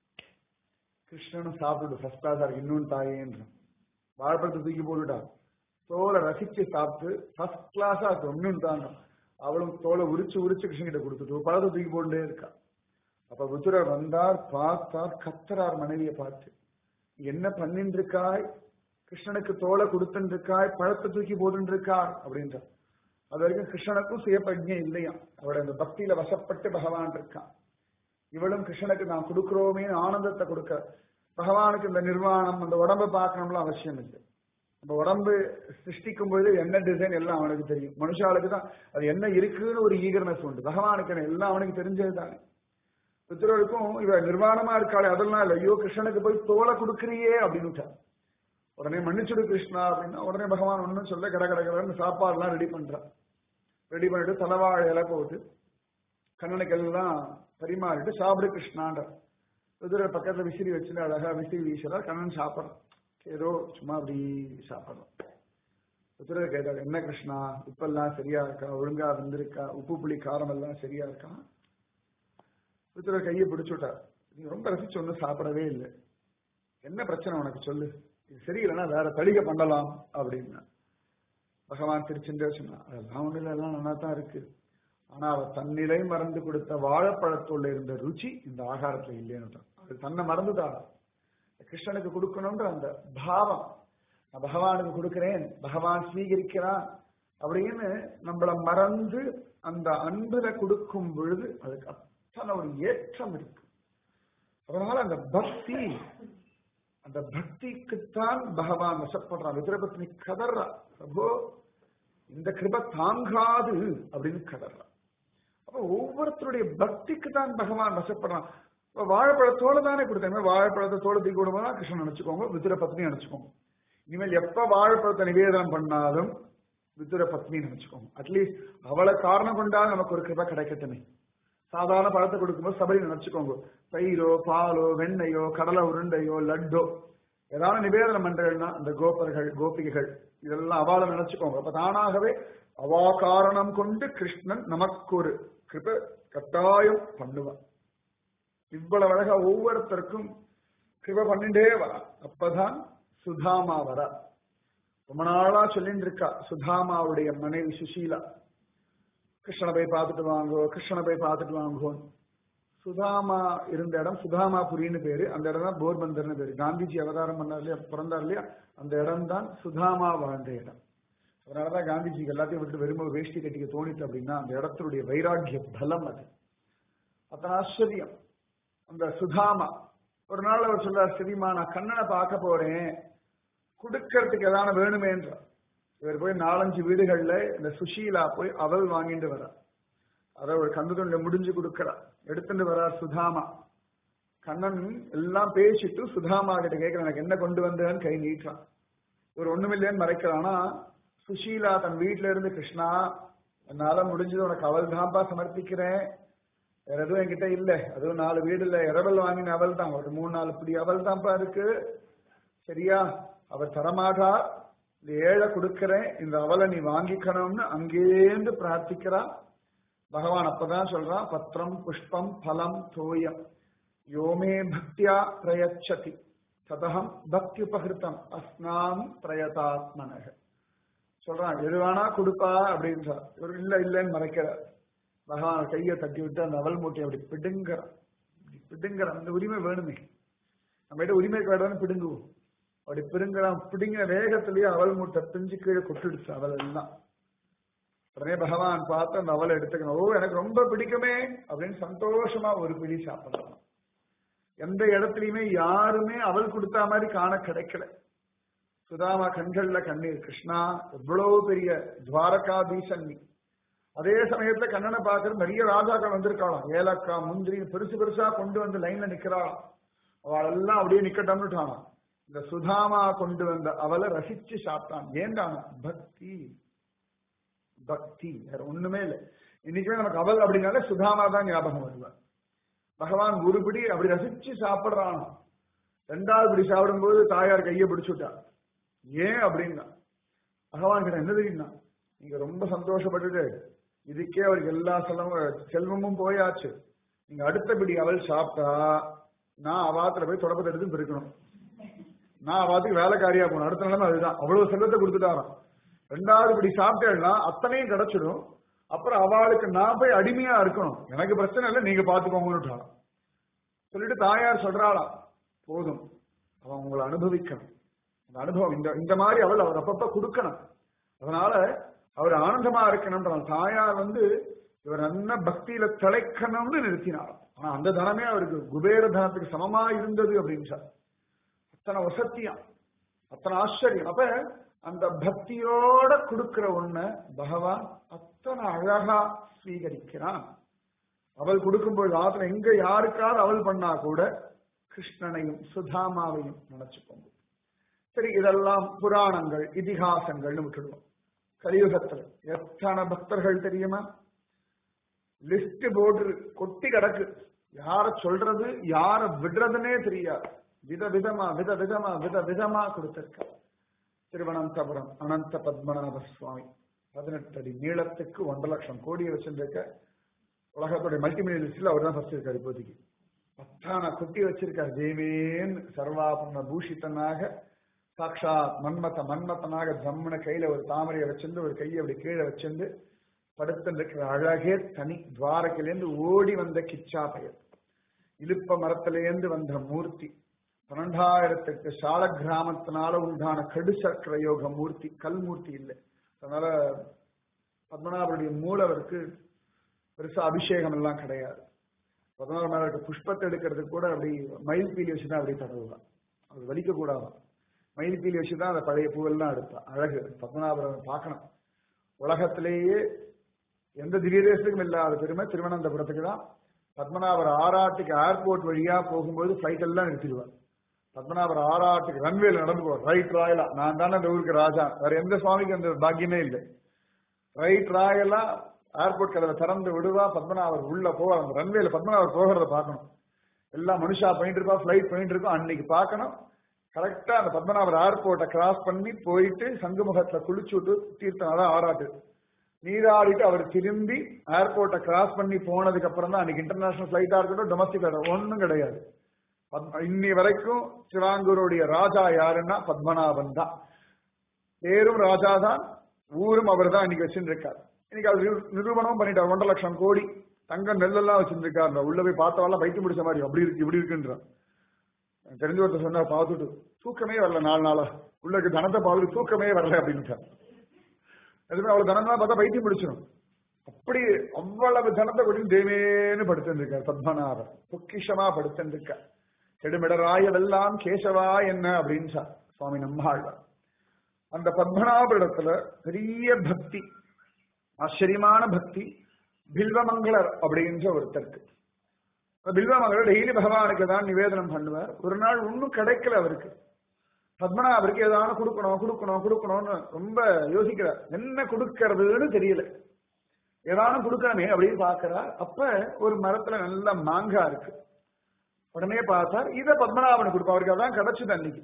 கிருஷ்ணனும் சாப்பிட்டு ஃபர்ஸ்ட் கிளாஸா இருக்கு இன்னும் தாயேன்றான் வாழைப்பழத்தை தூக்கி போட்டுட்டா தோலை ரசிச்சு சாப்பிட்டு ஃபர்ஸ்ட் கிளாஸா இருக்கு ஒன்னும் தாங்க அவளும் தோலை உரிச்சு உரிச்சு கிருஷ்ணன் கிட்ட கொடுத்துட்டு பழத்தை தூக்கி போட்டுட்டே இருக்கா அப்ப புத்திரர் வந்தார் பார்த்தார் கத்தரார் மனைவியை பார்த்து என்ன பண்ணிட்டு இருக்காய் கிருஷ்ணனுக்கு தோலை கொடுத்துட்டு இருக்காய் பழத்தை தூக்கி போட்டு இருக்கார் அப்படின்றார் அது வரைக்கும் கிருஷ்ணனுக்கும் சுயப்பிரஜை இல்லையா அவரோட அந்த பக்தியில வசப்பட்டு பகவான் இருக்கான் இவளும் கிருஷ்ணனுக்கு நான் கொடுக்கிறோமே ஆனந்தத்தை கொடுக்க பகவானுக்கு இந்த நிர்வாணம் அந்த உடம்பை பார்க்கணும்லாம் அவசியம் இல்லை நம்ம உடம்பு சிருஷ்டிக்கும் பொழுது என்ன டிசைன் எல்லாம் அவனுக்கு தெரியும் மனுஷாளுக்கு தான் அது என்ன இருக்குன்னு ஒரு ஈகர்னஸ் உண்டு பகவானுக்கு என்ன எல்லாம் அவனுக்கு தெரிஞ்சது தானே பித்ரோருக்கும் இவ நிர்வாணமா இருக்காளே அதெல்லாம் இல்லை ஐயோ கிருஷ்ணனுக்கு போய் தோலை கொடுக்குறியே அப்படின்னு உடனே மன்னிச்சுடு கிருஷ்ணா அப்படின்னா உடனே பகவான் ஒன்னும் சொல்ல கட கட கடன்னு சாப்பாடுலாம் ரெடி பண்றான் ரெடி பண்ணிட்டு தலைவாழை இலை போட்டு கண்ணனுக்கு எல்லாம் பரிமாறிட்டு சாப்பிடு கிருஷ்ணான்ற குதிரை பக்கத்துல விசிறி வச்சுட்டு அழகா விசிறி வீசுறா கண்ணன் சாப்பிட்றான் ஏதோ சும்மா அப்படி சாப்பிட்றான் குதிரை கேட்டார் என்ன கிருஷ்ணா உப்பெல்லாம் சரியா இருக்கா ஒழுங்கா வந்திருக்கா உப்பு புளி காரம் எல்லாம் சரியா இருக்கா குதிரை கையை பிடிச்சுட்டார் நீ ரொம்ப ரசிச்சு ஒன்றும் சாப்பிடவே இல்லை என்ன பிரச்சனை உனக்கு சொல்லு இது சரியில்லைன்னா வேற தடிகை பண்ணலாம் அப்படின்னா பகவான் திருச்சின்றே சொன்னா அதெல்லாம் ஒண்ணு இல்லை எல்லாம் நல்லா தான் இருக்கு ஆனா அவ தன்னிலை மறந்து கொடுத்த வாழைப்பழத்தோட இருந்த ருச்சி இந்த ஆகாரத்துல இல்லைன்னு அது தன்னை மறந்துட்டா கிருஷ்ணனுக்கு கொடுக்கணும்ன்ற அந்த பாவம் நான் பகவானுக்கு கொடுக்கிறேன் பகவான் ஸ்வீகரிக்கிறான் அப்படின்னு நம்மள மறந்து அந்த அன்புல கொடுக்கும் பொழுது அதுக்கு அத்தனை ஒரு ஏற்றம் இருக்கு அதனால அந்த பக்தி அந்த பக்திக்குத்தான் பகவான் வசப்படுறான் விதிரபத்னி கதர்றா பிரபோ இந்த கிருப தாங்காது அப்படின்னு கதர்றா அப்ப ஒவ்வொருத்தருடைய பக்திக்கு தான் பகவான் வசப்படுறான் இப்ப வாழைப்பழத்தோட தானே கொடுத்தேன் வாழைப்பழத்தை தோட தூக்கி விடுவோம்னா கிருஷ்ணன் நினைச்சுக்கோங்க விதுர பத்னி நினைச்சுக்கோங்க இனிமேல் எப்ப வாழைப்பழத்தை நிவேதனம் பண்ணாலும் விதுர பத்னி நினைச்சுக்கோங்க அட்லீஸ்ட் அவளை காரணம் கொண்டாலும் நமக்கு ஒரு கிருப கிடைக்கட்டுமே சாதாரண பழத்தை கொடுக்கும்போது சபரி நினைச்சுக்கோங்க தயிரோ பாலோ வெண்ணையோ கடலை உருண்டையோ லட்டோ ஏதாவது நிவேதனம் பண்றேன்னா இந்த கோபர்கள் கோபிகைகள் இதெல்லாம் அவாளை நினைச்சுக்கோங்க அப்ப தானாகவே அவா காரணம் கொண்டு கிருஷ்ணன் நமக்கு ஒரு கிருப கட்டாயம் பண்ணுவான் இவ்வளவு அழகா ஒவ்வொருத்தருக்கும் கிருப பண்ணிட்டே வரா அப்பதான் சுதாமா வரா ரொம்ப நாளா சொல்லிட்டு இருக்கா சுதாமாவுடைய மனைவி சுசீலா கிருஷ்ணனை போய் பார்த்துட்டு வாங்கோ கிருஷ்ணனை போய் பார்த்துட்டு வாங்கோ சுதாமா இருந்த இடம் சுதாமாபுரின்னு பேரு அந்த இடம் தான் போர்பந்தர்னு பேரு காந்திஜி அவதாரம் பண்ணார் இல்லையா பிறந்தார் இல்லையா அந்த இடம் தான் சுதாமா வாழ்ந்த இடம் அதனாலதான் காந்திஜிக்கு எல்லாத்தையும் விட்டு வெறும் வேஷ்டி கட்டிக்க தோணிட்டு அப்படின்னா அந்த இடத்தினுடைய வைராக்கிய பலம் அது அத்தனை ஆச்சரியம் அந்த சுதாமா ஒரு நாள் அவர் சொல்றார் சரிம்மா நான் கண்ணனை பார்க்க போறேன் கொடுக்கறதுக்கு எதான வேணுமேன்றார் இவர் போய் நாலஞ்சு வீடுகள்ல இந்த சுஷீலா போய் அவள் வாங்கிட்டு வரா அதை ஒரு கந்துதொண்ட முடிஞ்சு கொடுக்கறா எடுத்துட்டு வரா சுதாமா கண்ணன் எல்லாம் பேசிட்டு சுதாமா கிட்ட கேட்கிற எனக்கு என்ன கொண்டு வந்தேன்னு கை நீட்டான் இவர் ஒண்ணுமில்லைன்னு மறைக்கிறானா சுஷீலா தன் வீட்டுல இருந்து கிருஷ்ணா என்னால முடிஞ்சது உனக்கு அவள் தான்ப்பா சமர்ப்பிக்கிறேன் வேற எதுவும் என்கிட்ட இல்ல அதுவும் நாலு வீடு இல்ல இரவல் வாங்கின அவள் தான் ஒரு மூணு நாலு பிடி அவள் தான்ப்பா இருக்கு சரியா அவர் தரமாட்டா இந்த ஏழை கொடுக்கிறேன் இந்த அவலை நீ வாங்கிக்கணும்னு அங்கேருந்து பிரார்த்திக்கிறா பகவான் அப்பதான் சொல்றான் பத்திரம் புஷ்பம் பலம் தோயம் யோமே பக்தியா பிரயச்சதி ததகம் பக்தி உபகிருத்தம் அஸ்னாம் பிரயதாத்மனக சொல்றான் எது வேணா கொடுப்பா அப்படின்றா இவர் இல்ல இல்லன்னு மறைக்கிறார் பகவான் கையை தட்டி விட்டு அந்த அவல் மூட்டையை அப்படி பிடுங்குறான் பிடுங்குறான் அந்த உரிமை வேணுமே நம்ம கிட்ட உரிமை வேணும்னு பிடுங்குவோம் அப்படி பிடுங்குறான் பிடுங்கின வேகத்திலேயே அவல் மூட்டை பிஞ்சு கீழே கொட்டுடுச்சு அவள் எல்லாம் உடனே பகவான் பார்த்து அந்த அவலை எடுத்துக்கணும் ஓ எனக்கு ரொம்ப பிடிக்குமே அப்படின்னு சந்தோஷமா ஒரு பிடி சாப்பிடலாம் எந்த இடத்துலயுமே யாருமே அவள் கொடுத்தா மாதிரி காண கிடைக்கல சுதாமா கண்கள்ல கண்ணீர் கிருஷ்ணா எவ்வளவு பெரிய துவாரகாதீசன் நீ அதே சமயத்துல கண்ணனை பார்க்கறது நிறைய ராஜாக்கள் வந்திருக்காளாம் ஏலக்காய் முந்திரி பெருசு பெருசா கொண்டு வந்து லைன்ல நிக்கிறாளாம் அவளெல்லாம் அப்படியே நிக்கட்டம்னுட்டானா இந்த சுதாமா கொண்டு வந்த அவளை ரசிச்சு சாப்பிட்டான் ஏண்டானா பக்தி பக்தி வேற ஒண்ணுமே இல்லை இன்னைக்குமே நமக்கு அவள் அப்படின்னாலே சுதாமா தான் ஞாபகம் வருவார் பகவான் ஒரு பிடி அப்படி ரசிச்சு சாப்பிடுறான் ரெண்டாவது பிடி சாப்பிடும்போது தாயார் கையை பிடிச்சுட்டா ஏன் அப்படின்னா பகவான் கிட்ட என்ன தெரியுமா நீங்க ரொம்ப சந்தோஷப்பட்டுட்டு இதுக்கே அவருக்கு எல்லா செல்வமும் செல்வமும் போயாச்சு நீங்க அடுத்த பிடி அவள் சாப்பிட்டா நான் அவாத்துல போய் தொடப்பத்தை எடுத்து பெருக்கணும் நான் அவாத்துக்கு வேலைக்காரியா போகணும் அடுத்த நிலைமை அதுதான் அவ்வளவு செல்வத்தை கொடுத்துட்டாராம் ரெண்டாவது படி சாப்பிட்டேன்னா அத்தனையும் கிடைச்சிடும் அப்புறம் அவளுக்கு நான் போய் அடிமையா இருக்கணும் எனக்கு பிரச்சனை இல்லை நீங்க பாத்துக்கோங்கன்னு சொல்லிட்டு தாயார் சொல்றாளாம் போதும் அவன் உங்களை அனுபவிக்கணும் அந்த அனுபவம் இந்த இந்த மாதிரி அவள் அவர் அப்பப்ப கொடுக்கணும் அதனால அவர் ஆனந்தமா இருக்கணும் தாயார் வந்து இவர் நல்ல பக்தியில திளைக்கணும்னு நிறுத்தினார் ஆனா அந்த தனமே அவருக்கு குபேர தனத்துக்கு சமமா இருந்தது அப்படின்னு அத்தனை வசத்தியம் அத்தனை ஆச்சரியம் அப்ப அந்த பக்தியோட கொடுக்கிற ஒண்ண பகவான் அத்தனை அழகா ஸ்வீகரிக்கிறான் அவள் கொடுக்கும்போது ஆத்துல எங்க யாருக்காவது அவள் பண்ணா கூட கிருஷ்ணனையும் சுதாமாவையும் நினைச்சுக்கோங்க சரி இதெல்லாம் புராணங்கள் இதிகாசங்கள்னு விட்டுடுவோம் கலியுகத்துல எத்தனை பக்தர்கள் தெரியுமா லிஸ்ட் போட்டு கொட்டி கிடக்கு யார சொல்றது யார விடுறதுன்னே தெரியாது வித விதமா வித விதமா வித விதமா கொடுத்திருக்க திருவனந்தபுரம் அனந்த பத்மநாப சுவாமி பதினெட்டு அடி நீளத்துக்கு ஒன்றரை லட்சம் கோடியை வச்சிருக்க உலகத்துடைய மல்டிமீடியா லிஸ்ட்ல அவர் தான் ஃபர்ஸ்ட் இருக்காரு இப்போதைக்கு பத்தான கொட்டி வச்சிருக்கார் தேவேன் சர்வாபரண பூஷிதனாக சாட்சாத் மன்மத மன்மத்தனாக ஜம்முன கையில ஒரு தாமரையை வச்சிருந்து ஒரு கையை அப்படி கீழே வச்சிருந்து படுத்திருக்கிற அழகே தனி துவாரக்கிலேருந்து ஓடி வந்த கிச்சா பெயர் இலுப்ப மரத்திலேருந்து வந்த மூர்த்தி பன்னெண்டாயிரத்துக்கு சால கிராமத்தினால உண்டான கடுசக்கர யோக மூர்த்தி கல் மூர்த்தி இல்லை அதனால பத்மநாபருடைய மூலவருக்கு பெருசா அபிஷேகம் எல்லாம் கிடையாது பத்மநாபருக்கு புஷ்பத்தை எடுக்கிறதுக்கு கூட அப்படி மயில் பீலி வச்சுதான் அப்படி தடவுதான் அது வலிக்க கூடாதான் மயில் பீலி வச்சுதான் அந்த பழைய பூவெல்லாம் எடுப்பா அழகு பத்மநாபரை பார்க்கணும் உலகத்திலேயே எந்த திவ்ய தேசத்துக்கும் இல்லாத பெருமை திருவனந்தபுரத்துக்கு தான் பத்மநாபர் ஆராட்டுக்கு ஏர்போர்ட் வழியா போகும்போது பிளைட் எல்லாம் நிறுத்திடுவார் பத்மநாபர் ஆராட்டுக்கு ரன்வேல நடந்து போவார் ரைட் ராயலா நான் தானே அந்த ஊருக்கு ராஜா வேற எந்த சுவாமிக்கு அந்த பாக்கியமே இல்லை ரைட் ராயலா ஏர்போர்ட் கதவை திறந்து விடுவா பத்மநாபர் உள்ள போவார் அந்த ரன்வேல பத்மநாபர் போகிறத பார்க்கணும் எல்லாம் மனுஷா பண்ணிட்டு இருப்பா பிளைட் பண்ணிட்டு இருக்கோம் அன்னைக்கு பார்க்கணும் கரெக்டா அந்த பத்மநாபர் ஏர்போர்ட்டை கிராஸ் பண்ணி போயிட்டு சங்குமுகத்துல குளிச்சு விட்டு தீர்த்தம் அதான் ஆறாட்டு நீராடிட்டு அவர் திரும்பி ஏர்போர்ட்டை கிராஸ் பண்ணி போனதுக்கு அப்புறம் தான் அன்னைக்கு இன்டர்நேஷனல் ஃபிளைட்டா இருக்கட்டும் டொமஸ்டிக் ஃபிளைட் ஒன்றும் கிடையாது பத்ம- இன்னி வரைக்கும் சிவாங்கூருடைய ராஜா யாருன்னா பத்மநாபன் தான் பேரும் ராஜா தான் ஊரும் அவர் தான் இன்னைக்கு வச்சுருக்கார் இன்னைக்கு அவர் நிரு- நிரூபணமும் பண்ணிட்டார் ஒன்றரை லட்சம் கோடி தங்க நெல்லெல்லாம் வச்சிருக்காரு உள்ள போய் பார்த்தவெல்லாம் பைத்து முடிச்ச மாதிரி அப்படி இருக்கு இப்படி இருக்குன்றான் எனக்கு தெரிஞ்ச ஒருத்தர் சொன்னார் பார்த்துட்டு தூக்கமே வரல நாலு நாளா உள்ள இருக்க தனத்தை பார்த்துட்டு தூக்கமே வரல அப்படின்ட்டார் எதுவுமே அவ்வளவு தனம்லாம் பார்த்தா பைத்தியம் பிடிச்சிடும் அப்படி அவ்வளவு தனத்தை கொண்டு தேவேன்னு படுத்திருக்கார் பத்மநாபர் பொக்கிஷமா படுத்திருக்கார் கெடுமிடராயவெல்லாம் கேசவா என்ன அப்படின்னு சொன்னார் சுவாமி நம்மாழ்வார் அந்த பத்மநாபரிடத்துல பெரிய பக்தி ஆச்சரியமான பக்தி பில்வமங்கலர் அப்படின்ற ஒருத்தருக்கு அந்த பில்வமங்கலர் டெய்லி பகவானுக்கு தான் நிவேதனம் பண்ணுவார் ஒரு நாள் ஒன்றும் கிடைக்கல அவருக்கு பத்மநாபருக்கு ஏதாவது கொடுக்கணும் கொடுக்கணும் கொடுக்கணும்னு ரொம்ப யோசிக்கிறார் என்ன கொடுக்கறதுன்னு தெரியல ஏதானும் கொடுக்கணுமே அப்படின்னு பார்க்கிறார் அப்ப ஒரு மரத்துல நல்ல மாங்காய் இருக்கு உடனே பார்த்தார் இதை பத்மநாபனுக்கு கொடுப்பா அவருக்கு அதான் கிடைச்சது அன்னைக்கு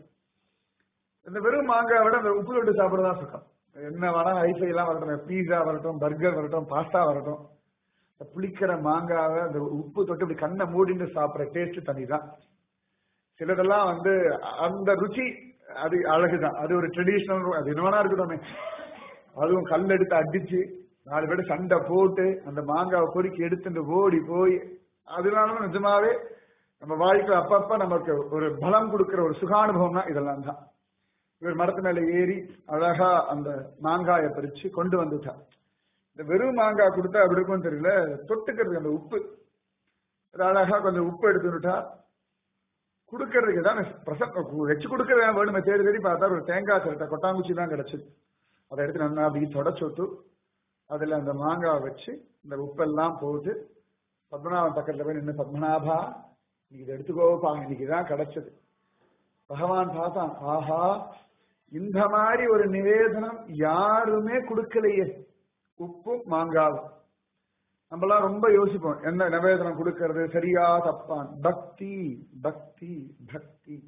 இந்த வெறும் மாங்காய் விட இந்த உப்பு தொட்டு சாப்பிடுறதா சுத்தம் என்ன வேணா ஐஃபை எல்லாம் வரட்டும் பீஸா வரட்டும் பர்கர் வரட்டும் பாஸ்தா வரட்டும் இந்த புளிக்கிற மாங்காவை அந்த உப்பு தொட்டு இப்படி கண்ணை மூடிட்டு சாப்பிடுற டேஸ்ட் தனிதான் சிலதெல்லாம் வந்து அந்த ருச்சி அது அழகுதான் அது ஒரு ட்ரெடிஷனல் அது என்ன வேணா இருக்கட்டுமே அதுவும் கல் எடுத்து அடிச்சு நாலு பேர் சண்டை போட்டு அந்த மாங்காவை பொறுக்கி எடுத்துட்டு ஓடி போய் அதனால நிஜமாவே நம்ம வாழ்க்கையில அப்பப்ப நமக்கு ஒரு பலம் கொடுக்கிற ஒரு சுகானுபவம்னா இதெல்லாம் தான் இவர் மரத்து மேல ஏறி அழகா அந்த மாங்காயை பறிச்சு கொண்டு வந்துட்டார் இந்த வெறும் மாங்காய் கொடுத்தா அப்படி இருக்கும்னு தெரியல தொட்டுக்கிறதுக்கு அந்த உப்பு அது அழகா கொஞ்சம் உப்பு எடுத்துட்டா கொடுக்கறதுக்கு தான் பிரசன்ட் வச்சு கொடுக்கறது வேணுமே தேடி தேடி பார்த்தா ஒரு தேங்காய் சிரட்டை கொட்டாங்குச்சி தான் கிடைச்சது அதை எடுத்து நல்லா அப்படி தொடச்சு விட்டு அதுல அந்த மாங்காய் வச்சு இந்த உப்பெல்லாம் போட்டு பத்மநாபன் பக்கத்துல போய் நின்று பத்மநாபா நீ இதை எடுத்துக்கோப்பா இன்னைக்கு தான் கிடைச்சது பகவான் பார்த்தான் ஆஹா இந்த மாதிரி ஒரு நிவேதனம் யாருமே கொடுக்கலையே உப்பும் மாங்காவும் நம்மளாம் ரொம்ப யோசிப்போம் என்ன நிவேதனம் கொடுக்கறது சரியா தப்பான் பக்தி பக்தி பக்தி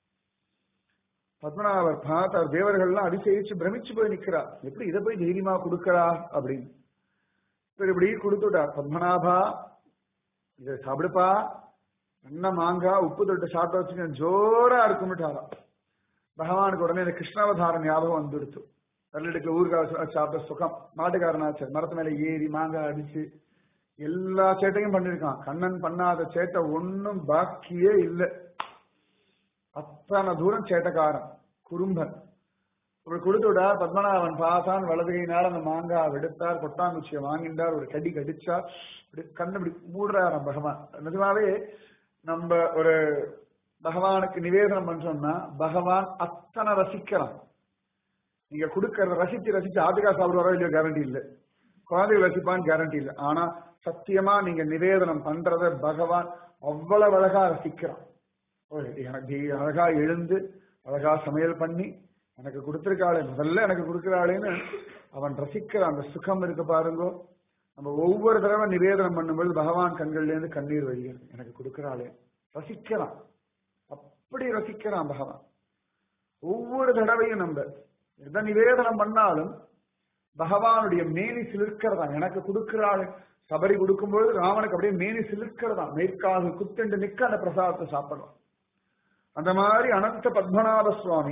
பத்மநாபர் பார்த்தார் தேவர்கள்லாம் அதிசயிச்சு பிரமிச்சு போய் நிக்கிறார் எப்படி இதை போய் தைரியமா கொடுக்கறா அப்படின்னு சரி இப்படி கொடுத்துட்டார் பத்மநாபா இதை சாப்பிடுப்பா என்ன மாங்காய் உப்பு தொட்டு சாப்பிட்டு வச்சுக்க ஜோரா இருக்கும்னுட்டாரா பகவானுக்கு உடனே இந்த கிருஷ்ணாவதாரம் ஞாபகம் வந்துடுத்து வெள்ளடிக்கு ஊறுகாய் சாப்பிட்ட சுகம் மாட்டுக்காரனாச்சு மரத்து மேல ஏறி மாங்காய் அடிச்சு எல்லா சேட்டையும் பண்ணிருக்கான் கண்ணன் பண்ணாத சேட்டை ஒன்னும் பாக்கியே இல்லை அத்தனை தூரம் சேட்டைக்காரன் குறும்பன் இப்படி கொடுத்து விடா பத்மநாபன் பார்த்தான் வலது கையினால அந்த மாங்காய் எடுத்தார் கொட்டாங்குச்சியை வாங்கிட்டார் ஒரு கடி கடிச்சார் இப்படி கண்ணு இப்படி மூடுறாராம் பகவான் நிஜமாவே நம்ம ஒரு பகவானுக்கு நிவேதனம் பண்றோம்னா பகவான் அத்தனை ரசிக்கிறான் நீங்க கொடுக்கறத ரசிச்சு ரசிச்சு ஆட்டுக்கா சாப்பிடுவாரோ இல்லையோ கேரண்டி இல்லை குழந்தைகள் ரசிப்பான்னு கேரண்டி இல்லை ஆனா சத்தியமா நீங்க நிவேதனம் பண்றத பகவான் அவ்வளவு அழகா ரசிக்கிறான் ஓ, எனக்கு அழகா எழுந்து அழகா சமையல் பண்ணி எனக்கு கொடுத்திருக்காளே முதல்ல எனக்கு கொடுக்கிறாளேன்னு அவன் ரசிக்கிற அந்த சுகம் இருக்கு பாருங்கோ நம்ம ஒவ்வொரு தடவை நிவேதனம் பண்ணும்போது பகவான் கண்கள்ல இருந்து கண்ணீர் வழிகிறது எனக்கு கொடுக்கிறாளே ரசிக்கிறான் அப்படி ரசிக்கிறான் பகவான் ஒவ்வொரு தடவையும் நம்ம எதை நிவேதனம் பண்ணாலும் பகவானுடைய மேனி சிலிர்க்கிறதா எனக்கு கொடுக்கிறாள் சபரி கொடுக்கும்போது ராமனுக்கு அப்படியே மேனி சிலிர்க்கிறதா மேற்காக குத்துண்டு நிக்க அந்த பிரசாதத்தை சாப்பிடலாம் அந்த மாதிரி அனந்த பத்மநாப சுவாமி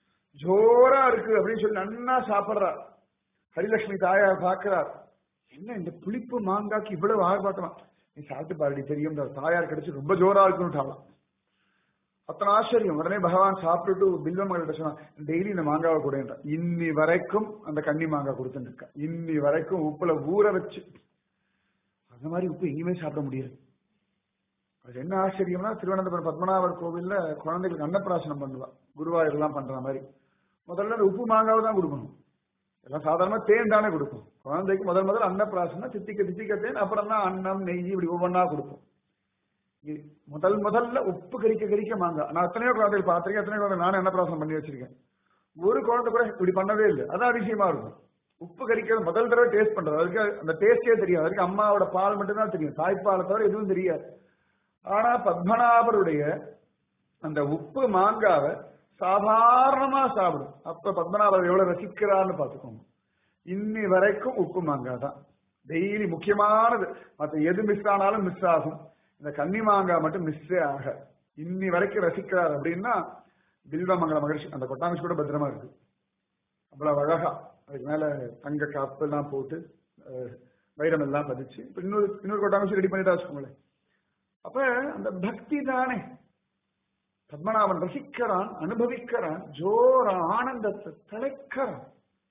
ஜோரா இருக்கு அப்படின்னு சொல்லி நன்னா சாப்பிடுறார் ஹரிலட்சுமி தாயார் பார்க்கிறார் என்ன இந்த புளிப்பு மாங்காய்க்கு இவ்வளவு ஆர்ப்பாட்டமா நீ சாப்பிட்டு பாருடி தெரியும் தாயார் கிடைச்சு ரொம்ப ஜோரா இருக்குன்னு அத்தனை ஆச்சரியம் உடனே பகவான் சாப்பிட்டுட்டு பில்வமங்கள்ட்ட சொன்னான் டெய்லி இந்த மாங்காவை கொடுன்ற இன்னி வரைக்கும் அந்த கன்னி மாங்காய் கொடுத்துட்டு இருக்கா இன்னி வரைக்கும் உப்புல ஊற வச்சு அந்த மாதிரி உப்பு எங்கேயுமே சாப்பிட முடியாது அது என்ன ஆச்சரியம்னா திருவனந்தபுரம் பத்மநாபர் கோவில்ல குழந்தைகளுக்கு அன்னப்பிராசனம் பண்ணுவா குருவாயூர் எல்லாம் பண்ற மாதிரி முதல்ல அந்த உப்பு மாங்காவை தான் கொடுக்கணும் எல்லாம் சாதாரணமா தேன் தானே கொடுக்கும் குழந்தைக்கு முதல் முதல்ல அன்னப்பிராசனம் தித்திக்க தித்திக்க தேன் அப்புறம் தான் அன்னம் நெய் இப்படி ஒவ்வொன்றா கொடுக்கும் இ- முதல் முதல்ல உப்பு கறிக்க கறிக்க மாங்காய் நான் எத்தனையோ குழந்தைகள் பார்த்திருக்கேன் எத்தனையோ குழந்தை நானும் அன்னப்பிராசனம் பண்ணி வச்சிருக்கேன் ஒரு குழந்தை கூட இப்படி பண்ணவே இல்லை அதான் அதிசயமா இருக்கும் உப்பு கறிக்கிறது முதல் தடவை டேஸ்ட் பண்றது அதுக்கு அந்த டேஸ்டே தெரியும் அதுக்கு அம்மாவோட பால் மட்டும்தான் தெரியும் தாய்ப்பாலை தவிர எதுவும் தெரியாது ஆனா பத்மநாபருடைய அந்த உப்பு மாங்காவை சாதாரணமா சாப்பிடும் அப்ப பத்மநாபர் எவ்வளவு ரசிக்கிறான்னு பாத்துக்கோங்க இன்னி வரைக்கும் உப்பு மாங்காய் தான் டெய்லி முக்கியமானது மத்த எது மிஸ் ஆனாலும் மிஸ் ஆகும் இந்த கன்னி மாங்காய் மட்டும் மிஸ்ஸே ஆக இன்னி வரைக்கும் ரசிக்கிறார் அப்படின்னா பில்வமங்கல மகர்ஷி அந்த கொட்டாமிச்சு கூட பத்திரமா இருக்கு அவ்வளவு அழகா அதுக்கு மேல தங்க காப்பு எல்லாம் போட்டு அஹ், வைரம் எல்லாம் பதிச்சு இப்ப இன்னொரு இன்னொரு கொட்டாமிச்சு ரெடி பண்ணிட்டா வச்சுக்கோங்களேன் அப்ப அந்த பக்தி தானே பத்மநாபன் ரசிக்கிறான் அனுபவிக்கிறான் ஜோர ஆனந்தத்தை தலைக்கிறான்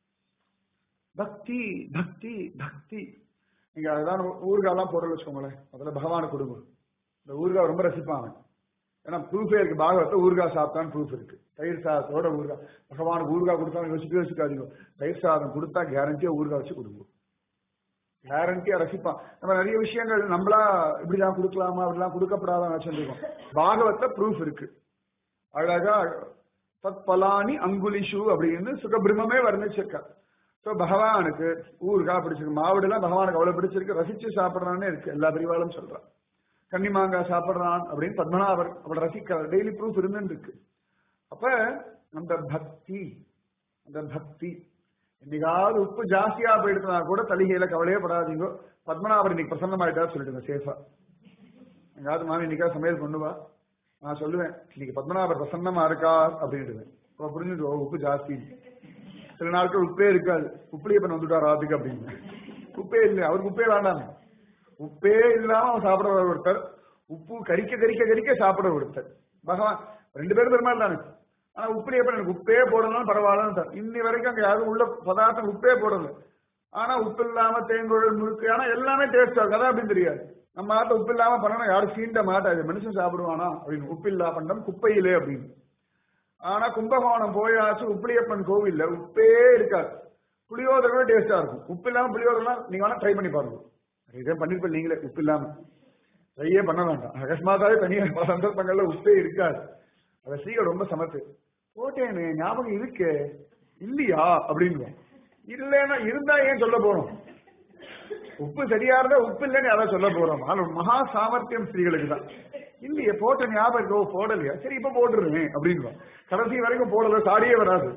பக்தி பக்தி பக்தி நீங்க அதுதான் ஊர்காலாம் போடுறது வச்சுக்கோங்களேன் அதுல பகவானுக்கு கொடுங்க இந்த ஊர்கா ரொம்ப ரசிப்பாங்க ஏன்னா ப்ரூஃபே இருக்கு பாகவத்தை ஊர்கா சாப்பிட்டான்னு ப்ரூஃப் இருக்கு தயிர் சாதத்தோட ஊர்கா பகவானுக்கு ஊர்கா கொடுத்தா யோசிக்க யோசிக்காதீங்க தயிர் சாதம் கொடுத்தா கேரண்டியா ஊர்கா வச்சு கொடுங்க கேரண்டியா ரசிப்பான் நம்ம நிறைய விஷயங்கள் நம்மளா இப்படிலாம் கொடுக்கலாமா அப்படிலாம் கொடுக்கப்படாதான் வச்சிருக்கோம் பாகவத்தை ப்ரூஃப் இருக்கு அழகா தத் பலானி அங்குலிஷு அப்படின்னு சுகபிரமே வர்ணிச்சிருக்கா ஸோ பகவானுக்கு ஊறுகாய் பிடிச்சிருக்கு மாவுடுலாம் பகவானுக்கு அவ்வளவு பிடிச்சிருக்கு ரசிச்சு சாப்பிடுறான்னு இருக்கு எல்லா பிரிவாலும் சொல்றான் கன்னி மாங்காய் சாப்பிடுறான் அப்படின்னு பத்மநாபர் அவளை ரசிக்கிறார் டெய்லி ப்ரூஃப் இருந்துன்னு இருக்கு அப்ப அந்த பக்தி அந்த பக்தி என்னைக்காவது உப்பு ஜாஸ்தியா போயிடுச்சுனா கூட தலிகையில கவலையே படாதீங்க பத்மநாபர் இன்னைக்கு பிரசன்னமாயிட்டா சொல்லிடுங்க சேஃபா எங்காவது மாமி இன்னைக்காவது சமையல் பண்ணுவா நான் சொல்லுவேன் இன்னைக்கு பத்மநாபர் பிரசன்னமா இருக்கா அப்படின்டுவேன் அப்ப புரிஞ்சுட்டு ஓ, உப்பு ஜாஸ்தி சில நாட்கள் உப்பே இருக்காது உப்புலியே பண்ண வந்துட்டா ராத்துக்கு அப்படின்னு உப்பே இல்லை அவருக்கு உப்பே வேண்டாம் உப்பே இல்லாம அவன் சாப்பிட ஒருத்தர் உப்பு கரிக்க கரிக்க கரிக்க சாப்பிட ஒருத்தர் பகவான் ரெண்டு பேரும் பெருமாள் தானே ஆனா உப்புலியே பண்ண எனக்கு உப்பே போடணும் பரவாயில்லன்னு இன்னி வரைக்கும் அங்க யாரும் உள்ள பதார்த்தம் உப்பே போடல ஆனா உப்பு இல்லாம தேங்குழல் முறுக்கு ஆனா எல்லாமே டேஸ்டா இருக்கு அதான் அப்படின்னு தெரியாது நம்ம நாட்டில் உப்பு இல்லாம பண்ணணும் யாரும் சீண்ட மாட்டாது மனுஷன் சாப்பிடுவானா அப்படின்னு உப்பு இல்லா பண்டம் குப்பையிலே அப்படின்னு ஆனா கும்பகோணம் போயாச்சு உப்பிலியப்பன் கோவில்ல உப்பே இருக்காது புளியோதரை கூட டேஸ்டா இருக்கும் உப்பு இல்லாம புளியோதரெல்லாம் நீங்க வேணா ட்ரை பண்ணி பாருங்க இதே பண்ணிருப்பேன் நீங்களே உப்பு இல்லாம ட்ரையே பண்ண வேண்டாம் அகஸ்மாத்தாவே தனியா பல சந்தர்ப்பங்கள்ல உப்பே இருக்காது அதை ஸ்ரீகள் ரொம்ப சமத்து போட்டேனே ஞாபகம் இருக்கே இல்லையா அப்படின்னு இல்லைன்னா இருந்தா ஏன் சொல்ல போறோம் உப்பு சரியா இருந்தா உப்பு இல்லைன்னு அதான் சொல்ல போறோம் ஆனா மகா சாமர்த்தியம் ஸ்திரீகளுக்கு தான் இல்லையே போட்ட ஞாபகம் இருக்கோ போடலையா சரி இப்ப போட்டுருவேன் அப்படின்னு கடைசி வரைக்கும் போடல சாடியே வராது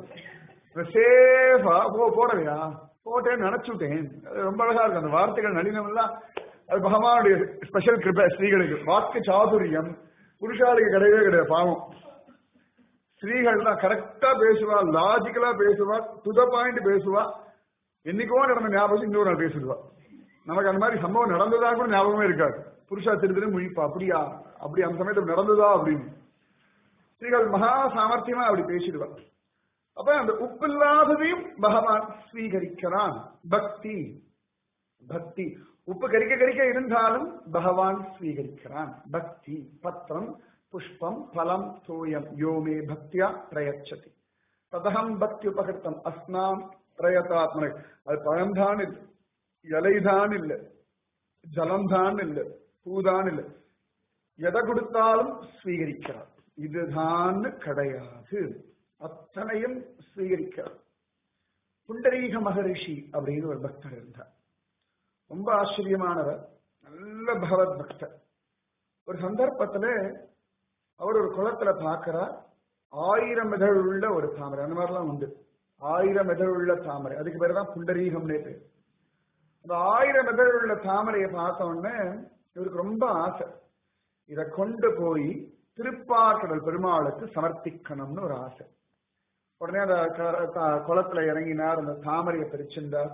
சேஃபா போ போடலையா போட்டேன்னு நினைச்சுட்டேன் அது ரொம்ப அழகா இருக்கு அந்த வார்த்தைகள் நளினம் எல்லாம் அது பகவானுடைய ஸ்பெஷல் கிருபை ஸ்திரீகளுக்கு வாக்கு சாதுரியம் புருஷாளுக்கு கிடையவே கிடையாது பாவம் ஸ்திரீகள் தான் கரெக்டா பேசுவா லாஜிக்கலா பேசுவா டு த பாயிண்ட் பேசுவா என்னைக்கோ நடந்த ஞாபகம் இன்னொரு நாள் பேசிடுவா நமக்கு அந்த மாதிரி சம்பவம் நடந்ததா கூட ஞாபகமே இருக்காது புருஷா திருத்திரும் முழிப்பா அப்படியா அப்படி அந்த சமயத்துல நடந்ததா அப்படின்னு ஸ்திரீகள் மகா சாமர்த்தியமா அப்படி பேசிடுவா அப்ப அந்த உப்பில்லாததையும் பகவான் ஸ்வீகரிக்கிறான் பக்தி பக்தி உப்பு கரிக்க கரிக்க இருந்தாலும் பகவான் ஸ்வீகரிக்கிறான் பக்தி பத்திரம் புஷ்பம் பலம் தோயம் யோமே பக்தியா பிரயச்சதி ததகம் பக்தி உபகர்த்தம் அஸ்னாம் பிரயதாத்மனை அது பழம்தான் இல்லை இலைதான் இல்லை ஜலம்தான் இல்லை பூதான் இல்லை எதை கொடுத்தாலும் ஸ்வீகரிக்கிறார் இதுதான் கிடையாது அத்தனையும் ஸ்வீகரிக்கிறார் புண்டரீக மகரிஷி அப்படின்னு ஒரு பக்தர் இருந்தார் ரொம்ப ஆச்சரியமானவர் நல்ல பகவத் பக்தர் ஒரு சந்தர்ப்பத்துல அவர் ஒரு குளத்துல பார்க்கிறார் ஆயிரம் இதழ் உள்ள ஒரு தாமரை அந்த மாதிரிலாம் உண்டு ஆயிரம் இதழ் உள்ள தாமரை அதுக்கு பேர் தான் புண்டரீகம்னே பேர் அந்த ஆயிரம் இதழ் உள்ள தாமரையை பார்த்த உடனே இவருக்கு ரொம்ப ஆசை இதை கொண்டு போய் திருப்பார்கடல் பெருமாளுக்கு சமர்ப்பிக்கணும்னு ஒரு ஆசை உடனே அந்த க- க- குளத்துல இறங்கினார் அந்த தாமரையை பிரிச்சிருந்தார்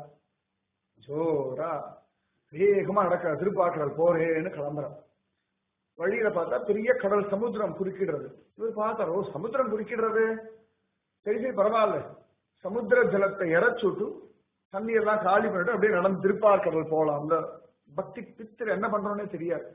ஜோரா வேகமா நடக்கிற திருப்பாக்கடல் போறேன்னு கிளம்புறார் வழியில பார்த்தா பெரிய கடல் சமுத்திரம் குறுக்கிடுறது இவர் பார்த்தார் ஓ சமுத்திரம் குறுக்கிடுறது சரி சரி பரவாயில்ல சமுத்திர ஜலத்தை இறச்சுட்டு தண்ணி எல்லாம் காலி பண்ணிட்டு அப்படியே நடந்து திருப்பார்கடல் போலாம் அந்த பக்தி பித்தர் என்ன பண்றோன்னே தெரியாது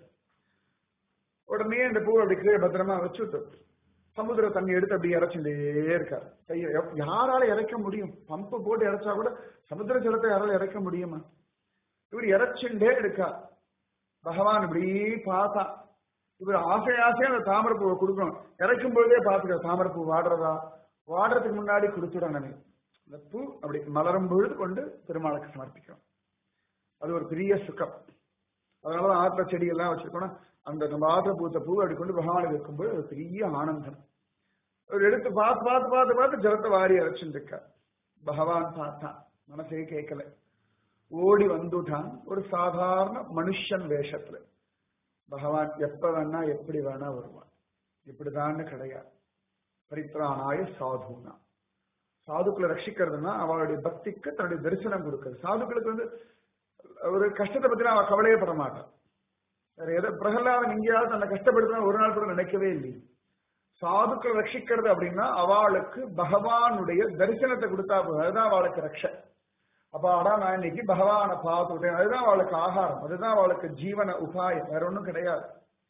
உடனே இந்த பூ அப்படி கீழே பத்திரமா வச்சுட்டு சமுத்திர தண்ணி எடுத்து அப்படி இறைச்சுட்டே இருக்கார் கையை எப்- யாரால இறைக்க முடியும் பம்பு போட்டு இறைச்சா கூட சமுத்திர ஜலத்தை யாரால இறைக்க முடியுமா இவர் இறைச்சுட்டே இருக்கா பகவான் இப்படி பார்த்தா இவர் ஆசை ஆசையா அந்த தாமரை பூவை கொடுக்கணும் இறைக்கும் பொழுதே பார்த்துக்க தாமரை பூ வாடுறதா வாடுறதுக்கு முன்னாடி கொடுத்துடணும் அந்த பூ அப்படி மலரும் பொழுது கொண்டு பெருமாளுக்கு சமர்ப்பிக்கிறோம் அது ஒரு பெரிய சுகம் அதனாலதான் ஆத்திர செடி எல்லாம் வச்சிருக்கோம்னா அந்த நம்ம ஆத்திர பூத்த பூ அப்படி கொண்டு பகவானுக்கு வைக்கும்போது அது பெரிய ஆனந்தம் ஒரு எடுத்து பார்த்து பார்த்து பார்த்து பார்த்து ஜலத்தை வாரி அரைச்சுட்டு இருக்கார் பகவான் பார்த்தான் மனசே கேட்கல ஓடி வந்துட்டான் ஒரு சாதாரண மனுஷன் வேஷத்துல பகவான் எப்ப வேணா எப்படி வேணா வருவான் இப்படிதான்னு கிடையாது பரித்ராணாய சாதுனா சாதுக்களை ரட்சிக்கிறதுனா அவளுடைய பக்திக்கு தன்னுடைய தரிசனம் கொடுக்கிறது சாதுக்களுக்கு வந்து ஒரு கஷ்டத்தை பத்தி அவ கவலையே பட மாட்டான் வேற எதை பிரகலாதன் எங்கேயாவது தன்னை கஷ்டப்படுத்தினா ஒரு நாள் கூட நினைக்கவே இல்லை சாதுக்களை ரட்சிக்கிறது அப்படின்னா அவளுக்கு பகவானுடைய தரிசனத்தை கொடுத்தா போதும் அதுதான் அவளுக்கு ரட்ச அப்ப அடா நான் இன்னைக்கு பகவானை பார்த்துட்டேன் அதுதான் அவளுக்கு ஆகாரம் அதுதான் அவளுக்கு ஜீவன உபாயம் வேற ஒண்ணும் கிடையாது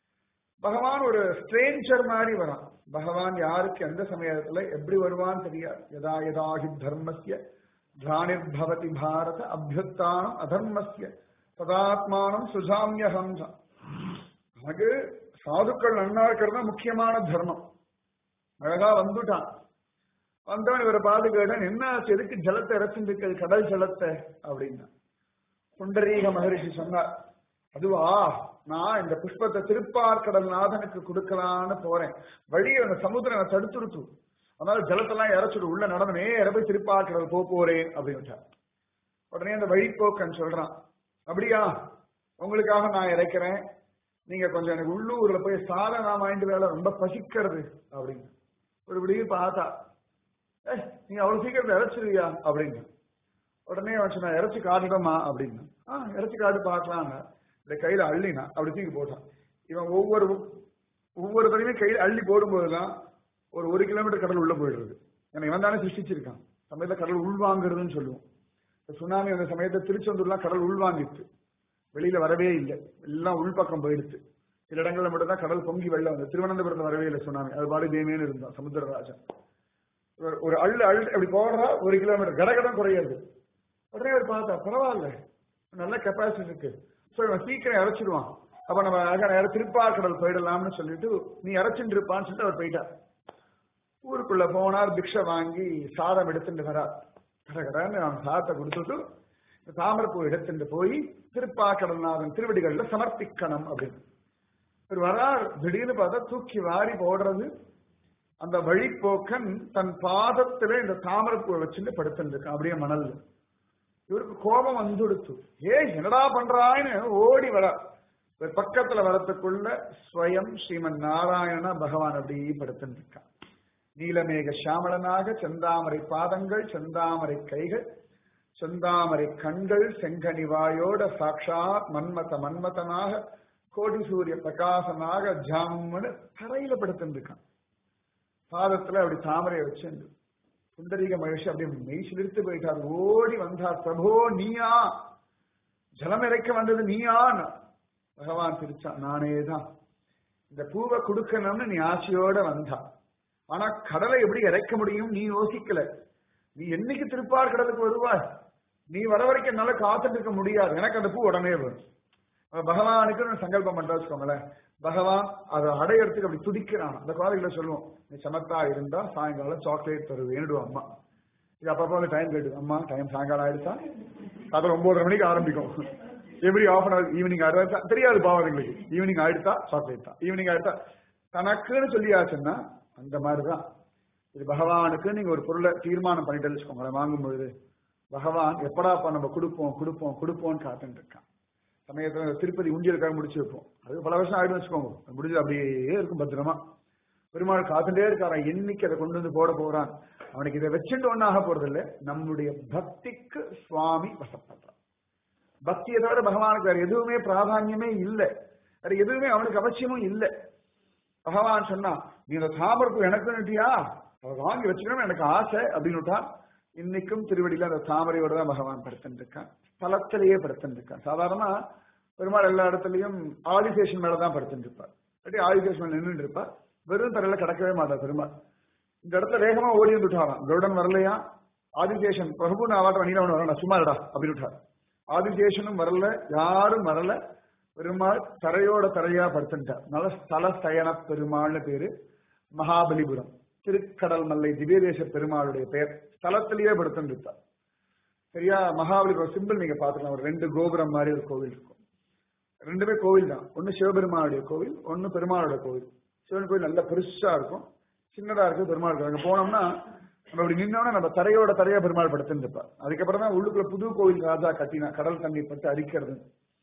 பகவான் ஒரு ஸ்ட்ரேஞ்சர் மாதிரி வரான் பகவான் யாருக்கு எந்த சமயத்துல எப்படி வருவான்னு தெரியாது யதா யதாஹி தர்மஸ்ய கிளானிர்பவதி பாரத அபியுத்தானம் அதர்மஸ்ய சதாத்மானம் சுஜாமியகம் நமக்கு சாதுக்கள் நன்னா இருக்கிறது தான் முக்கியமான தர்மம் அழகா வந்துட்டான் வந்தவன் இவரை பார்த்து கேட்டான் என்ன ஆச்சு எதுக்கு ஜலத்தை இறச்சிருக்கிறது கடல் ஜலத்தை அப்படின்னா புண்டரீக மகரிஷி சொன்னார் அதுவா நான் இந்த புஷ்பத்தை திருப்பார்கடல் நாதனுக்கு கொடுக்கலான்னு போறேன் வழி அந்த சமுத்திரம் தடுத்துருத்து அதனால ஜலத்தெல்லாம் இறச்சிடு உள்ள நடந்து நேர போய் திருப்பார்கடல் போக போறேன் அப்படின்னு உடனே அந்த வழிப்போக்கன் சொல்றான் அப்படியா உங்களுக்காக நான் இறைக்கிறேன் நீங்க கொஞ்சம் எனக்கு உள்ளூர்ல போய் சாதம் நான் வாங்கிட்டு வேலை ரொம்ப பசிக்கிறது அப்படின்னு ஒரு விடிய பார்த்தா ஏ நீங்க அவ்வளவு சீக்கிரத்தை இறைச்சிருவியா அப்படின்னு உடனே அவன் சொன்னா இறைச்சி காட்டுடமா அப்படின்னு ஆ இறைச்சி காட்டு பார்க்கலாங்க இந்த கையில அள்ளினா அப்படி தூக்கி போட்டான் இவன் ஒவ்வொரு ஒவ்வொரு தடவையும் கையில் அள்ளி போடும்போதெல்லாம் ஒரு ஒரு கிலோமீட்டர் கடல் உள்ள போயிடுறது ஏன்னா இவன் தானே சிருஷ்டிச்சிருக்கான் சமயத்துல கடல் உள்வாங்கிறதுன்னு சொல்லுவோம் இந்த சுனாமி அந்த சமயத்தை திருச்செந்தூர்லாம் கடல் உள்வாங்கிட்டு வெளியில வரவே இல்லை எல்லாம் உள்பக்கம் போயிடுச்சு சில இடங்கள்ல மட்டும் தான் கடல் பொங்கி வெள்ளம் வந்து திருவனந்தபுரத்துல வரவே இல்லை சுனாமி அது பாடு தேமேன்னு இருந்தான் சமுத்திரராஜன் ஒரு அள்ளு அள்ளு அப்படி போடுறா ஒரு கிலோமீட்டர் கடகடம் குறையாது உடனே அவர் பார்த்தா பரவாயில்ல நல்ல கெப்பாசிட்டி இருக்கு ஸோ இவன் சீக்கிரம் இறச்சிடுவான் அப்ப நம்ம நேரம் திருப்பாக்கடல் போயிடலாம்னு சொல்லிட்டு நீ இறச்சிட்டு இருப்பான்னு சொல்லிட்டு அவர் போயிட்டார் ஊருக்குள்ள போனார் பிக்ஷை வாங்கி சாதம் எடுத்துட்டு வரார் கடகடன்னு அவன் சாதத்தை கொடுத்துட்டு தாமரப்பூ எடுத்துட்டு போய் திருப்பாக்கடல்நாதன் திருவடிகள்ல சமர்ப்பிக்கணும் அப்படின்னு இவர் வரார் திடீர்னு பார்த்தா தூக்கி வாரி போடுறது அந்த வழிப்போக்கன் தன் பாதத்துல இந்த தாமரப்பூ வச்சுட்டு படுத்துட்டு இருக்கான் அப்படியே மணல்ல இவருக்கு கோபம் வந்துடுத்து ஏ என்னடா பண்றான்னு ஓடி வர பக்கத்துல வரத்துக்குள்ள ஸ்வயம் ஸ்ரீமன் நாராயண பகவான் அப்படி படுத்துட்டு இருக்கான் நீலமேக சாமளனாக செந்தாமரை பாதங்கள் செந்தாமரை கைகள் செந்தாமரை கண்கள் செங்கனி வாயோட சாட்சாத் மன்மத மன்மதனாக கோடி சூரிய பிரகாசனாக ஜாமுன்னு தரையில படுத்துட்டு இருக்கான் பாதத்துல அப்படி தாமரையை வச்சு சுந்தரிக மகிழ்ச்சி அப்படி மெய் சிலிர்த்து போயிட்டார் ஓடி வந்தார் பிரபோ நீயா ஜலம் இறைக்க வந்தது நீயான் பகவான் சிரிச்சான் நானே தான் இந்த பூவை கொடுக்கணும்னு நீ ஆசையோட வந்தா ஆனா கடலை எப்படி இறைக்க முடியும் நீ யோசிக்கல நீ என்னைக்கு திருப்பார் கடலுக்கு வருவாய் நீ வர வரைக்கும் என்னால காத்துட்டு இருக்க முடியாது எனக்கு அந்த பூ உடனே வரும் பகவானுக்கு சங்கல்பம் பண்ற வச்சுக்கோங்களேன் பகவான் அதை அடையறதுக்கு அப்படி துடிக்கிறான் அந்த குழந்தைகளை சொல்லுவோம் நீ சமத்தா இருந்தா சாயங்காலம் சாக்லேட் தருவேன்டுவோம் அம்மா இது அப்பப்போ வந்து டைம் கேட்டு அம்மா டைம் சாயங்காலம் ஆயிடுச்சா அது ஒன்பதரை மணிக்கு ஆரம்பிக்கும் every half an hour evening ஆயிடுச்சா தெரியாது பாவங்களுக்கு ஈவினிங் ஆயிடுத்தா சாக்லேட் தான் ஈவினிங் ஆயிடுத்தா தனக்குன்னு சொல்லியாச்சுன்னா அந்த மாதிரிதான் இது பகவானுக்கு நீங்க ஒரு பொருளை தீர்மானம் பண்ணிட்டு வச்சுக்கோங்களேன் வாங்கும் பொழுது பகவான் எப்படாப்பா நம்ம கொடுப்போம் கொடுப்போம் கொடுப்போம்னு காத்துட்டு இருக்கான் சமயத்துல திருப்பதி உண்டியலுக்காக முடிச்சு வைப்போம் அது பல வருஷம் ஆயிடும் வச்சுக்கோங்க முடிஞ்சு அப்படியே இருக்கும் பத்திரமா பெருமாள் காத்துட்டே இருக்காரான் என்னைக்கு அதை கொண்டு வந்து போட போறான் அவனுக்கு இதை வச்சுட்டு ஒன்னாக போறது இல்லை நம்முடைய பக்திக்கு சுவாமி வசப்படுறான் பக்தியை தவிர பகவானுக்கு வேற எதுவுமே பிராதான்யமே இல்லை வேற எதுவுமே அவனுக்கு அவசியமும் இல்லை பகவான் சொன்னா நீ இந்த தாமரப்பு எனக்குன்னுட்டியா அவ வாங்கி வச்சுக்கணும் எனக்கு ஆசை அப்படின்னுட்டா இன்னைக்கும் திருவடியில அந்த தாமரையோட தான் பகவான் படுத்துட்டு இருக்கான் ஸ்தலத்திலேயே படுத்துட்டு இருக்கான் சாதாரணமா பெருமாள் எல்லா இடத்துலயும் ஆதிசேஷன் மேலதான் படுத்துட்டு இருப்பார் இல்லாட்டி ஆதிசேஷன் மேல நின்றுட்டு இருப்பார் வெறும் தரையில கிடக்கவே மாட்டார் பெருமாள் இந்த இடத்துல வேகமா ஓடி வந்துட்டாராம் கருடன் வரலையா ஆதிசேஷன் பிரபு நான் வாட்ட நீலவன் வரணும் சும்மா இருடா அப்படின்னு விட்டார் ஆதிசேஷனும் வரல யாரும் வரல பெருமாள் தரையோட தரையா படுத்துட்டார் நல்ல ஸ்தல சயன பெருமாள்னு பேரு மகாபலிபுரம் திருக்கடல் மல்லை திவ்யதேச பெருமாளுடைய பெயர் ஸ்தலத்திலேயே படுத்துட்டார் சரியா மகாபலிபுரம் சிம்பிள் நீங்க பாத்துக்கலாம் ஒரு ரெண்டு கோபுரம் மாதிரி ஒரு கோவில் இருக்கும் ரெண்டுமே கோவில் தான் ஒன்னு சிவபெருமானுடைய கோவில் ஒன்னு பெருமாளுடைய கோவில் சிவன் கோவில் நல்ல பெருசா இருக்கும் சின்னதா இருக்கு பெருமாள் இருக்கு அங்க போனோம்னா நம்ம அப்படி நின்னோம்னா நம்ம தரையோட தரையா பெருமாள் படுத்துன்னு இருப்பார் அதுக்கப்புறம் தான் உள்ளுக்குள்ள புது கோவில் ராஜா கட்டினா கடல் தண்ணி பட்டு அரிக்கிறது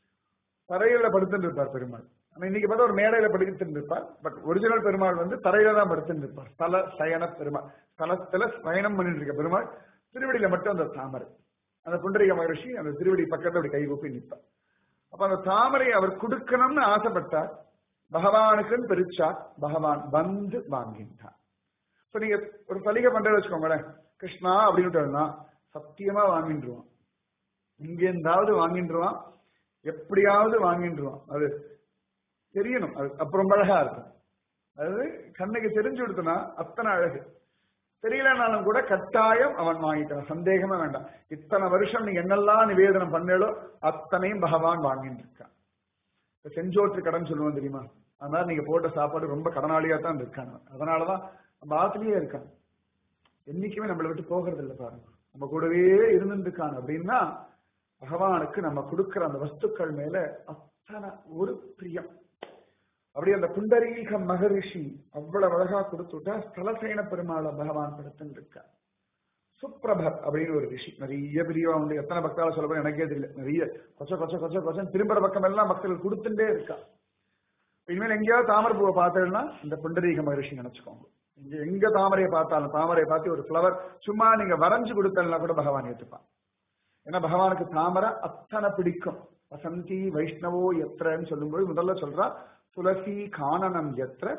தரையில படுத்துட்டு இருப்பார் பெருமாள் ஆனா இன்னைக்கு பார்த்தா ஒரு மேடையில படுத்துட்டு இருப்பார் பட் ஒரிஜினல் பெருமாள் வந்து தரையில தான் படுத்துட்டு இருப்பார் ஸ்தல சயன பெருமாள் ஸ்தலத்துல சயனம் பண்ணிட்டு இருக்க பெருமாள் திருவடியில மட்டும் அந்த தாமரை அந்த புண்டரிக மகரிஷி அந்த திருவடி பக்கத்துல அப்படி கைகூப்பி நிற்பார் அப்ப அந்த தாமரை அவர் கொடுக்கணும்னு ஆசைப்பட்டார் பகவானுக்குன்னு பிரிச்சா பகவான் வந்து வாங்கின்றார் இப்ப நீங்க ஒரு சலிகை பண்றது வச்சுக்கோங்களேன் கிருஷ்ணா அப்படின்னு சத்தியமா வாங்கிட்டுருவான் இங்க இருந்தாவது வாங்கிட்டுருவான் எப்படியாவது வாங்கிட்டுருவான் அது தெரியணும் அது அப்புறம் அழகா இருக்கும் அதாவது கண்ணுக்கு தெரிஞ்சு கொடுத்தனா அத்தனை அழகு தெரியலனாலும் கூட கட்டாயம் அவன் வாங்கிக்கிறான் சந்தேகமே வேண்டாம் இத்தனை வருஷம் நீங்க என்னெல்லாம் நிவேதனம் பண்ணலோ அத்தனையும் பகவான் வாங்கிட்டு இருக்கான் இப்ப செஞ்சோற்று கடன் சொல்லுவோம் தெரியுமா அதனால நீங்க போட்ட சாப்பாடு ரொம்ப கடனாளியா தான் இருக்காங்க அதனாலதான் நம்ம ஆத்துலயே இருக்கான் என்னைக்குமே நம்மளை விட்டு போகிறது இல்லை பாருங்க நம்ம கூடவே இருந்துட்டு இருக்கான் அப்படின்னா பகவானுக்கு நம்ம கொடுக்கிற அந்த வஸ்துக்கள் மேல அத்தனை ஒரு பிரியம் அப்படி அந்த புண்டரீக மகரிஷி அவ்வளவு அழகா கொடுத்துட்டா ஸ்தலசேன பெருமாளை பகவான் படுத்துன்னு இருக்கா சுப்ரபர் அப்படின்னு ஒரு ரிஷி நிறைய பிரிவா வந்து எத்தனை பக்தால சொல்ல போற எனக்கே தெரியல நிறைய கொச்ச கொச்ச கொச்ச கொச்சன் திரும்புற பக்கம் எல்லாம் மக்கள் கொடுத்துட்டே இருக்கா இனிமேல் எங்கேயாவது தாமரை பூவை பார்த்தேன்னா இந்த புண்டரீக மகரிஷி நினைச்சுக்கோங்க இங்க எங்க தாமரையை பார்த்தாலும் தாமரையை பார்த்து ஒரு ஃபிளவர் சும்மா நீங்க வரைஞ்சு கொடுத்தா கூட பகவான் ஏத்துப்பான் ஏன்னா பகவானுக்கு தாமரை அத்தனை பிடிக்கும் வசந்தி வைஷ்ணவோ எத்திரன்னு சொல்லும்போது முதல்ல சொல்றா துளசி கானனம் எத்திர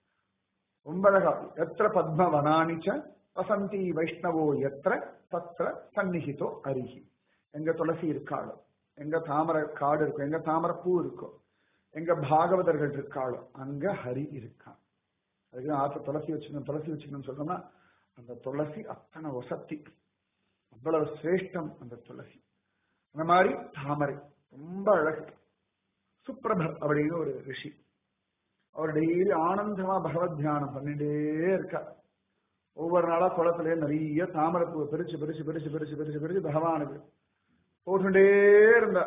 ரொம்ப அழகா எத்திர பத்ம வனானிச்ச வசந்தி வைஷ்ணவோ எத்திர தத்திர சந்நிகிதோ அருகி எங்க துளசி இருக்காளோ எங்க தாமரை காடு இருக்கும் எங்க தாமரை பூ இருக்கும் எங்க பாகவதர்கள் இருக்காளோ அங்க ஹரி இருக்கான் அதுக்கு ஆத்த துளசி வச்சுக்கணும் துளசி வச்சுக்கணும்னு சொன்னோம்னா அந்த துளசி அத்தனை வசத்தி அவ்வளவு சிரேஷ்டம் அந்த துளசி அந்த மாதிரி தாமரை ரொம்ப அழகு சுப்ரபர் அப்படின்னு ஒரு ரிஷி அவர் டெய்லி ஆனந்தமா பகவத் தியானம் பண்ணிட்டே இருக்கா ஒவ்வொரு நாளா குளத்துல நிறைய தாமரைப்பூவை பிரிச்சு பிரிச்சு பிரிச்சு பிரிச்சு பிரிச்சு பிரிச்சு பகவானுக்கு போட்டுட்டே இருந்தா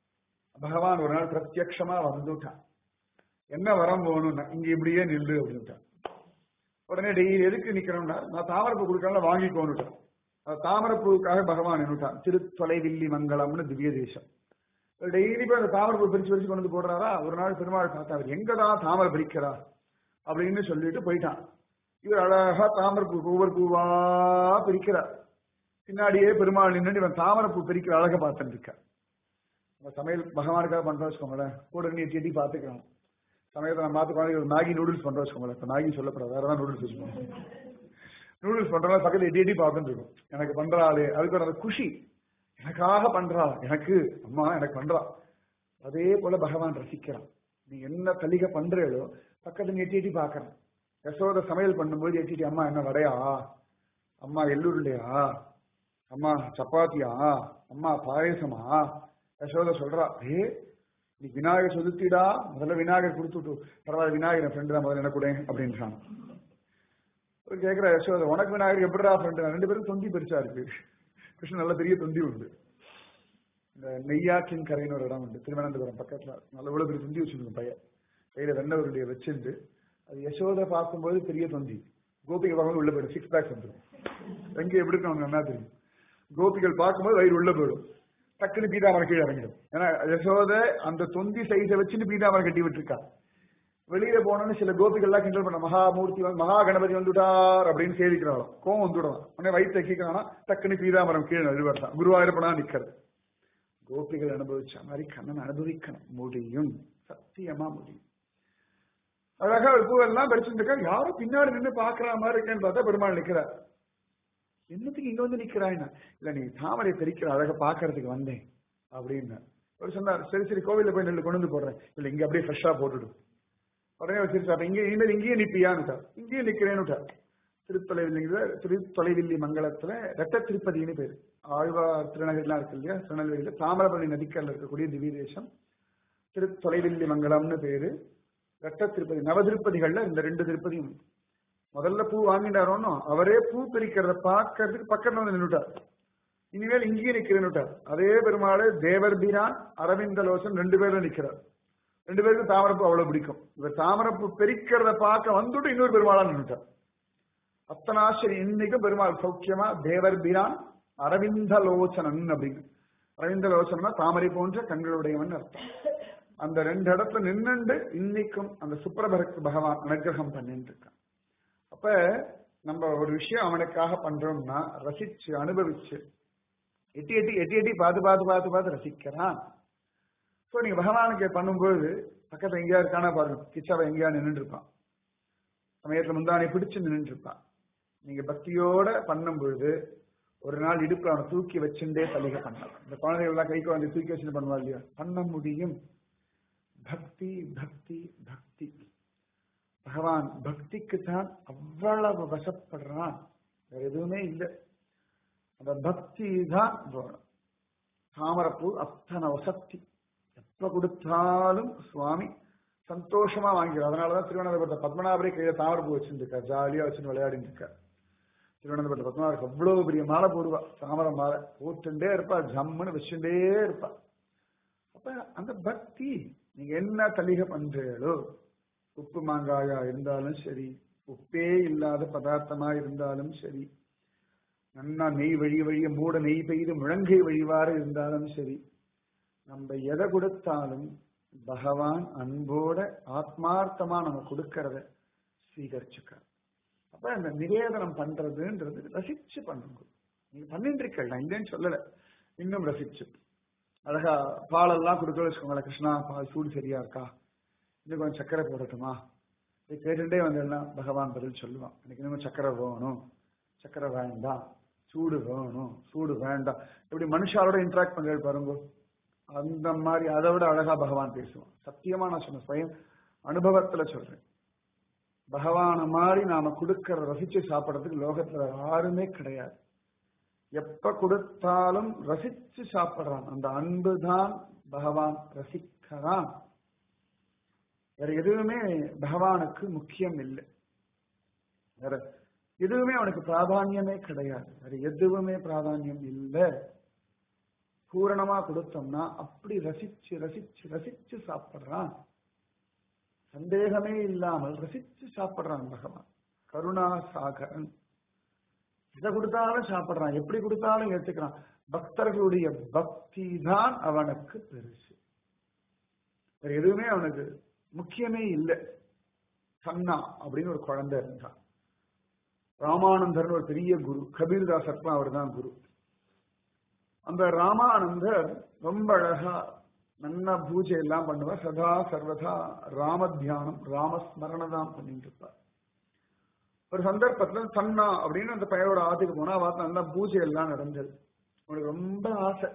பகவான் ஒரு நாள் பிரத்யக்ஷமா வந்துட்டான் என்ன வரம் போகணும்னா இங்க இப்படியே நில்லு அப்படின்ட்டான் உடனே டெய்லி எதுக்கு நிக்கிறோம்னா நான் தாமரைப்பூ கொடுக்கலாம் வாங்கிக்கோன்னுட்டான் தாமரைப்பூவுக்காக பகவான் என்னட்டான் திருத்தொலைவில்லி மங்கலம்னு திவ்ய தேசம் டெய்லி போய் அந்த தாமரை பூ பிரிச்சு பிரிச்சு கொண்டு வந்து போடுறாரா ஒரு நாள் பெருமாள் பார்த்தா அவர் எங்கதான் தாமரை பிரிக்கிறா அப்படின்னு சொல்லிட்டு போயிட்டான் இவர் அழகா தாமரை பூ ஒவ்வொரு பூவா பிரிக்கிறார் பின்னாடியே பெருமாள் நின்று இவன் தாமரை பூ பிரிக்கிற அழகை பார்த்துட்டு இருக்க நம்ம சமையல் பகவானுக்காக பண்றோம் வச்சுக்கோங்களேன் கூட நீ எட்டி பார்த்துக்கலாம் சமயத்தை நம்ம பார்த்து குழந்தைங்க மேகி நூடுல்ஸ் பண்றோம் வச்சுக்கோங்களேன் இப்போ மேகி சொல்லப்படாது வேற ஏதாவது நூடுல்ஸ் வச்சுக்கோங்க நூடுல்ஸ் பண்றதா பக்கத்துல எட்டி எட்டி பார்த்துட்டு இருக்கும் எனக்கு பண்ற ஆளு அதுக்கு ஒரு அந்த குஷி எனக்காக பண்றா எனக்கு அம்மா எனக்கு பண்றா அதே போல பகவான் ரசிக்கிறான் நீ என்ன தலிக பண்றீங்களோ பக்கத்துல எட்டி எட்டி பாக்குறான் யசோத சமையல் பண்ணும்போது எட்டி எட்டி அம்மா என்ன வடையா அம்மா எள்ளுருண்டையா அம்மா சப்பாத்தியா அம்மா பாயசமா யசோத சொல்றா ஏ நீ விநாயகர் சொலுத்திடா முதல்ல விநாயகர் கொடுத்துட்டு பரவாயில்ல விநாயகர் ஃப்ரெண்டு தான் முதல்ல என்ன கூட அப்படின்றான் கேட்கிற யசோத உனக்கு விநாயகர் எப்படிடா ஃப்ரெண்டு ரெண்டு பேரும் தொந்தி பெருசா இருக்கு கிருஷ்ணன் நல்ல பெரிய தொந்தி உண்டு இந்த நெய்யாற்றின் கரைன்னு ஒரு இடம் உண்டு திருவனந்தபுரம் பக்கத்துல நல்ல இவ்வளவு பெரிய தொந்தி வச்சிருக்கோம் பையன் கையில வெண்ண உருடைய வச்சிருந்து அது யசோதை பார்க்கும்போது பெரிய தொந்தி கோபிகை பார்க்கும்போது உள்ள போயிடும் சிக்ஸ் பேக்ஸ் வந்துடும் எங்க எப்படி இருக்கும் அவங்க என்ன தெரியும் கோபிகள் பார்க்கும்போது வயிறு உள்ள போயிடும் டக்குன்னு பீதாமரம் கீழே இறங்கிடும் ஏன்னா யசோத அந்த தொந்தி சைஸை வச்சுன்னு பீதாமரம் கட்டி விட்டுருக்கா வெளியில போனோன்னு சில கோபிகள்லாம் கிண்டல் பண்ண மகாமூர்த்தி வந்து மகா கணபதி வந்துட்டார் அப்படின்னு சேவிக்கிறாலும் கோவம் வந்துவிடலாம் உடனே வயிற்று தக்கிக்கிறானா டக்குன்னு பீதாமரம் கீழே நழுவர்தான் குருவாயூரப்பனா நிக்கிறது கோபிகள் அனுபவிச்ச மாதிரி கண்ணன் அனுபவிக்கணும் முடியும் சத்தியமா முடியும் அழகா ஒரு பூவெல்லாம் படிச்சுட்டு இருக்கா யாரும் பின்னாடி நின்று பாக்குற மாதிரி இருக்கேன்னு பார்த்தா பெருமாள் நிக்கிறார் என்னத்துக்கு இங்க வந்து நிக்கிறாய்னா இல்ல நீ தாமரை தெரிக்கிற அழக பாக்குறதுக்கு வந்தேன் அப்படின்னு ஒரு சொன்னார் சரி சரி கோவில்ல போய் நெல்லு கொண்டு வந்து போடுறேன் இல்ல இங்க அப்படியே ஃப்ரெஷ்ஷா போட்டுடும் உடனே வச்சிருச்சா அப்ப இங்கே இனிமேல் இங்கேயே நிப்பியான்னுட்டா இங்கேயே நிக்கிறேன்னுட்டா திருத்தொலைவில்லிங்கிற திருத்தொலைவில்லி மங்கலத்துல ரெட்ட திருப்பதின்னு பேரு ஆழ்வார் திருநகர்லாம் இருக்கு இல்லையா திருநெல்வேலியில தாமிரபரணி நதிக்கல்ல இருக்கக்கூடிய திவ்ய தேசம் திருத்தொலைவில்லி மங்கலம்னு பேரு ரெட்ட திருப்பதி நவ திருப்பதிகள்ல இந்த ரெண்டு திருப்பதியும் முதல்ல பூ வாங்கிட்டாரோன்னு அவரே பூ பிரிக்கிறத பார்க்கறதுக்கு பக்கத்துல வந்து நின்றுட்டார் இனிமேல் இங்கேயே நிக்கிறேன்னுட்டார் அதே பெருமாள் தேவர் பிரான் அரவிந்தலோசன் ரெண்டு பேரும் நிக்கிறார் ரெண்டு பேருக்கும் தாமரப்பூ அவ்வளவு பிடிக்கும் இவர் தாமரப்பூ பெரிக்கிறத பார்க்க வந்துட்டு இன்னொரு பெருமாளா நின்றுட்டார் அத்தனாச்சரி இன்னைக்கும் பெருமாள் சௌக்கியமா தேவர் பிரான் அரவிந்தலோச்சனன் அப்படின்னு அரவிந்தலோச்சனா தாமரை போன்ற கண்களுடையவன் அர்த்தம் அந்த ரெண்டு இடத்துல நின்னுண்டு இன்னைக்கும் அந்த சுப்பிரபரக்கு பகவான் அனுகிரகம் பண்ணிட்டு இருக்கான் அப்ப நம்ம ஒரு விஷயம் அவனுக்காக பண்றோம்னா ரசிச்சு அனுபவிச்சு எட்டி எட்டி எட்டி எட்டி பார்த்து பார்த்து பார்த்து பார்த்து ரசிக்கிறான் ஸோ நீங்க பகவானுக்கு பண்ணும்போது பக்கத்துல எங்கேயா இருக்கானா பாருங்க கிச்சாவை எங்கேயா நின்றுட்டு இருப்பான் சமயத்துல முந்தானை பிடிச்சு நின்றுட்டு இருப்பான் நீங்க பக்தியோட பண்ணும் பொழுது ஒரு நாள் இடுப்புல அவனை தூக்கி வச்சுட்டே தலிகை பண்ணலாம் இந்த குழந்தைகள் எல்லாம் கை குழந்தை தூக்கி வச்சுட்டு பண்ணுவா இல்லையா பண்ண முடியும் பக்தி பக்தி பக்தி பகவான் பக்திக்கு தான் அவ்வளவு வசப்படுறான் வேற எதுவுமே இல்லை அந்த பக்தி தான் வேணும் தாமரப்பூ அத்தனை வசத்தி எப்ப கொடுத்தாலும் சுவாமி சந்தோஷமா வாங்கிறார் அதனாலதான் திருவனந்தபுரத்தை பத்மநாபரே கையில தாமரப்பூ வச்சுருக்கார் ஜாலியா வச்சுன்னு விளையாடிட்டு இருக்கார் திருவனந்தபுரத்தை பத்மநாபருக்கு அவ்வளவு பெரிய மாலை போடுவா தாமரை மாலை போட்டுட்டே இருப்பா ஜம்முன்னு வச்சுட்டே இருப்பா அப்ப அந்த பக்தி நீங்க என்ன தலிகை பண்றீங்களோ உப்பு மாங்காயா இருந்தாலும் சரி உப்பே இல்லாத பதார்த்தமா இருந்தாலும் சரி நன்னா நெய் வழி வழிய மூட நெய் பெய்து முழங்கை வழிவாறு இருந்தாலும் சரி நம்ம எதை கொடுத்தாலும் பகவான் அன்போட ஆத்மார்த்தமா நம்ம கொடுக்கறத ஸ்வீகரிச்சுக்க அப்ப அந்த நிவேதனம் பண்றதுன்றது ரசிச்சு பண்ணுங்க நீங்க பண்ணிட்டு இருக்கல நான் இல்லைன்னு சொல்லல இன்னும் ரசிச்சு அழகா பாலெல்லாம் கொடுக்க வச்சுக்கோங்களேன் கிருஷ்ணா பால் சூடு சரியா இருக்கா இன்னும் கொஞ்சம் சக்கரை போடட்டுமா இது கேட்டுட்டே வந்தேன்னா பகவான் பதில் சொல்லுவான் எனக்கு இன்னும் சக்கரை வேணும் சக்கரை வேண்டாம் சூடு வேணும் சூடு வேண்டாம் இப்படி மனுஷாரோட இன்ட்ராக்ட் பண்றது பாருங்க அந்த மாதிரி அதை விட அழகா பகவான் பேசுவான் சத்தியமா நான் சொன்ன சுயம் அனுபவத்துல சொல்றேன் பகவான மாதிரி நாம கொடுக்கற ரசிச்சு சாப்பிடறதுக்கு லோகத்துல யாருமே கிடையாது எப்ப கொடுத்தாலும் ரசிச்சு சாப்பிடுறான் அந்த அன்பு தான் பகவான் ரசிக்கிறான் வேற எதுவுமே பகவானுக்கு முக்கியம் இல்லை வேற எதுவுமே அவனுக்கு பிராதானியமே கிடையாது வேற எதுவுமே பிராதானியம் இல்லை பூரணமா கொடுத்தோம்னா அப்படி ரசிச்சு ரசிச்சு ரசிச்சு சாப்பிடுறான் சந்தேகமே இல்லாமல் ரசிச்சு சாப்பிடுறான் பகவான் கருணா சாகரன் எதை கொடுத்தாலும் சாப்பிடுறான் எப்படி கொடுத்தாலும் ஏத்துக்கிறான் பக்தர்களுடைய பக்தி தான் அவனுக்கு பெருசு வேற எதுவுமே அவனுக்கு முக்கியமே இல்லை சன்னா அப்படின்னு ஒரு குழந்தை இருந்தான் ராமானந்தர்னு ஒரு பெரிய குரு கபீர்தாசருக்கும் அவர் தான் குரு அந்த ராமானந்தர் ரொம்ப அழகா நல்ல பூஜை எல்லாம் பண்ணுவார் சதா சர்வதா ராம தியானம் ராமஸ்மரண தான் பண்ணிட்டு இருப்பார் ஒரு சந்தர்ப்பத்துல சன்னா அப்படின்னு அந்த பையனோட ஆத்துக்கு போனா பார்த்து நல்லா பூஜை எல்லாம் நடந்தது அவனுக்கு ரொம்ப ஆசை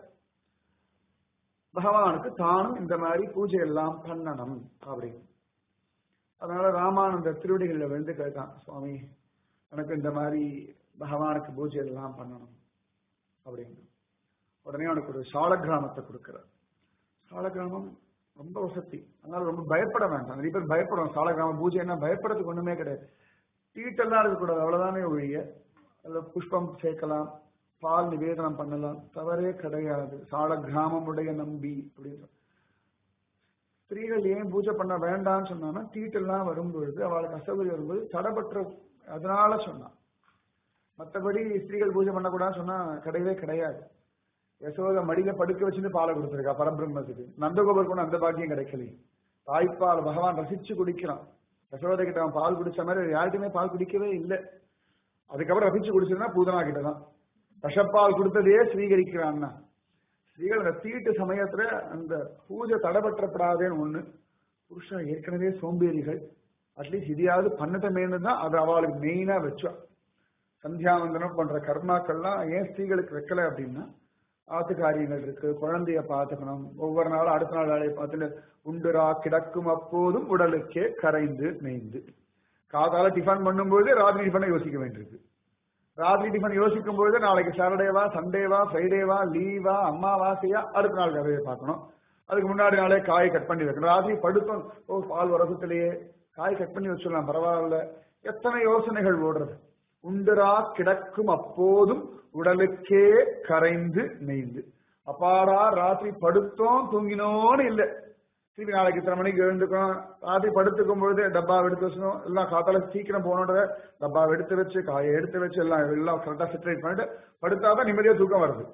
பகவானுக்கு தானும் இந்த மாதிரி பூஜை எல்லாம் பண்ணணும் அப்படின்னு அதனால ராமானந்த திருவடிகளில் விழுந்து கேட்டான் சுவாமி எனக்கு இந்த மாதிரி பகவானுக்கு பூஜை எல்லாம் பண்ணணும் அப்படின்னு உடனே அவனுக்கு ஒரு சால கிராமத்தை கொடுக்கிறார் சால கிராமம் ரொம்ப வசதி அதனால ரொம்ப பயப்பட வேண்டாம் நிறைய பேர் பயப்படும் சால கிராம பூஜைன்னா பயப்படுறதுக்கு ஒண்ணுமே கிடையாது தீட்டெல்லாம் இருக்கக்கூடாது அவ்வளவுதானே ஒழிய அதில் புஷ்பம் சேர்க்கலாம் பால் நிவேதனம் பண்ணலாம் தவறே கிடையாது சால கிராமமுடைய நம்பி அப்படின்னு ஸ்திரீகள் ஏன் பூஜை பண்ண வேண்டாம்னு சொன்னான்னா தீட்டெல்லாம் வரும்பொழுது அவளுக்கு அசௌகரியம் வரும்போது தடப்பற்ற அதனால சொன்னான் மற்றபடி ஸ்திரீகள் பூஜை பண்ணக்கூடாதுன்னு சொன்னா கிடையவே கிடையாது யசோத மடியில படுக்க வச்சுட்டு பாலை கொடுத்துருக்கா பரபிரம்மத்துக்கு நந்தகோபர் கூட அந்த பாக்கியம் கிடைக்கலையே தாய்ப்பால் பகவான் ரசிச்சு குடிக்கிறான் யசோதை கிட்ட அவன் பால் குடிச்ச மாதிரி யார்கிட்டயுமே பால் குடிக்கவே இல்லை அதுக்கப்புறம் ரசிச்சு குடிச்சதுன்னா பூதனா கிட்டதான் விஷப்பால் கொடுத்ததையே ஸ்வீகரிக்கிறான்னா ஸ்ரீகள் அந்த தீட்டு சமயத்துல அந்த பூஜை தடைபற்றப்படாதேன்னு ஒண்ணு புருஷா ஏற்கனவே சோம்பேறிகள் அட்லீஸ்ட் இதையாவது பண்ணட்டமேனு தான் அது அவளுக்கு மெயினா வச்சா சந்தியாவந்தனம் போன்ற கர்மாக்கள்லாம் ஏன் ஸ்திரீகளுக்கு வைக்கல அப்படின்னா ஆத்து காரியங்கள் இருக்கு குழந்தைய பார்த்துக்கணும் ஒவ்வொரு நாளும் அடுத்த நாள் வேலையை பார்த்துட்டு உண்டுரா கிடக்கும் அப்போதும் உடலுக்கே கரைந்து மேய்ந்து காதால டிஃபன் பண்ணும்போது ராத்திரி டிஃபனை யோசிக்க வேண்டியிருக்கு ராத்திரி டிஃபன் யோசிக்கும் பொழுது நாளைக்கு சாட்டர்டேவா சண்டேவா ஃப்ரைடேவா லீவா அம்மாவாசையா அடுத்த நாள் கதையை பார்க்கணும் அதுக்கு முன்னாடி நாளே காய் கட் பண்ணி வைக்கணும் ராத்திரி படுத்தோம் ஓ பால் வரசத்திலேயே காய் கட் பண்ணி வச்சிடலாம் பரவாயில்ல எத்தனை யோசனைகள் ஓடுறது உண்டுரா கிடக்கும் அப்போதும் உடலுக்கே கரைந்து நெய்ந்து அப்பாடா ராத்திரி படுத்தோம் தூங்கினோன்னு இல்லை திருப்பி நாளைக்கு இத்தனை மணிக்கு எழுந்துக்கணும் ராத்திரி படுத்துக்கும் பொழுது டப்பா எடுத்து வச்சணும் எல்லாம் காத்தால சீக்கிரம் போகணுன்றத டப்பா எடுத்து வச்சு காயை எடுத்து வச்சு எல்லாம் எல்லாம் கரெக்டா செட்டரேட் பண்ணிட்டு படுத்தாதான் நிம்மதியா தூக்கம் வருது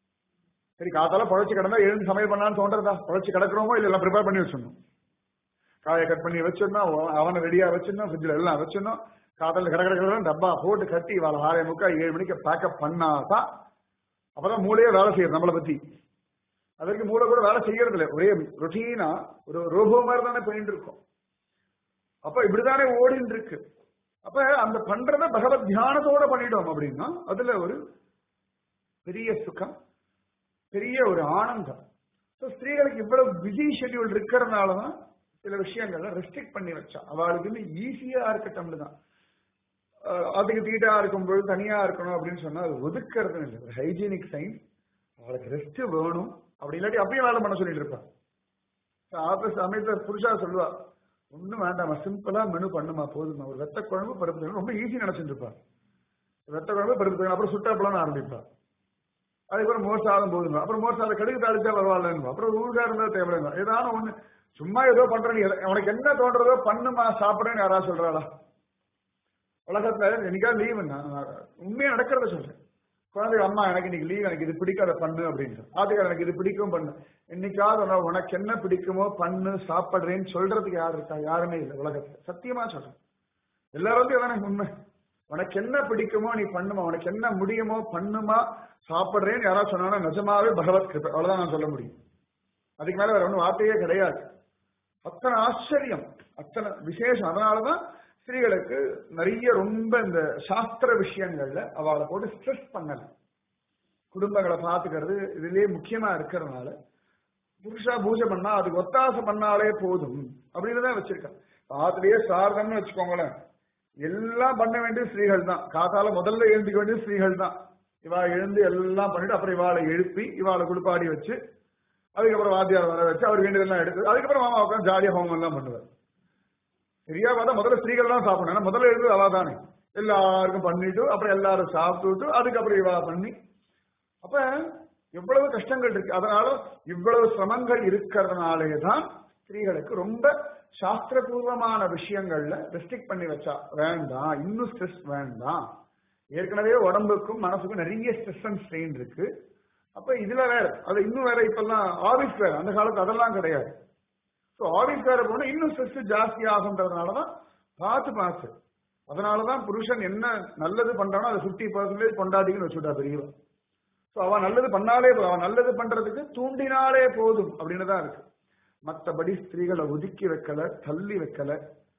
சரி காத்தால பழச்சு கிடந்தா எழுந்து சமையல் பண்ணலாம்னு தோன்றதா பழச்சு கிடக்குறோமோ இல்ல எல்லாம் ப்ரிப்பேர் பண்ணி வச்சிடணும் காயை கட் பண்ணி வச்சிடணும் அவனை ரெடியா வச்சிடணும் ஃப்ரிட்ஜில் எல்லாம் வச்சிடணும் காத்தால கடை கடை டப்பா போட்டு கட்டி வாழ ஆறே முக்கா ஏழு மணிக்கு பேக்கப் பண்ணாதான் அப்பதான் மூளையே வேலை செய்யுது நம்மளை பத்தி அதற்கு மூளை கூட வேலை செய்யறது இல்லை ஒரே ரொட்டீனா ஒரு ரோபோ மாதிரி தானே போயிட்டு இருக்கும் அப்ப இப்படிதானே ஓடின்னு இருக்கு அப்ப அந்த பண்றத பகவத் தியானத்தோட பண்ணிட்டோம் அப்படின்னா அதுல ஒரு பெரிய சுகம் பெரிய ஒரு ஆனந்தம் ஸ்திரீகளுக்கு இவ்வளவு பிஸி ஷெட்யூல் இருக்கிறதுனாலதான் சில விஷயங்கள்ல ரெஸ்ட்ரிக்ட் பண்ணி வச்சா அவளுக்கு வந்து ஈஸியா இருக்கட்டும் தான் அதுக்கு தீட்டா இருக்கும்போது தனியா இருக்கணும் அப்படின்னு சொன்னா அது ஒதுக்கிறது இல்லை ஹைஜீனிக் சைன்ஸ் அவளுக்கு ரெஸ்ட் வேணும் அப்படி இல்லாட்டி அப்பயும் வேலை பண்ண சொல்லிட்டு இருப்பான் ஆபீஸ் சமயத்துல புருஷா சொல்லுவா ஒண்ணும் வேண்டாமா சிம்பிளா மெனு பண்ணுமா போதுமா ஒரு வெத்த குழம்பு பருப்பு தகவல் ரொம்ப ஈஸி நினைச்சிட்டு இருப்பா வெத்த குழம்பு பருப்பு தகவல் அப்புறம் சுட்டாப்பலாம் ஆரம்பிப்பா அதுக்கப்புறம் மோர் சாதம் போதுங்க அப்புறம் மோர் சாதம் கடுகு தாளிச்சா பரவாயில்லன்னு அப்புறம் ஊருகா இருந்தா தேவையில்லை ஏதாவது ஒண்ணு சும்மா ஏதோ பண்ற நீ உனக்கு என்ன தோன்றதோ பண்ணுமா சாப்பிடுறேன்னு யாராவது சொல்றாளா உலகத்துல என்னைக்காவது லீவு உண்மையா நடக்கிறத சொல்றேன் குழந்தை அம்மா எனக்கு இன்னைக்கு லீவ் எனக்கு இது பிடிக்கும் அதை பண்ணு அப்படின்னு ஆத்துக்கார எனக்கு இது பிடிக்கும் பண்ணு என்னைக்காவது உனக்கு என்ன பிடிக்குமோ பண்ணு சாப்பிடுறேன்னு சொல்றதுக்கு யாரு இருக்கா யாருமே இல்லை உலகத்துல சத்தியமா சொல்றேன் எல்லாரும் வந்து எனக்கு உண்மை உனக்கு என்ன பிடிக்குமோ நீ பண்ணுமா உனக்கு என்ன முடியுமோ பண்ணுமா சாப்பிடுறேன்னு யாராவது சொன்னாலும் நிஜமாவே பகவத் கிருப்பை அவ்வளவுதான் நான் சொல்ல முடியும் அதுக்கு மேல வேற ஒன்றும் வார்த்தையே கிடையாது அத்தனை ஆச்சரியம் அத்தனை விசேஷம் அதனாலதான் ஸ்திரீகளுக்கு நிறைய ரொம்ப இந்த சாஸ்திர விஷயங்கள்ல அவளை போட்டு ஸ்ட்ரெஸ் பண்ணல குடும்பங்களை பாத்துக்கிறது இதுலயே முக்கியமா இருக்கிறதுனால புருஷா பூஜை பண்ணா அதுக்கு ஒத்தாசை பண்ணாலே போதும் அப்படின்னு தான் வச்சிருக்கேன் ஆத்துலயே சாரதம்னு வச்சுக்கோங்களேன் எல்லாம் பண்ண வேண்டிய ஸ்திரீகள் தான் காத்தால முதல்ல எழுந்திக்க வேண்டிய ஸ்திரீகள் தான் இவா எழுந்து எல்லாம் பண்ணிட்டு அப்புறம் இவாளை எழுப்பி இவாளை குளிப்பாடி வச்சு அதுக்கப்புறம் வாத்தியார் வர வச்சு அவர் வேண்டியதெல்லாம் எடுத்து அதுக்கப்புறம் மாமா உட்காந்து ஜாலியா ஹோமம் எல்லாம் பண்ணுவார் சரியா பார்த்தா முதல்ல ஸ்திரீகள் தான் சாப்பிடணும் முதல்ல எழுந்து அவா தானே எல்லாருக்கும் பண்ணிட்டு அப்புறம் எல்லாரும் சாப்பிட்டுட்டு அதுக்கப்புறம் இவா பண்ணி அப்ப எவ்வளவு கஷ்டங்கள் இருக்கு அதனால இவ்வளவு சிரமங்கள் இருக்கிறதுனாலே தான் ஸ்திரீகளுக்கு ரொம்ப சாஸ்திரபூர்வமான விஷயங்கள்ல ரெஸ்ட்ரிக்ட் பண்ணி வச்சா வேண்டாம் இன்னும் ஸ்ட்ரெஸ் வேண்டாம் ஏற்கனவே உடம்புக்கும் மனசுக்கும் நிறைய ஸ்ட்ரெஸ் அண்ட் ஸ்ட்ரெயின் இருக்கு அப்ப இதுல வேற அது இன்னும் வேற இப்பெல்லாம் ஆபீஸ் வேற அந்த காலத்து அதெல்லாம் கிடையாது ஸோ ஆபீஸ் வேற போனா இன்னும் ஸ்ட்ரெஸ் ஜாஸ்தி ஆகுன்றதுனாலதான் பார்த்து பார்த்து அதனாலதான் புருஷன் என்ன நல்லது பண்றானோ அதை பிப்டி பர்சன்டேஜ் கொண்டாடின்னு வச்சுட்டா பெரியவா ஸோ அவன் நல்லது பண்ணாலே போதும் அவன் நல்லது பண்றதுக்கு தூண்டினாலே போதும் அப்படின்னு தான் இருக்கு மற்றபடி ஸ்திரீகளை ஒதுக்கி வைக்கல தள்ளி வைக்கல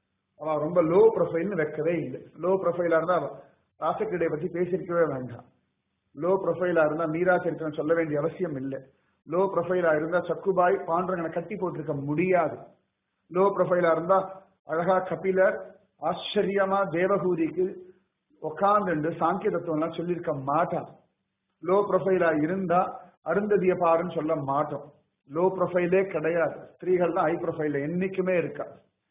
அவ ரொம்ப லோ ப்ரொஃபைல்னு வைக்கவே இல்லை லோ ப்ரொஃபைலா இருந்தா ராசக்கிடையை பத்தி பேசியிருக்கவே வேண்டாம் லோ ப்ரொஃபைலா இருந்தா மீரா சரித்திரம் சொல்ல வேண்டிய அவசியம் இல்லை லோ ப்ரொஃபைலா இருந்தா சக்குபாய் பாண்டவங்களை கட்டி போட்டிருக்க முடியாது லோ ப்ரொஃபைலா இருந்தா அழகா கபிலர் ஆச்சரியமா தேவகூதிக்கு உக்காந்துண்டு சாங்கிய தத்துவம்லாம் சொல்லியிருக்க மாட்டான் லோ ப்ரொஃபைலா இருந்தா அருந்ததிய பாருன்னு சொல்ல மாட்டோம் லோ ப்ரொஃபைலே கிடையாது ஸ்திரீகள் தான் ஹை ப்ரொஃபைல என்னைக்குமே இருக்கா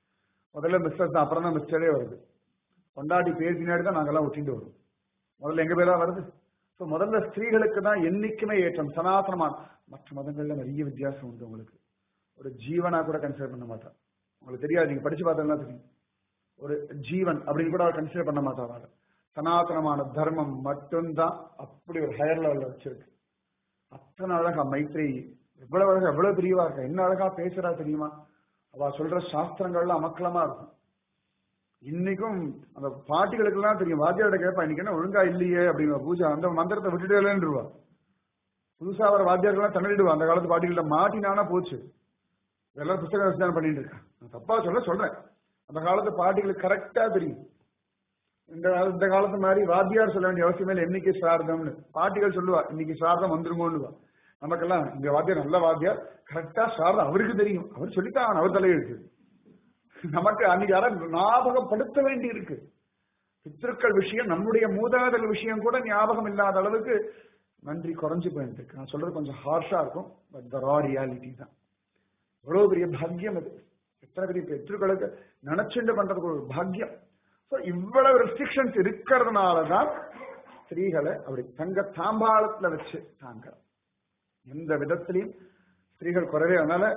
முதல்ல மிஸ்டர் தான் அப்புறம் தான் மிஸ்டரே வருது கொண்டாடி பேர் பின்னாடி தான் நாங்கெல்லாம் ஒட்டிட்டு வரும் முதல்ல எங்க பேரா வருது ஸோ முதல்ல ஸ்திரீகளுக்கு தான் என்னைக்குமே ஏற்றம் சனாதனமான மற்ற மதங்கள்ல நிறைய வித்தியாசம் உண்டு உங்களுக்கு ஒரு ஜீவனா கூட கன்சிடர் பண்ண மாட்டான் உங்களுக்கு தெரியாது நீங்க படிச்சு பார்த்தா தெரியும் ஒரு ஜீவன் அப்படின்னு கூட கன்சிடர் பண்ண மாட்டாங்க சனாதனமான தர்மம் மட்டும்தான் அப்படி ஒரு ஹையர் லெவல்ல வச்சிருக்கு அத்தனை அழகா மைத்ரி எவ்வளவு அழகா எவ்வளவு பிரியவா இருக்கா என்ன அழகா பேசுறா தெரியுமா அவ சொல்ற சாஸ்திரங்கள்லாம் அமக்கலமா இருக்கும் இன்னைக்கும் அந்த பாட்டிகளுக்கு எல்லாம் தெரியும் வாத்தியார்ட்ட கேட்பா இன்னைக்கு என்ன ஒழுங்கா இல்லையே அப்படிங்கிற பூஜை அந்த மந்திரத்தை விட்டுட்டேலன்றுவா புதுசா வர வாத்தியார்கள்லாம் தண்ணிடுவா அந்த காலத்து பாட்டிகள்ல மாட்டினானா போச்சு எல்லாரும் புத்தக விசாரணை பண்ணிட்டு இருக்கேன் நான் தப்பா சொல்ல சொல்றேன் அந்த காலத்து பாட்டிகளுக்கு கரெக்டா தெரியும் இந்த இந்த காலத்து மாதிரி வாத்தியார் சொல்ல வேண்டிய அவசியமே இல்லை என்னைக்கு சாரதம்னு பாட்டிகள் சொல்லுவா இன்னைக்கு சாரதம் வந்துருங்கோன்னுவா நமக்கெல்லாம் இங்க வாத்தியார் நல்ல வாத்தியார் கரெக்டா சாரதம் அவருக்கு தெரியும் அவர் சொல்லித்தான் அவர் தலையெழுத்து நமக்கு அன்னைக்கு யாரும் ஞாபகப்படுத்த வேண்டி இருக்கு பித்திருக்கள் விஷயம் நம்முடைய மூதாதல் விஷயம் கூட ஞாபகம் இல்லாத அளவுக்கு நன்றி குறைஞ்சு போயிட்டு இருக்கு நான் சொல்றது கொஞ்சம் ஹார்ஷா இருக்கும் பட் த ரா ரியாலிட்டி தான் எவ்வளவு பெரிய பாக்கியம் அது எத்தனை பெரிய பித்ருக்களுக்கு நினைச்சுண்டு பண்றதுக்கு ஒரு பாக்கியம் ஸோ இவ்வளவு ரெஸ்ட்ரிக்ஷன்ஸ் இருக்கிறதுனால தான் ஸ்திரீகளை அப்படி தங்க தாம்பாளத்துல வச்சு தாங்க எந்த விதத்திலையும் ஸ்திரீகள் குறைவே அதனால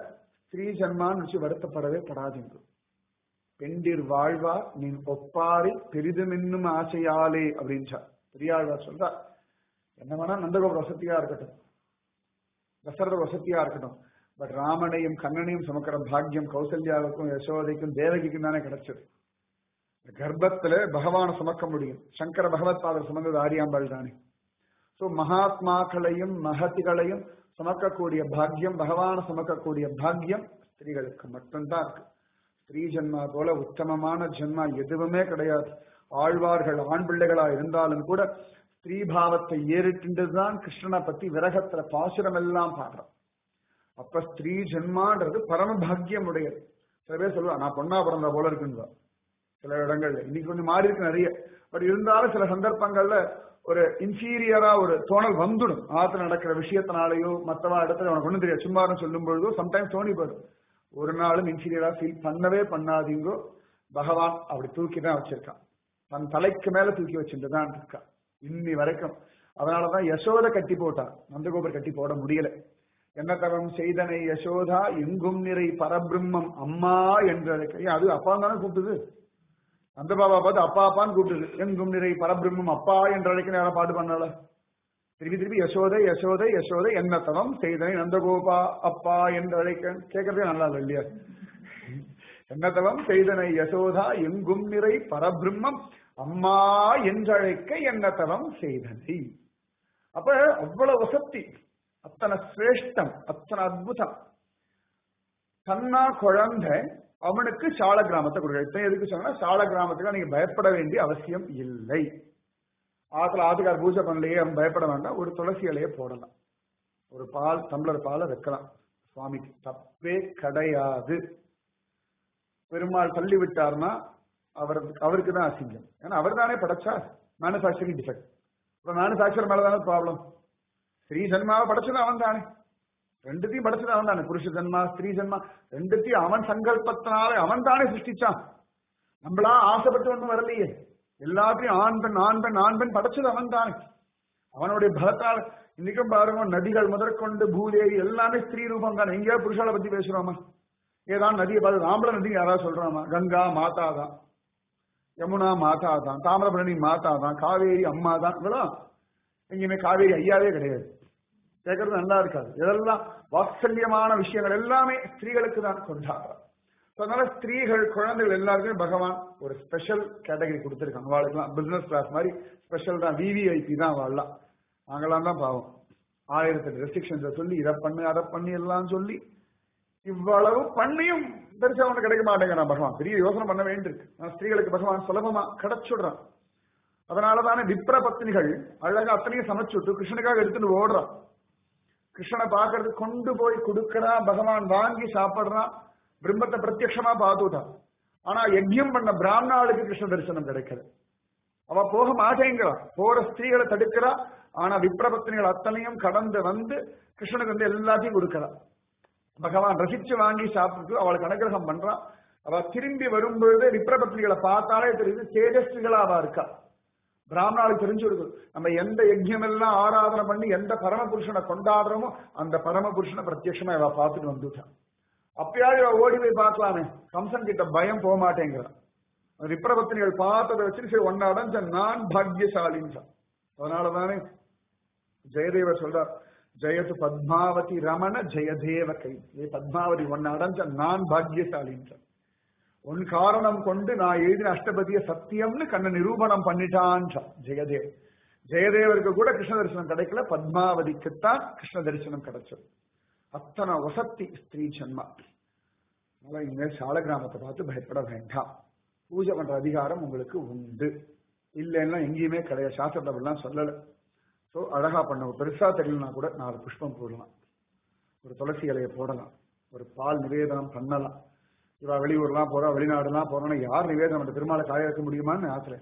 ஸ்திரீ ஜன்மான்னு வச்சு வருத்தப்படவே படாதீங்க பெண்டிர் வாழ்வா நீ ஒப்பாரி பெரிதுமென்னும் ஆசையாலே அப்படின்றா பெரியாழ்வார் சொல்றா என்ன வேணா நந்தகோபுர வசதியா இருக்கட்டும் தசரத வசதியா இருக்கட்டும் பட் ராமனையும் கண்ணனையும் சுமக்கிற பாக்கியம் கௌசல்யாவுக்கும் யசோதைக்கும் தேவகிக்கும் தானே கிடைச்சது கர்ப்பத்துல பகவானை சுமக்க முடியும் சங்கர பகவத் பாதர் சுமந்தது ஆரியாம்பாள் தானே சோ மகாத்மாக்களையும் மகத்திகளையும் சுமக்கக்கூடிய பாக்கியம் பகவான சுமக்கக்கூடிய பாக்கியம் ஸ்திரீகளுக்கு மட்டும்தான் இருக்கு ஸ்திரீ ஜென்மா போல உத்தமமான ஜென்மா எதுவுமே கிடையாது ஆழ்வார்கள் ஆண் பிள்ளைகளா இருந்தாலும் கூட ஸ்திரீ பாவத்தை ஏறிட்டுதான் கிருஷ்ணனை பத்தி விரகத்துல பாசுரம் எல்லாம் பாடுறோம் அப்ப ஸ்திரீ ஜென்மான்றது பரம பாக்கியம் உடையது சில பேர் சொல்லுவா நான் பொண்ணா பிறந்த போல இருக்குன்னு சில இடங்கள்ல இன்னைக்கு கொஞ்சம் மாறி இருக்கு நிறைய பட் இருந்தாலும் சில சந்தர்ப்பங்கள்ல ஒரு இன்ஃபீரியரா ஒரு தோணல் வந்துடும் ஆத்துல நடக்கிற விஷயத்தினாலேயோ மத்தவா இடத்துல உனக்கு ஒண்ணும் தெரியாது சும்மா சொல்லும் பொழுதோ சம்டைம்ஸ் தோணி போயிடும் ஒரு நாளும் இன்ஃபீரியரா ஃபீல் பண்ணவே பண்ணாதீங்கோ பகவான் அப்படி தூக்கி தான் வச்சிருக்கான் தன் தலைக்கு மேல தூக்கி வச்சுட்டு தான் இருக்கான் இன்னி வரைக்கும் அதனாலதான் யசோத கட்டி போட்டான் நந்தகோபர் கட்டி போட முடியல என்ன தவம் செய்தனை யசோதா எங்கும் நிறை பரபிரம்மம் அம்மா என்ற அது அப்பா தானே கூப்பிட்டுது அந்த பாபா பார்த்து அப்பா அப்பான்னு கூப்பிட்டுது எங்கும் நிறை பரபிரம்மம் அப்பா என்று அழைக்க யாரும் பாட்டு பண்ணல திருப்பி திருப்பி யசோதை யசோதை யசோதை என்ன தவம் செய்தனை நந்தகோபா அப்பா என்று அழைக்க கேட்கறதே நல்லா இல்லை இல்லையா என்ன தவம் செய்தனை யசோதா எங்கும் நிறை பரபிரம்மம் அம்மா என்றழைக்க என்ன தவம் செய்தனை அப்ப அவ்வளவு வசத்தி அத்தனை சிரேஷ்டம் அத்தனை அற்புதம் தன்னா குழந்தை அவனுக்கு சால கிராமத்தை கொடுக்க எதுக்கு சொன்னா சால கிராமத்துக்கு நீங்க பயப்பட வேண்டிய அவசியம் இல்லை ஆத்துல ஆத்துக்கார் பூஜை பண்ணலையே அவன் பயப்பட வேண்டாம் ஒரு துளசி இலையை போடலாம் ஒரு பால் டம்ளர் பாலை வைக்கலாம் சுவாமிக்கு தப்பே கிடையாது பெருமாள் தள்ளி விட்டார்னா அவருக்கு அவருக்கு தான் அசிங்கம் ஏன்னா அவர் தானே படைச்சார் மேனுஃபேக்சரிங் டிஃபெக்ட் இப்போ மேனுஃபேக்சர் மேல தானே ப்ராப்ளம் ஸ்ரீ ஜன்மாவை படைச்சது அவன் தானே ரெண்டுத்தையும் படைச்சது அவன் தானே புருஷ ஜன்மா ஸ்திரீ ஜன்மா ரெண்டுத்தையும் அவன் சங்கல்பத்தினாலே அவன் தானே சிருஷ்டிச்சான் நம்மளா ஆசைப்பட்டு ஒன்றும் வரலையே எல்லாத்தையும் ஆண் பெண் ஆண் பெண் ஆண் பெண் படைச்சது அவன் தானே அவனுடைய பலத்தால் இன்னைக்கும் பாருங்க நதிகள் முதற்கொண்டு பூதேவி எல்லாமே ஸ்திரீ ரூபம் தானே எங்கேயாவது புருஷால பத்தி பேசுறோமா ஏதாவது நதியை பார்த்து ராம்பள நதி யாராவது சொல்றாமா கங்கா மாதா தான் யமுனா மாதா தான் தாமிரபரணி மாதா தான் காவேரி அம்மா தான் இதெல்லாம் எங்கேயுமே காவேரி ஐயாவே கிடையாது கேட்கறது நல்லா இருக்காது இதெல்லாம் வாத்சல்யமான விஷயங்கள் எல்லாமே ஸ்திரீகளுக்கு தான் கொண்டாடுறோம் அதனால ஸ்திரீகள் குழந்தைகள் எல்லாருக்குமே பகவான் ஒரு ஸ்பெஷல் கேட்டகரி கொடுத்துருக்காங்க அவளுக்குலாம் பிசினஸ் கிளாஸ் மாதிரி ஸ்பெஷல் தான் விவிஐபி தான் வாழலாம் நாங்களாம் தான் பாவம் ஆயிரத்தெட்டு ரெஸ்ட்ரிக்ஷன்ஸை சொல்லி இதை பண்ணு அதை பண்ணி எல்லாம் சொல்லி இவ்வளவு பண்ணியும் பெருசா ஒண்ணு கிடைக்க மாட்டேங்கிறான் பகவான் பெரிய யோசனை பண்ண வேண்டியிருக்கு ஆனா ஸ்திரீகளுக்கு பகவான் சுலபமா கிடைச்சுடுறான் அதனாலதானே விப்ர பத்னிகள் அழகா அத்தனையும் சமைச்சுட்டு கிருஷ்ணனுக்காக எடுத்துட்டு ஓடுறான் கிருஷ்ணனை பாக்குறது கொண்டு போய் கொடுக்கறான் பகவான் வாங்கி சாப்பிடுறான் பிரம்மத்தை பிரத்யட்சமா பார்த்துட்டான் ஆனா யஜ்யம் பண்ண பிராமணாளுக்கு கிருஷ்ண தரிசனம் கிடைக்கிறது அவ போக மாட்டேங்கிறான் போற ஸ்திரீகளை தடுக்கிறா ஆனா விப்ரபத்தினிகள் அத்தனையும் கடந்து வந்து கிருஷ்ணனுக்கு வந்து எல்லாத்தையும் கொடுக்கறான் பகவான் ரசிச்சு வாங்கி சாப்பிட்டு அவளுக்கு அனுகிரகம் பண்றான் அவ திரும்பி வரும்பொழுது விப்ரபத்னிகளை பார்த்தாலே தெரியுது தேஜஸ்விகளா அவ இருக்கா பிராமணாளுக்கு தெரிஞ்சிருக்கு நம்ம எந்த யஜ்யம் எல்லாம் ஆராதனை பண்ணி எந்த பரமபுருஷனை கொண்டாடுறோமோ அந்த பரமபுருஷனை பிரத்யட்சமா இவ பார்த்துட்டு வந்துட்டான் அப்பயாவது இவ ஓடி போய் பார்க்கலாமே கம்சன் கிட்ட பயம் போக மாட்டேங்கிறான் விப்ரபத்தினிகள் பார்த்ததை வச்சு சரி ஒன்னா அடைஞ்ச நான் பாக்யசாலின்னு அதனாலதானே ஜெயதேவர் சொல்றார் ஜெயது பத்மாவதி ரமண ஜெயதேவ கை ஏ பத்மாவதி ஒன்னு அடைஞ்ச நான் பாக்யசாலின்ற உன் காரணம் கொண்டு நான் எழுதின அஷ்டபதிய சத்தியம்னு கண்ண நிரூபணம் பண்ணிட்டான் ஜெயதேவ் ஜெயதேவருக்கு கூட கிருஷ்ண தரிசனம் கிடைக்கல பத்மாவதிக்குத்தான் கிருஷ்ண தரிசனம் கிடைச்சது அத்தனை வசத்தி ஸ்திரீ ஜன்மா அதனால இனிமேல் சால கிராமத்தை பார்த்து பயப்பட வேண்டாம் பூஜை பண்ற அதிகாரம் உங்களுக்கு உண்டு இல்லைன்னா எங்கேயுமே கிடையாது சாஸ்திரத்தை அப்படிலாம் சொல்லலை ஸோ அழகா பண்ண பெருசா தெரியலனா கூட நாலு புஷ்பம் போடலாம் ஒரு துளசி இலையை போடலாம் ஒரு பால் நிவேதனம் பண்ணலாம் இவா வெளியூர்லாம் போறா வெளிநாடுலாம் போறோம்னா யார் நிவேதனம் பண்ண பெருமாளை காய வைக்க முடியுமான்னு ஆத்துல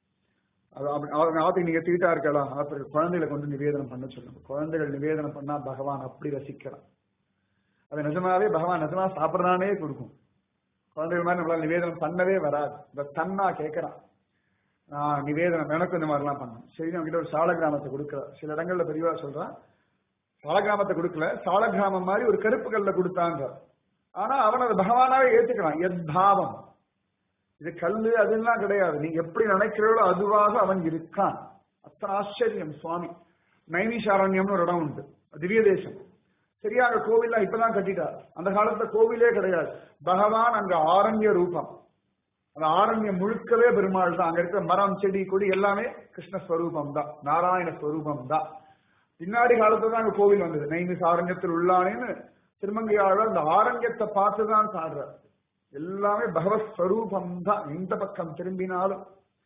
அது ஆத்துக்கு நீங்க தீட்டா இருக்கலாம் ஆத்துல குழந்தைகளை கொண்டு நிவேதனம் பண்ண சொல்லுங்க குழந்தைகள் நிவேதனம் பண்ணா பகவான் அப்படி ரசிக்கிறான் அது நிஜமாவே பகவான் நிஜமா சாப்பிட்றானே கொடுக்கும் குழந்தைகள் மாதிரி நம்மளால நிவேதனம் பண்ணவே வராது இந்த தன்னா கேட்கறான் நான் நிவேதனம் எனக்கு இந்த மாதிரிலாம் பண்ணேன் சரி நம்ம கிட்ட ஒரு சால கிராமத்தை கொடுக்கல சில இடங்கள்ல பெரியவா சொல்றான் சால கிராமத்தை கொடுக்கல சால கிராமம் மாதிரி ஒரு கருப்பு கல்ல கொடுத்தாங்க ஆனா அவன் அதை பகவானாவே ஏத்துக்கிறான் எத் பாவம் இது கல்லு அதெல்லாம் கிடையாது நீ எப்படி நினைக்கிறீர்களோ அதுவாக அவன் இருக்கான் அத்தனை ஆச்சரியம் சுவாமி நைமிஷாரண்யம்னு ஒரு இடம் உண்டு திவ்ய தேசம் சரியாக கோவில்லாம் இப்பதான் கட்டிட்டார் அந்த காலத்துல கோவிலே கிடையாது பகவான் அங்க ஆரண்ய ரூபம் அந்த ஆரண்யம் முழுக்கவே பெருமாள் தான் அங்க இருக்கிற மரம் செடி கொடி எல்லாமே கிருஷ்ண ஸ்வரூபம் தான் நாராயண ஸ்வரூபம் தான் பின்னாடி காலத்துல தான் அங்க கோவில் வந்தது நைமிஸ் ஆரண்யத்தில் உள்ளானேன்னு திருமங்கையாளர் அந்த ஆரண்யத்தை பார்த்துதான் பாடுறார் எல்லாமே பகவத் ஸ்வரூபம் தான் எந்த பக்கம் திரும்பினாலும்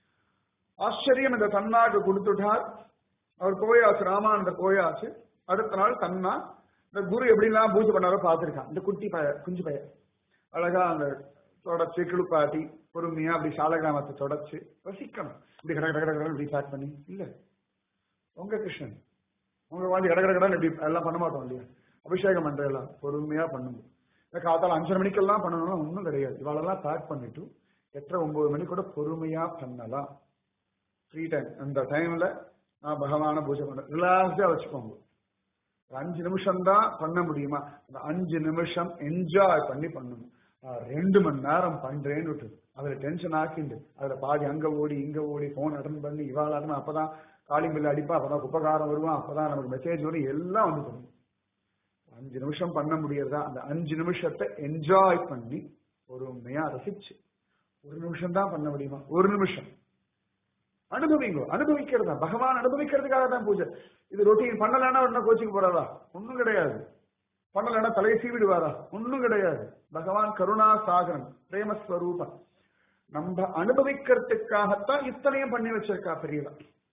ஆச்சரியம் இந்த தன்னாக்கு கொடுத்துட்டார் அவர் போயாச்சு ராமானந்த போயாச்சு அடுத்த நாள் தன்னா இந்த குரு எப்படிலாம் பூஜை பண்ணாரோ பார்த்திருக்கான் இந்த குட்டி பய குஞ்சு பய அழகா அந்த தொடச்சு கிளுப்பாட்டி பொறுமையா அப்படி சாலகிராமத்தை தொடச்சு ரசிக்கணும் இப்படி கட கட கட கட இப்படி பேக் பண்ணி இல்ல உங்க கிருஷ்ணன் உங்க வாழ்ந்து கட கட கடன் இப்படி எல்லாம் பண்ண மாட்டோம் இல்லையா அபிஷேகம் பண்ற எல்லாம் பொறுமையா பண்ணுங்க இந்த காத்தால அஞ்சரை மணிக்கெல்லாம் பண்ணணும்னா ஒன்றும் கிடையாது இவாளெல்லாம் பேக் பண்ணிட்டு எட்டரை ஒன்பது மணி கூட பொறுமையா பண்ணலாம் ஃப்ரீ டைம் அந்த டைம்ல நான் பகவான பூஜை பண்ண ரிலாக்ஸா வச்சுக்கோங்க ஒரு அஞ்சு நிமிஷம் தான் பண்ண முடியுமா அந்த அஞ்சு நிமிஷம் என்ஜாய் பண்ணி பண்ணணும் நான் ரெண்டு மணி நேரம் பண்றேன்னு விட்டு அதுல டென்ஷன் ஆக்கிண்டு அதுல பாதி அங்க ஓடி இங்க ஓடி போன் அட்டன் பண்ணி இவாள் அட்டன் அப்பதான் காலிங் பில் அடிப்பா அப்பதான் குப்பகாரம் வருவான் அப்பதான் நமக்கு மெசேஜ் வரும் எல்லாம் வந்து சொல்லணும் அஞ்சு நிமிஷம் பண்ண முடியறதா அந்த அஞ்சு நிமிஷத்தை என்ஜாய் பண்ணி பொறுமையா ரசிச்சு ஒரு நிமிஷம் தான் பண்ண முடியுமா ஒரு நிமிஷம் அனுபவிங்க அனுபவிக்கிறதா பகவான் அனுபவிக்கிறதுக்காக தான் பூஜை இது ரொட்டீன் பண்ணலன்னா உடனே கோச்சிக்கு போறாரா ஒண்ணும் கிடையாது பண்ணலன்னா தலையை சீவிடுவாரா ஒண்ணும் கிடையாது பகவான் கருணா சாகரன் பிரேமஸ்வரூபம் நம்ம அனுபவிக்கிறதுக்காகத்தான் இத்தனையும் பண்ணி வச்சிருக்கா பெரியவா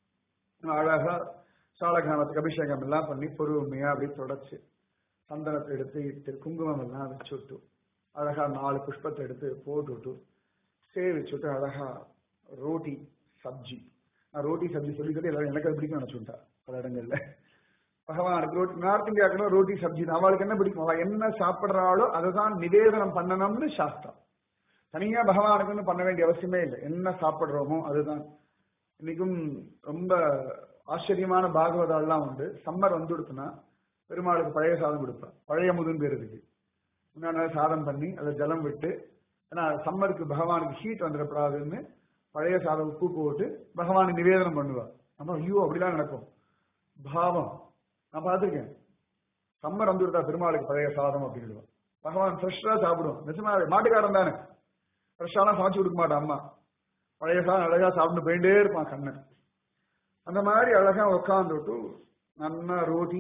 அழகா சாலகானத்துக்கு அபிஷேகம் எல்லாம் பண்ணி பொறுமையா அப்படி தொடச்சு சந்தனத்தை எடுத்து இட்டு குங்குமம் எல்லாம் வச்சு விட்டு அழகா நாலு புஷ்பத்தை எடுத்து போட்டுவிட்டு சேவிச்சுட்டு அழகா ரோட்டி சப்ஜி நான் ரோட்டி சப்ஜி சொல்லி சொல்லி எல்லாரும் எனக்கு அது பிடிக்கும் நினைச்சுட்டா பல இடங்கள்ல பகவானுக்கு ரோட்டி நார்த் இந்தியாவுக்கு ரோட்டி சப்ஜி தான் அவளுக்கு என்ன பிடிக்கும் அவள் என்ன சாப்பிடுறாளோ அதை தான் நிவேதனம் பண்ணணும்னு சாஸ்திரம் தனியா பகவானுக்குன்னு பண்ண வேண்டிய அவசியமே இல்லை என்ன சாப்பிடுறோமோ அதுதான் இன்னைக்கும் ரொம்ப ஆச்சரியமான பாகவதாலாம் உண்டு சம்மர் வந்து கொடுத்தனா பெருமாளுக்கு பழைய சாதம் கொடுப்பா பழைய முதன் பேருக்கு முன்னாடி சாதம் பண்ணி அதை ஜலம் விட்டு ஏன்னா சம்மருக்கு பகவானுக்கு ஹீட் வந்துடக்கூடாதுன்னு பழைய சாதம் உப்பு போட்டு பகவானுக்கு நிவேதனம் பண்ணுவா நம்ம ஐயோ அப்படிலாம் நடக்கும் பாவம் நான் பார்த்துருக்கேன் சம்மர் வந்து கொடுத்தா பெருமாளுக்கு பழைய சாதம் அப்படின்னு பகவான் ஃப்ரெஷ்ஷா சாப்பிடும் நிஜமாவே மாட்டுக்காரன் தானே ஃப்ரெஷ்ஷாலாம் சமைச்சு கொடுக்க மாட்டான் அம்மா பழைய சாதம் அழகா சாப்பிட்டு போயிட்டே இருப்பான் கண்ணன் அந்த மாதிரி அழகா உட்காந்துட்டு நல்லா ரோட்டி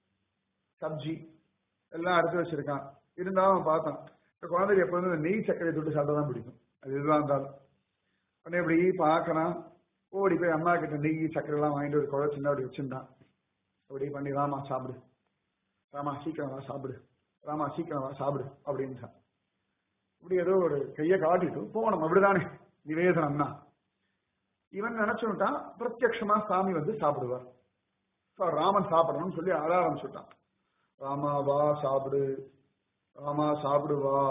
சப்ஜி எல்லாம் எடுத்து வச்சிருக்கான் இருந்தாலும் பார்த்தான் இந்த குழந்தைக்கு எப்போதும் இந்த நெய் சர்க்கரை தொட்டு சாப்பிட தான் பிடிக்கும் அது எதுவாக இருந்தாலும் உடனே இப்படி பார்க்கறான் ஓடி போய் அம்மா கிட்ட நெய் சர்க்கரை எல்லாம் வாங்கிட்டு ஒரு குழந்தை சின்ன அப்படி வச்சிருந்தான் அப்படி பண்ணி ராமா சாப்பிடு ராமா சீக்கிரம் வா சாப்பிடு ராமா சீக்கிரம் வா சாப்பிடு அப்படின்ட்டான் இப்படி ஏதோ ஒரு கையை காட்டிட்டு போகணும் அப்படிதானே நிவேதனம்னா இவன் நினைச்சுட்டான் பிரத்யக்ஷமா சாமி வந்து சாப்பிடுவார் So, ராமன் சாப்பிடணும்னு சொல்லி அழ ஆரம்பிச்சுட்டான் ராமா வா சாப்பிடு ராமா சாப்பிடு வா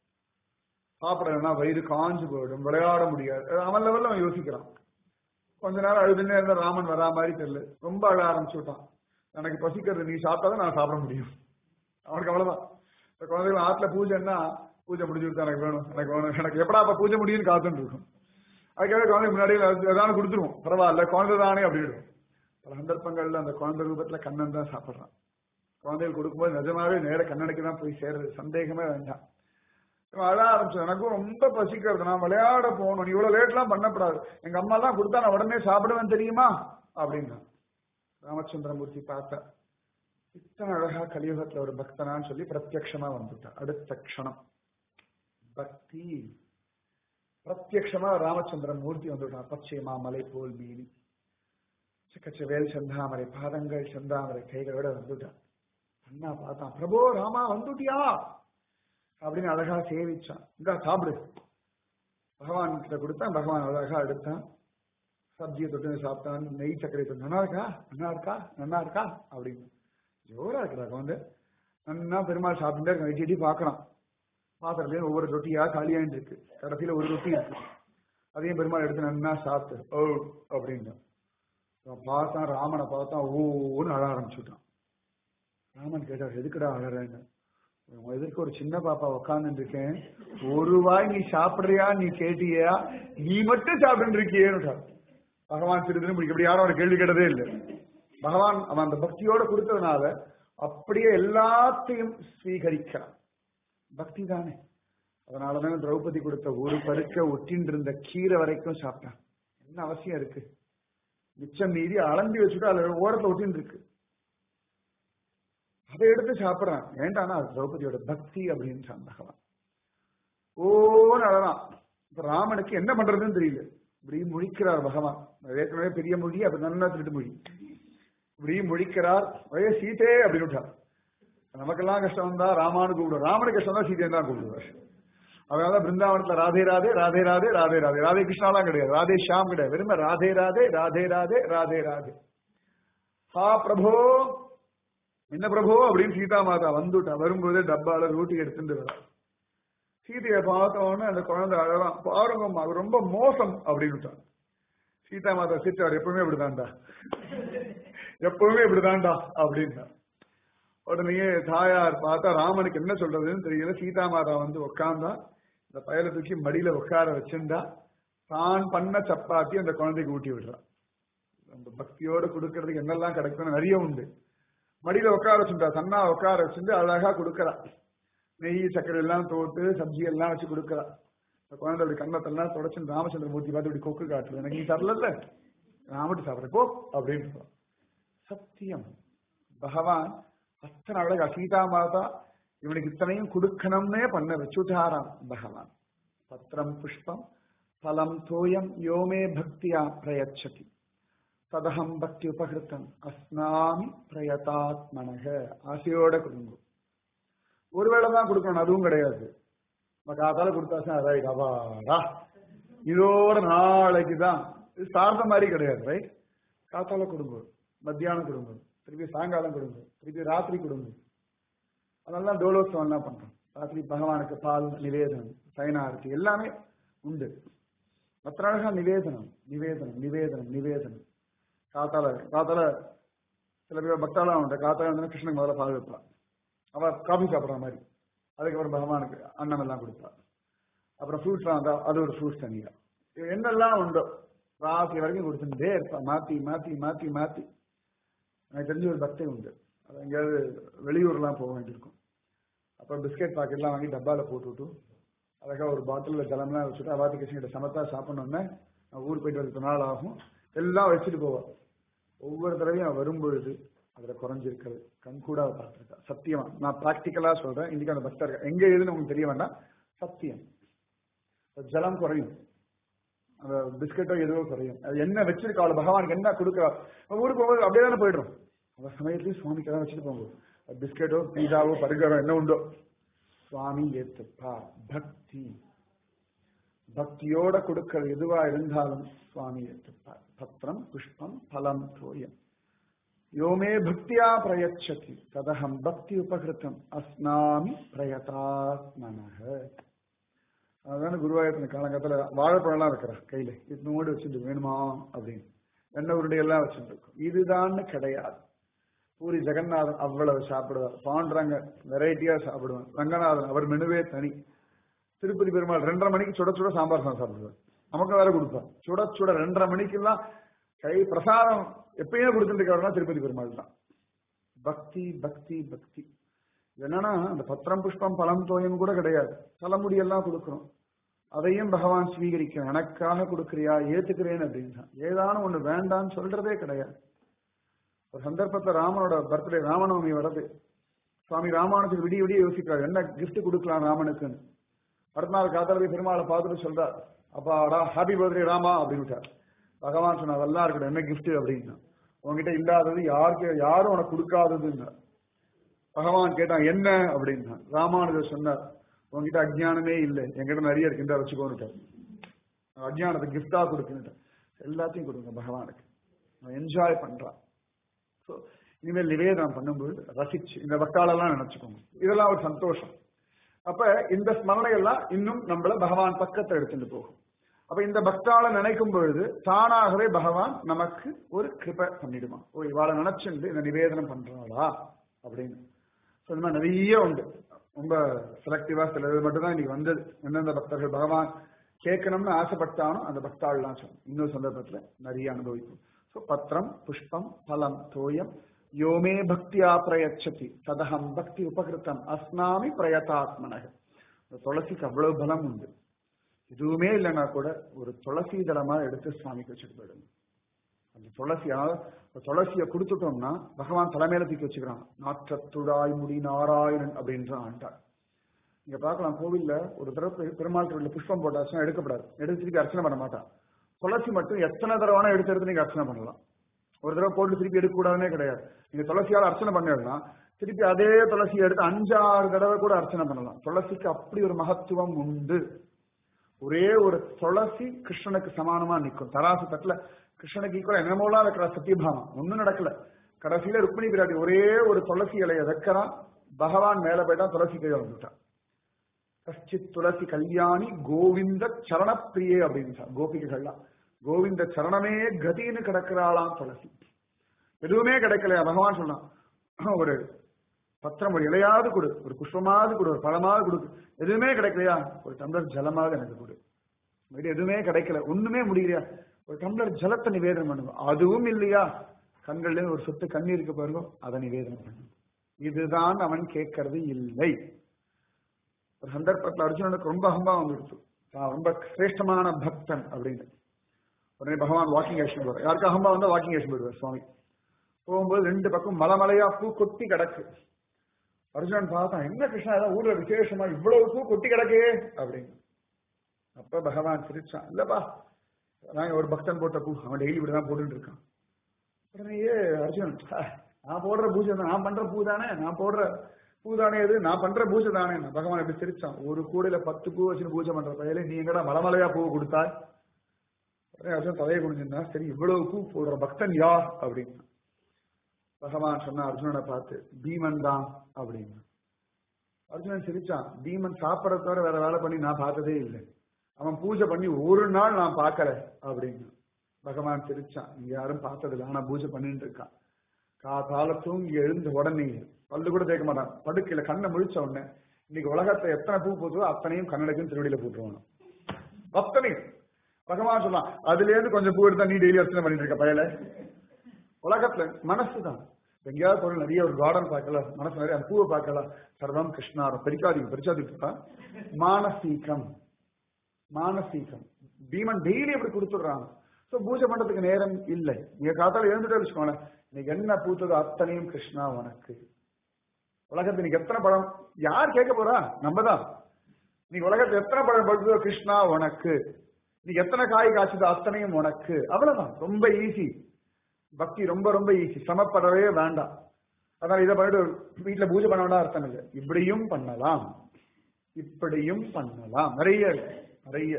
சாப்பிடலன்னா வயிறு காஞ்சு போயிடும் விளையாட முடியாது அது அவன் லெவல்ல அவன் யோசிக்கிறான் கொஞ்ச நேரம் அழுதுன்னே இருந்த ராமன் வரா மாதிரி தெரியல ரொம்ப அழ ஆரம்பிச்சுட்டான் எனக்கு பசிக்கிறது நீ சாப்பிட்டாதான் நான் சாப்பிட முடியும் அவனுக்கு அவ்வளவுதான் இந்த குழந்தைகள் ஆத்துல பூஜைன்னா பூஜை முடிஞ்சு கொடுத்தா எனக்கு வேணும் எனக்கு வேணும் எனக்கு எப்படா அப்ப பூஜை முடியும்னு காத்துட்டு இருக்கும் அதுக்காக குழந்தை முன்னாடி ஏதாவது கொடுத்துருவோம் பரவாயில்ல குழந்தை தானே அப்படிடும் பல சந்தர்ப்பங்கள்ல அந்த குழந்தை ரூபத்துல கண்ணன் தான் சாப்பிடுறான் குழந்தைகள் கொடுக்கும்போது நிஜமாவே நேர கண்ணனுக்கு தான் போய் சேருது சந்தேகமே வேண்டாம் இவன் அழ ஆரம்பிச்சு எனக்கும் ரொம்ப பசிக்கிறது நான் விளையாட போகணும் நீ இவ்வளவு லேட்லாம் பண்ணக்கூடாது எங்க அம்மா எல்லாம் கொடுத்தா நான் உடனே சாப்பிடுவேன் தெரியுமா அப்படின்னா ராமச்சந்திரமூர்த்தி பார்த்தா இத்தனை அழகா கலியுகத்துல ஒரு பக்தனான்னு சொல்லி பிரத்யக்ஷமா வந்துட்டான் அடுத்த க்ஷணம் பக்தி பிரத்யக்ஷமா ராமச்சந்திரன் மூர்த்தி வந்துட்டான் பச்சைமா மலை போல் மீனி சிக்கச்ச வேல் செந்தாமரை பாதங்கள் செந்தாமரை கைகளோட வந்துட்டான் அண்ணா பார்த்தான் பிரபு ராமா வந்துட்டியா அப்படின்னு அழகா சேவிச்சான் இந்தா சாப்பிடு பகவான் கிட்ட கொடுத்தான் பகவான் அழகா எடுத்தான் சப்ஜியை தொட்டு சாப்பிட்டான் நெய் சர்க்கரை தொட்டு நல்லா இருக்கா நல்லா இருக்கா நல்லா இருக்கா அப்படின்னு ஜோரா இருக்குடா வந்து நன்னா பெருமாள் சாப்பிட்டுட்டே இருக்கான் வெட்டி பார்க்கறான் பாத்திரத்துலயும் ஒவ்வொரு ரொட்டியா காலியாயிட்டு இருக்கு கடைசியில ஒரு ரொட்டி இருக்கு அதையும் பெருமாள் எடுத்து நன்னா சாப்பிட்டு ஓ அப்படின்னு அவன் பார்த்தான் ராமனை பார்த்தான் ஓன்னு அழ ஆரம்பிச்சுட்டான் ராமன் கேட்டார் எதுக்குடா அழறேன்னு உன் எதிர்க்க ஒரு சின்ன பாப்பா உட்கார்ந்து இருக்கேன் ஒரு வாய் நீ சாப்பிடுறியா நீ கேட்டியா நீ மட்டும் சாப்பிட்டு இருக்கியேன்னு பகவான் சிறிது முடிக்க இப்படி யாரும் அவரை கேள்வி கேட்டதே இல்லை பகவான் அவன் அந்த பக்தியோட கொடுத்ததுனால அப்படியே எல்லாத்தையும் ஸ்வீகரிக்கிறான் பக்தி தானே அதனாலதான் திரௌபதி கொடுத்த ஒரு பருக்க ஒட்டின்னு இருந்த கீரை வரைக்கும் சாப்பிட்டான் என்ன அவசியம் இருக்கு மிச்சம் மீறி அளந்து வச்சுட்டு அதுல ஓரத்துல ஒட்டின்னு இருக்கு அதை எடுத்து சாப்பிடுறான் வேண்டாம்னா அது திரௌபதியோட பக்தி அப்படின்னு பகவான் ஓன்னு அழகான் இப்ப ராமனுக்கு என்ன பண்றதுன்னு தெரியல இப்படி முழிக்கிறார் பகவான் ஏற்கனவே பெரிய மொழி அப்ப நல்லா திருட்டு மொழி இப்படி முழிக்கிறார் ஒரே சீதே அப்படின்னு விட்டார் நமக்கெல்லாம் கஷ்டம் வந்தா ராமானு கூப்பிடுவார் ராமனுக்கு கஷ்டம் தான் சீதையை தான் கூப்பிடுவார் அதனால பிருந்தாவனத்துல ராதே ராதே ராதே ராதே ராதே ராதே ராதே கிருஷ்ணாலாம் கிடையாது ராதே ஷாம் கிடையாது வெறும ராதே ராதே ராதே ராதே ராதே ராதே ஹா பிரபோ என்ன பிரபோ அப்படின்னு சீதா மாதா வந்துட்டா வரும்போது டப்பால ரூட்டி எடுத்துட்டு வரா சீதையை பார்த்த உடனே அந்த குழந்தை அழகான் பாருங்கம்மா அது ரொம்ப மோசம் அப்படின்னு சீதா மாதா சித்தார் எப்பவுமே இப்படிதான்டா எப்பவுமே இப்படிதான்டா அப்படின்னா உடனே தாயார் பார்த்தா ராமனுக்கு என்ன சொல்றதுன்னு தெரியல சீதா மாதா வந்து உட்கார்ந்தா இந்த பயலை தூக்கி மடியில உட்கார வச்சிருந்தா தான் பண்ண சப்பாத்தி அந்த குழந்தைக்கு ஊட்டி விடுறான் அந்த பக்தியோட கொடுக்கறதுக்கு என்னெல்லாம் கிடைக்கும்னு நிறைய உண்டு மடியில உட்கார வச்சுட்டா தன்னா உட்கார வச்சுட்டு அழகா கொடுக்கறா நெய் சக்கரை எல்லாம் தோட்டு சப்ஜி எல்லாம் வச்சு கொடுக்கறா இந்த குழந்தை அப்படி கண்ணத்தெல்லாம் தொடச்சு ராமச்சந்திரமூர்த்தி பார்த்து இப்படி கொக்கு காட்டுறது எனக்கு நீ தரல நான் மட்டும் சாப்பிட்றேன் போ அப்படின்னு சத்தியம் பகவான் அத்தனை அழகா சீதா மாதா இவனுக்கு இத்தனையும் கொடுக்கணும்னே பண்ண வச்சுட்டாராம் பகவான் பத்திரம் புஷ்பம் பலம் தோயம் யோமே பக்தியா பிரயச்சதி ததகம் பக்தி உபகிருத்தம் அஸ்னாமி பிரயதாத்மனக ஆசையோட கொடுங்க ஒருவேளை தான் கொடுக்கணும் அதுவும் கிடையாது காத்தால கொடுத்தாச்சும் அதான் அவாடா இதோட நாளைக்கு தான் இது சார்ந்த மாதிரி கிடையாது ரைட் காத்தால கொடுங்க மத்தியானம் கொடுங்க திருப்பி சாயங்காலம் கொடுங்க திருப்பி ராத்திரி கொடுங்க அதெல்லாம் டோலோத்சவம் எல்லாம் பண்றோம் ராத்திரி பகவானுக்கு பால் நிவேதனம் சைனார்த்தி எல்லாமே உண்டு மற்ற அழகா நிவேதனம் நிவேதனம் நிவேதனம் நிவேதனம் காத்தால காத்தால சில பேர் பக்தாலாம் உண்டு காத்தால வந்து கிருஷ்ணன் முதல்ல பால் வைப்பான் அவ காஃபி சாப்பிட்ற மாதிரி அதுக்கப்புறம் பகவானுக்கு அன்னம் எல்லாம் கொடுப்பா அப்புறம் ஃப்ரூட்ஸ்லாம் வந்தா அது ஒரு ஃப்ரூட்ஸ் தனியா என்னெல்லாம் உண்டோ ராத்திரி வரைக்கும் கொடுத்துட்டே இருப்பா மாத்தி மாத்தி மாத்தி மாத்தி எனக்கு தெரிஞ்ச ஒரு பக்தை உண்டு அது எங்கேயாவது வெளியூர்லாம் போக வேண்டியிருக்கும் அப்புறம் பிஸ்கெட் பாக்கெட்லாம் வாங்கி டப்பாவில் போட்டுவிட்டு அழகா ஒரு பாட்டிலில் ஜலம்லாம் வச்சுட்டு அவாத்தி கிருஷ்ணகிட்ட சமத்தா சாப்பிடணுன்னே நான் ஊர் போயிட்டு வரதுக்கு நாள் ஆகும் எல்லாம் வச்சுட்டு போவான் ஒவ்வொரு தடவையும் வரும்பொழுது அதில் குறைஞ்சிருக்கிறது கண்கூடா பார்த்துருக்கா சத்தியமா நான் ப்ராக்டிக்கலா சொல்றேன் இன்னைக்கு அந்த பக்தர் எங்க எழுதுன்னு உங்களுக்கு தெரிய வேண்டாம் சத்தியம் ஜலம் குறையும் அந்த பிஸ்கட்டோ எதுவோ குறையும் அது என்ன வச்சிருக்காள் பகவானுக்கு என்ன கொடுக்குறா ஊருக்கு போகும்போது அப்படியே தானே போயிடுறோம் அந்த சமயத்துலயும் சுவாமிக்கு தான் வச்சுட்டு போங்க பிஸ்கட்டோ பீஸாவோ பர்கரோ என்ன உண்டோ சுவாமி ஏத்துப்பா பக்தி பக்தியோட கொடுக்கிறது எதுவா இருந்தாலும் சுவாமி ஏத்துப்பா பத்திரம் புஷ்பம் பலம் தோயம் யோமே பக்தியா பிரயச்சதி ததகம் பக்தி உபகிருத்தம் அஸ்னாமி பிரயதாத்மனக அதான குருவாயூரத்தின் காலங்கத்துல வாழைப்பழம்லாம் இருக்கிறா கையில இது மூடி வச்சுட்டு வேணுமா அப்படின்னு எண்ணெய் உருண்டையெல்லாம் வச்சுட்டு இருக்கும் இதுதான்னு கிடையாது பூரி ஜெகநாதன் அவ்வளவு சாப்பிடுவார் பாண்டுறாங்க வெரைட்டியா சாப்பிடுவார் ரங்கநாதன் அவர் மெனுவே தனி திருப்பதி பெருமாள் ரெண்டரை மணிக்கு சுட சுட சாம்பார் சாதம் சாப்பிடுவார் நமக்கு வேற கொடுப்பார் சுட சுட ரெண்டரை மணிக்கெல்லாம் கை பிரசாதம் எப்பயுமே கொடுத்துட்டு இருக்கவர்னா திருப்பதி பெருமாள் தான் பக்தி பக்தி பக்தி என்னன்னா அந்த பத்திரம் புஷ்பம் பழம் தோயம் கூட கிடையாது தலைமுடியெல்லாம் கொடுக்குறோம் அதையும் பகவான் ஸ்வீகரிக்கிறேன் எனக்காக கொடுக்குறியா ஏத்துக்கிறேன் அப்படின்னு ஏதானும் ஒண்ணு வேண்டான்னு சொல்றதே கிடையாது ஒரு சந்தர்ப்பத்துல ராமனோட பர்த்டே ராமநவமி வருது சுவாமி ராமானுக்கு விடிய விடிய யோசிக்கிறார் என்ன கிஃப்ட் கொடுக்கலாம் ராமனுக்குன்னு அடுத்த நாள் காத்தால போய் பெருமாளை பார்த்துட்டு சொல்றார் அப்பாடா ஹாப்பி பர்த்டே ராமா அப்படின்னு பகவான் சொன்னா அதெல்லாம் இருக்கட்டும் என்ன கிஃப்ட் அப்படின்னா உங்ககிட்ட இல்லாதது யாருக்கு யாரும் உனக்கு கொடுக்காததுன்னு பகவான் கேட்டான் என்ன அப்படின்னா ராமானுஜர் சொன்னார் உங்ககிட்ட அஜ்ஞானமே இல்லை என்கிட்ட நிறைய இருக்கு இந்த வச்சுக்கோன்னுட்டார் அஜ்ஞானத்தை கிஃப்டா கொடுக்குன்னுட்டார் எல்லாத்தையும் கொடுங்க பகவானுக்கு என்ஜாய் பண்றான் ஸோ இனிமேல் நிவேதனம் பண்ணும்போது ரசிச்சு இந்த வக்காலெல்லாம் நினைச்சுக்கோங்க இதெல்லாம் ஒரு சந்தோஷம் அப்ப இந்த ஸ்மரணை எல்லாம் இன்னும் நம்மள பகவான் பக்கத்தை எடுத்துட்டு போகும் அப்ப இந்த பக்தால நினைக்கும் பொழுது தானாகவே பகவான் நமக்கு ஒரு கிருபை பண்ணிடுமா ஓ இவாளை நினைச்சுண்டு இந்த நிவேதனம் பண்றாளா அப்படின்னு ஸோ இந்த மாதிரி நிறைய உண்டு ரொம்ப செலக்டிவா சில இது மட்டும் தான் இன்னைக்கு வந்தது எந்தெந்த பக்தர்கள் பகவான் கேட்கணும்னு ஆசைப்பட்டானோ அந்த பக்தாள்லாம் சொன்னோம் இன்னொரு சந்தர்ப்பத்துல நிறைய அனுபவிக்கும் ஸோ பத்திரம் புஷ்பம் பலம் தோயம் யோமே பக்தியா பிரயச்சதி ததகம் பக்தி உபகிருத்தம் அஸ்னாமி பிரயதாத்மனக இந்த துளசிக்கு அவ்வளவு பலம் உண்டு எதுவுமே இல்லைன்னா கூட ஒரு துளசி தளமா எடுத்து சுவாமிக்கு வச்சுட்டு போயிடுங்க அந்த துளசியா துளசியை கொடுத்துட்டோம்னா பகவான் தலைமையில தூக்கி வச்சுக்கிறான் நாற்றத்துழாய் முடி நாராயணன் அப்படின்ற ஆண்டாள் நீங்க பார்க்கலாம் கோவில்ல ஒரு தடவை பெரு- பெருமாள் கோவில்ல புஷ்பம் போட்டாச்சுன்னா எடுக்கப்படாது எடுத்து திருப்பி அர்ச்சனை பண்ண மாட்டான் துளசி மட்டும் எத்தனை தடவை வேணா எடுத்து எடுத்து நீங்க அர்ச்சனை பண்ணலாம் ஒரு தடவை போட்டு திருப்பி எடுக்க கூடாதுனே கிடையாது நீங்க துளசியால அர்ச்சனை பண்ணிடலாம் திருப்பி அதே துளசியை எடுத்து அஞ்சாறு தடவை கூட அர்ச்சனை பண்ணலாம் துளசிக்கு அப்படி ஒரு மகத்துவம் உண்டு ஒரே ஒரு துளசி கிருஷ்ணனுக்கு சமானமா நிற்கும் தராசு தட்டுல கிருஷ்ணனுக்கு ஈக்குவலா என்னமோலாம் வைக்கிற சத்தியபாமா ஒண்ணும் நடக்கல கடைசியில ருக்மிணி பிராட்டி ஒரே ஒரு துளசி இலைய வைக்கிறான் பகவான் மேல போயிட்டான் துளசி கையை வந்துட்டான் கஷ்டித் துளசி கல்யாணி கோவிந்த சரணப்பிரியே அப்படின்னு கோபிகைகள்லாம் கோவிந்த சரணமே கதின்னு கிடக்கிறாளாம் துளசி எதுவுமே கிடைக்கலையா பகவான் சொன்னான் ஒரு பத்திரம் ஒரு இலையாவது கொடு ஒரு புஷ்பமாவது கொடு ஒரு பழமாவது கொடு எதுவுமே கிடைக்கலையா ஒரு டம்ளர் ஜலமாவது எனக்கு கொடு இது எதுவுமே கிடைக்கல ஒண்ணுமே முடியலையா ஒரு டம்ளர் ஜலத்தை நிவேதனம் பண்ணுங்க அதுவும் இல்லையா கண்கள்ல இருந்து ஒரு சொட்டு கண்ணீருக்கு பாருங்க அதை நிவேதனம் பண்ணுங்க இதுதான் அவன் கேட்கறது இல்லை ஒரு சந்தர்ப்பத்துல அர்ஜுனனுக்கு ரொம்ப அகம்பா வந்துடுச்சு நான் ரொம்ப சிரேஷ்டமான பக்தன் அப்படின்னு உடனே பகவான் வாக்கிங் ஆக்ஷன் போடுவார் யாருக்கு அகம்பா வந்தா வாக்கிங் ஆக்ஷன் போடுவார் சுவாமி போகும்போது ரெண்டு பக்கம் மலை மலையா பூ கொட்டி கிடக்கு அர்ஜுனன் பார்த்தான் என்ன கிருஷ்ணா ஏதாவது ஊர்ல விசேஷமா இவ்வளவு பூ கொட்டி கிடக்கே அப்படின்னு அப்ப பகவான் சிரிச்சான் இல்லப்பா நான் ஒரு பக்தன் போட்ட பூ அவன் டெய்லி இப்படிதான் போட்டுட்டு இருக்கான் உடனேயே அர்ஜுனன் "ஆ, நான் போடுற பூஜை தான் நான் பண்ற பூ தானே நான் போடுற பூ தானே இது நான் பண்ற பூஜை தானே பகவான் எப்படி சிரிச்சான் ஒரு கூடையில பத்து பூ வச்சுன்னு பூஜை பண்ற பையலே நீ எங்கடா மலமலையா பூ கொடுத்தாய் உடனே அர்ஜுன் தலையை குடிஞ்சிருந்தா சரி இவ்வளவு பூ போடுற பக்தன் யார் அப்படின்னு பகவான் சொன்ன அர்ஜுனனை பார்த்து பீமன் தான் அப்படின்னு அர்ஜுனன் சிரிச்சான் பீமன் சாப்பிடறத தவிர வேற வேலை பண்ணி நான் பார்த்ததே இல்லை அவன் பூஜை பண்ணி ஒரு நாள் நான் பார்க்கல அப்படின்னு பகவான் சிரிச்சான் நீங்க யாரும் பார்த்ததில்லை ஆனா பூஜை பண்ணிட்டு இருக்கான் காத்தால தூங்கி எழுந்த உடனே பல்லு கூட தேய்க்க மாட்டான் படுக்கையில கண்ணை முழிச்ச உடனே இன்னைக்கு உலகத்துல எத்தனை பூ பூத்துவோ அத்தனையும் கண்ணடைக்கும் திருவடியில போட்டுருவானு அத்தனையும் பகவான் சொன்னான் அதுல இருந்து கொஞ்சம் பூ எடுத்தா நீ டெய்லி அர்ச்சனை பண்ணிட்டு இருக்க பயல உலகத்துல மனசுதான் எங்கேயாவது பொருள் நிறைய ஒரு கார்டன் பார்க்கலாம் மனசு நிறைய அந்த பூவை பார்க்கலாம் சர்வம் கிருஷ்ணாரம் பெரிக்காதீங்க பெரிச்சாதிப்பா மானசீகம் மானசீகம் பீமன் டெய்லி அப்படி கொடுத்துடுறாங்க சோ பூஜை பண்றதுக்கு நேரம் இல்லை நீங்க காத்தால எழுந்துட்டு வச்சுக்கோங்களேன் இன்னைக்கு என்ன பூத்ததோ அத்தனையும் கிருஷ்ணா உனக்கு உலகத்துல நீங்க எத்தனை பழம் யார் கேட்க போறா நம்ம தான் நீ உலகத்துல எத்தனை பழம் பழுதோ கிருஷ்ணா உனக்கு நீ எத்தனை காய் காய்ச்சதோ அத்தனையும் உனக்கு அவ்வளவுதான் ரொம்ப ஈஸி பக்தி ரொம்ப ரொம்ப ஈஸி சமப்படவே வேண்டாம் அதனால இதை பண்ணிட்டு வீட்டுல பூஜை பண்ண வேண்டாம் அர்த்தம் இல்லை இப்படியும் பண்ணலாம் இப்படியும் பண்ணலாம் நிறைய இருக்கு, நிறைய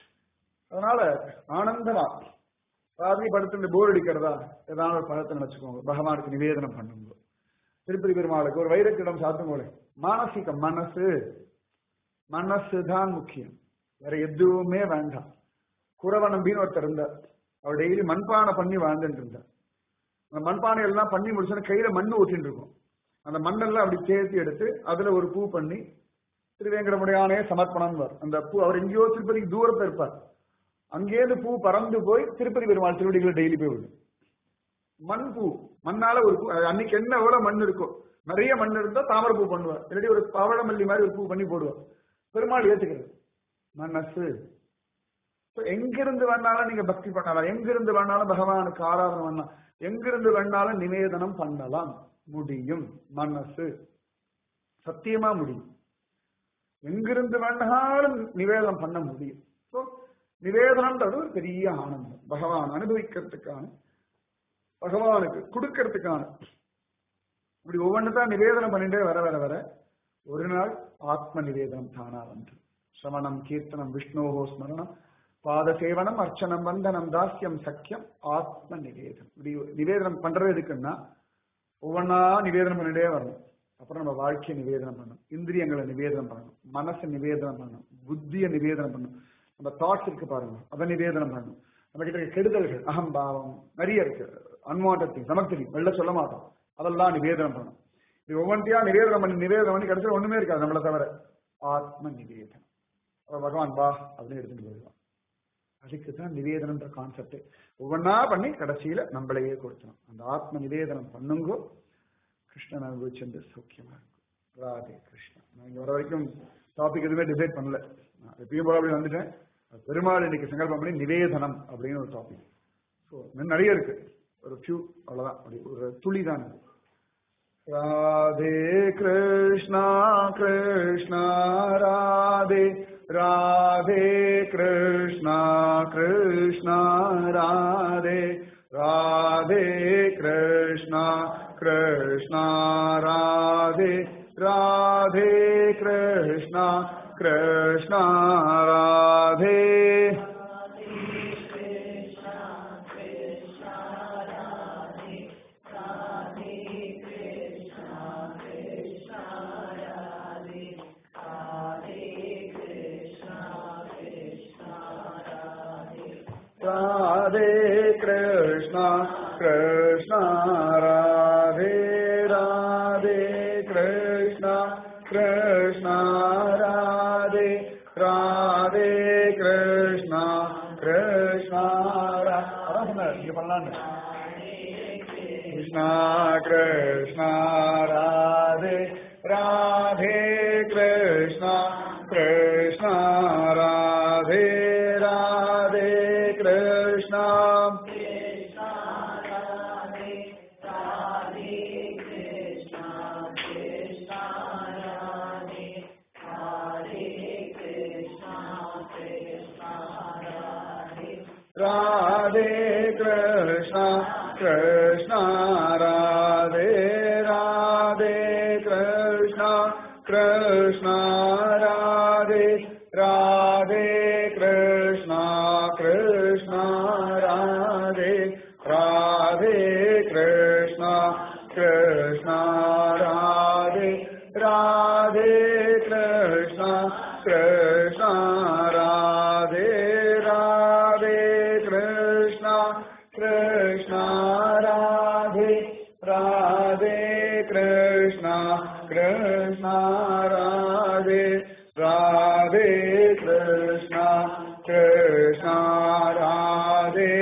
அதனால ஆனந்தமா ராத்திரி படுத்து போர் அடிக்கிறதா ஏதாவது ஒரு பழத்தை நினைச்சுக்கோங்க பகவானுக்கு நிவேதனம் பண்ணுங்க திருப்பதி பெருமாளுக்கு ஒரு வைரக்கிடம் சாத்துங்களே மானசிக மனசு மனசு தான் முக்கியம் வேற எதுவுமே வேண்டாம் குறவ நம்பின்னு ஒருத்தர் இருந்தார் அவர் டெய்லி மண்பானை பண்ணி வாழ்ந்துட்டு இருந்தார் அந்த மண்பானை எல்லாம் பண்ணி முடிச்சோன்னா கையில மண்ணு ஊற்றிட்டு இருக்கும் அந்த மண்ணெல்லாம் அப்படி சேர்த்து எடுத்து அதுல ஒரு பூ பண்ணி திருவேங்கடமுடையானே சமர்ப்பணம் அந்த பூ அவர் எங்கேயோ திருப்பதிக்கு தூரத்துல இருப்பார் அங்கேருந்து பூ பறந்து போய் திருப்பதி பெருமாள் திருவடிகளை டெய்லி போய் விடும் மண் பூ மண்ணால ஒரு பூ அது அன்னைக்கு என்ன எவ்வளவு மண் இருக்கும் நிறைய மண் இருந்தா தாமரை பூ பண்ணுவார் இல்லாட்டி ஒரு பவழமல்லி மாதிரி ஒரு பூ பண்ணி போடுவார் பெருமாள் ஏத்துக்கிறது மனசு So, எங்கிருந்து வேணாலும் நீங்க பக்தி பண்ணலாம் எங்கிருந்து வேணாலும் பகவானுக்கு ஆராதனை பண்ணலாம் எங்கிருந்து வேணாலும் நிவேதனம் பண்ணலாம் முடியும் மனசு சத்தியமா முடியும் எங்கிருந்து வேணாலும் நிவேதனம் பண்ண முடியும் ஸோ நிவேதனம்ன்றது ஒரு பெரிய ஆனந்தம் பகவான் அனுபவிக்கிறதுக்கான பகவானுக்கு கொடுக்கறதுக்கான இப்படி ஒவ்வொன்று தான் நிவேதனம் பண்ணிட்டே வர வர வர ஒரு நாள் ஆத்ம நிவேதனம் தானா வந்து சிரவணம் கீர்த்தனம் விஷ்ணோகோ ஸ்மரணம் பாத சேவனம் அர்ச்சனம் வந்தனம் தாஸ்யம் சக்கியம் ஆத்ம நிவேதனம் இப்படி நிவேதனம் பண்றது எதுக்குன்னா ஒவ்வொன்றா நிவேதனம் பண்ணிட்டே வரணும் அப்புறம் நம்ம வாழ்க்கையை நிவேதனம் பண்ணணும் இந்திரியங்களை நிவேதனம் பண்ணணும் மனசை நிவேதனம் பண்ணணும் புத்தியை நிவேதனம் பண்ணணும் நம்ம தாட்ஸ் இருக்கு பாருங்க அதை நிவேதனம் பண்ணணும் நம்ம கிட்ட இருக்க கெடுதல்கள் அகம்பாவம் நிறைய இருக்கு அன்வான்ட் திங்ஸ் நமக்கு தெரியும் வெளில சொல்ல மாட்டோம் அதெல்லாம் நிவேதனம் பண்ணணும் இது ஒவ்வொன்றையா நிவேதனம் பண்ணி நிவேதனம் பண்ணி கடைசியில் ஒண்ணுமே இருக்காது நம்மளை தவிர ஆத்ம நிவேதனம் அப்ப பகவான் வா அப்படின்னு எடுத்துட்டு போயிடுவான் அதுக்கு தான் நிவேதனம்ன்ற கான்செப்ட் ஒவ்வொன்றா பண்ணி கடைசியில நம்மளையே கொடுத்தணும் அந்த ஆத்ம நிவேதனம் பண்ணுங்கோ கிருஷ்ணன் அனுபவிச்சு சௌக்கியமா இருக்கும் ராதே கிருஷ்ணா நான் இங்க வர வரைக்கும் டாபிக் எதுவுமே டிசைட் பண்ணல நான் எப்பயும் போல அப்படி வந்துட்டேன் பெருமாள் இன்னைக்கு சங்கல்பம் பண்ணி நிவேதனம் அப்படின்னு ஒரு டாபிக் ஸோ இன்னும் நிறைய இருக்கு ஒரு ஃபியூ அவ்வளவுதான் அப்படி ஒரு துளி தான் இது ராதே கிருஷ்ணா கிருஷ்ணா ராதே ராதே கிருஷ்ணா கிருஷ்ணா ராதே ராதே கிருஷ்ணா கிருஷ்ணா ராதே ராதே கிருஷ்ணா கிருஷ்ணா ராதே ராதே கிருஷ்ணா கிருஷ்ணா ராதே ராதே கிருஷ்ணா கிருஷ்ணா ராதே ராதே கிருஷ்ணா கிருஷ்ணா ரா- அதான் சொன்னார் இங்க பண்ணலான்னு கிருஷ்ணா கிருஷ்ணா ராதே ராதே கிருஷ்ணா கிருஷ்ணா ராதே ராதே கிருஷ்ணா ராதே கிருஷ்ணா கிருஷ்ணா ராதே ராதே கிருஷ்ணா கிருஷ்ணா ராதே ராதே கிருஷ்ணா கிருஷ்ணா ராதே ராதே கிருஷ்ணா கிருஷ்ணா ராதே ராதே கிருஷ்ணா கிருஷ்ணா ராதே ராதே கிருஷ்ணா கிருஷ்ணா ராதே ராதே கிருஷ்ணா கிருஷ்ணா ராதே ராதே கிருஷ்ணா கிருஷ்ணா ராதே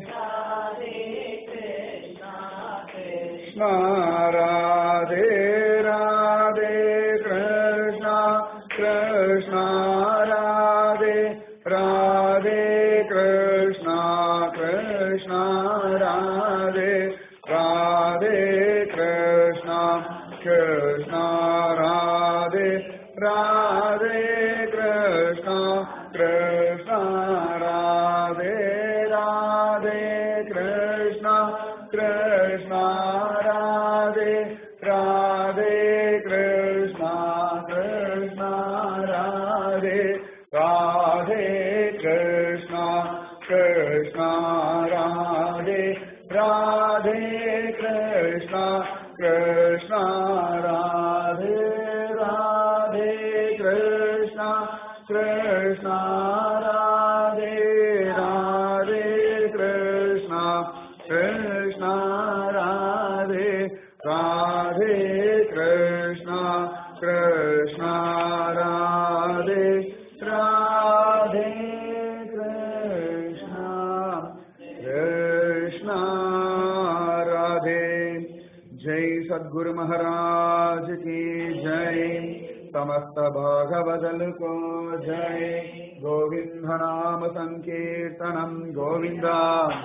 கிருஷ்ணா ராதே ராதே கிருஷ்ணா கிருஷ்ணா ராதே ராதே கிருஷ்ணா கிருஷ்ணா ராதே ராதே கிருஷ்ணா கிருஷ்ணா ராதே ராதே கிருஷ்ணா கிருஷ்ணா ராதே ராதே கிருஷ்ணா கிருஷ்ணா ராதே ராதே கிருஷ்ணா கிருஷ்ணா ராதே ராதே கிருஷ்ணா கிருஷ்ணா ராதே ராதே கிருஷ்ணா கிருஷ்ணா ராதே ராதே கிருஷ்ணா கிருஷ்ணா ராதே ராதே கிருஷ்ணா கிருஷ்ணா ராதே ராதே கிருஷ்ணா கிருஷ்ணா ராதே ராதே கிருஷ்ணா கிருஷ்ணா ராதே जय सद्गुरु महाराज की जय समस्त भागवदल को जय गोविंद नाम संकीर्तनम गोविंदा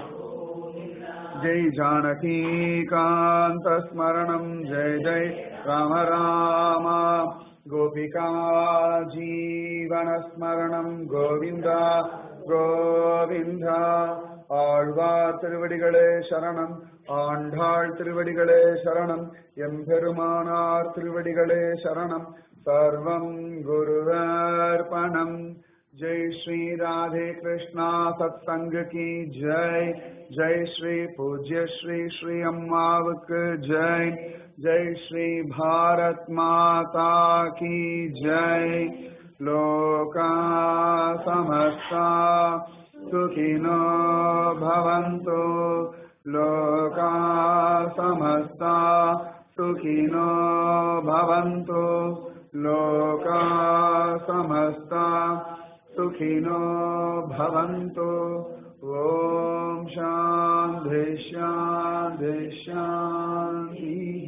जय जानकी कांत स्मरणम जय जय राम राम गोपिका जीवन स्मरणम गोविंदा கோவிந்தா ஆழ்வார் திருவடிகளே சரணம் ஆண்டாள் திருவடிகளே சரணம் எம்பெருமானார் திருவடிகளே சரணம் சர்வம் குருவர்பணம் जय श्री राधे कृष्णा सत्संग की जय जय श्री पूज्य श्री श्री अम्मावक जय जय श्री भारत माता की जय लोका समस्ता सुखिनो भवन्तु लोका समस्ता सुखिनो भवन्तु लोका समस्ता सुखिनो भवन्तु ॐ शान्ति शान्ति शान्तिः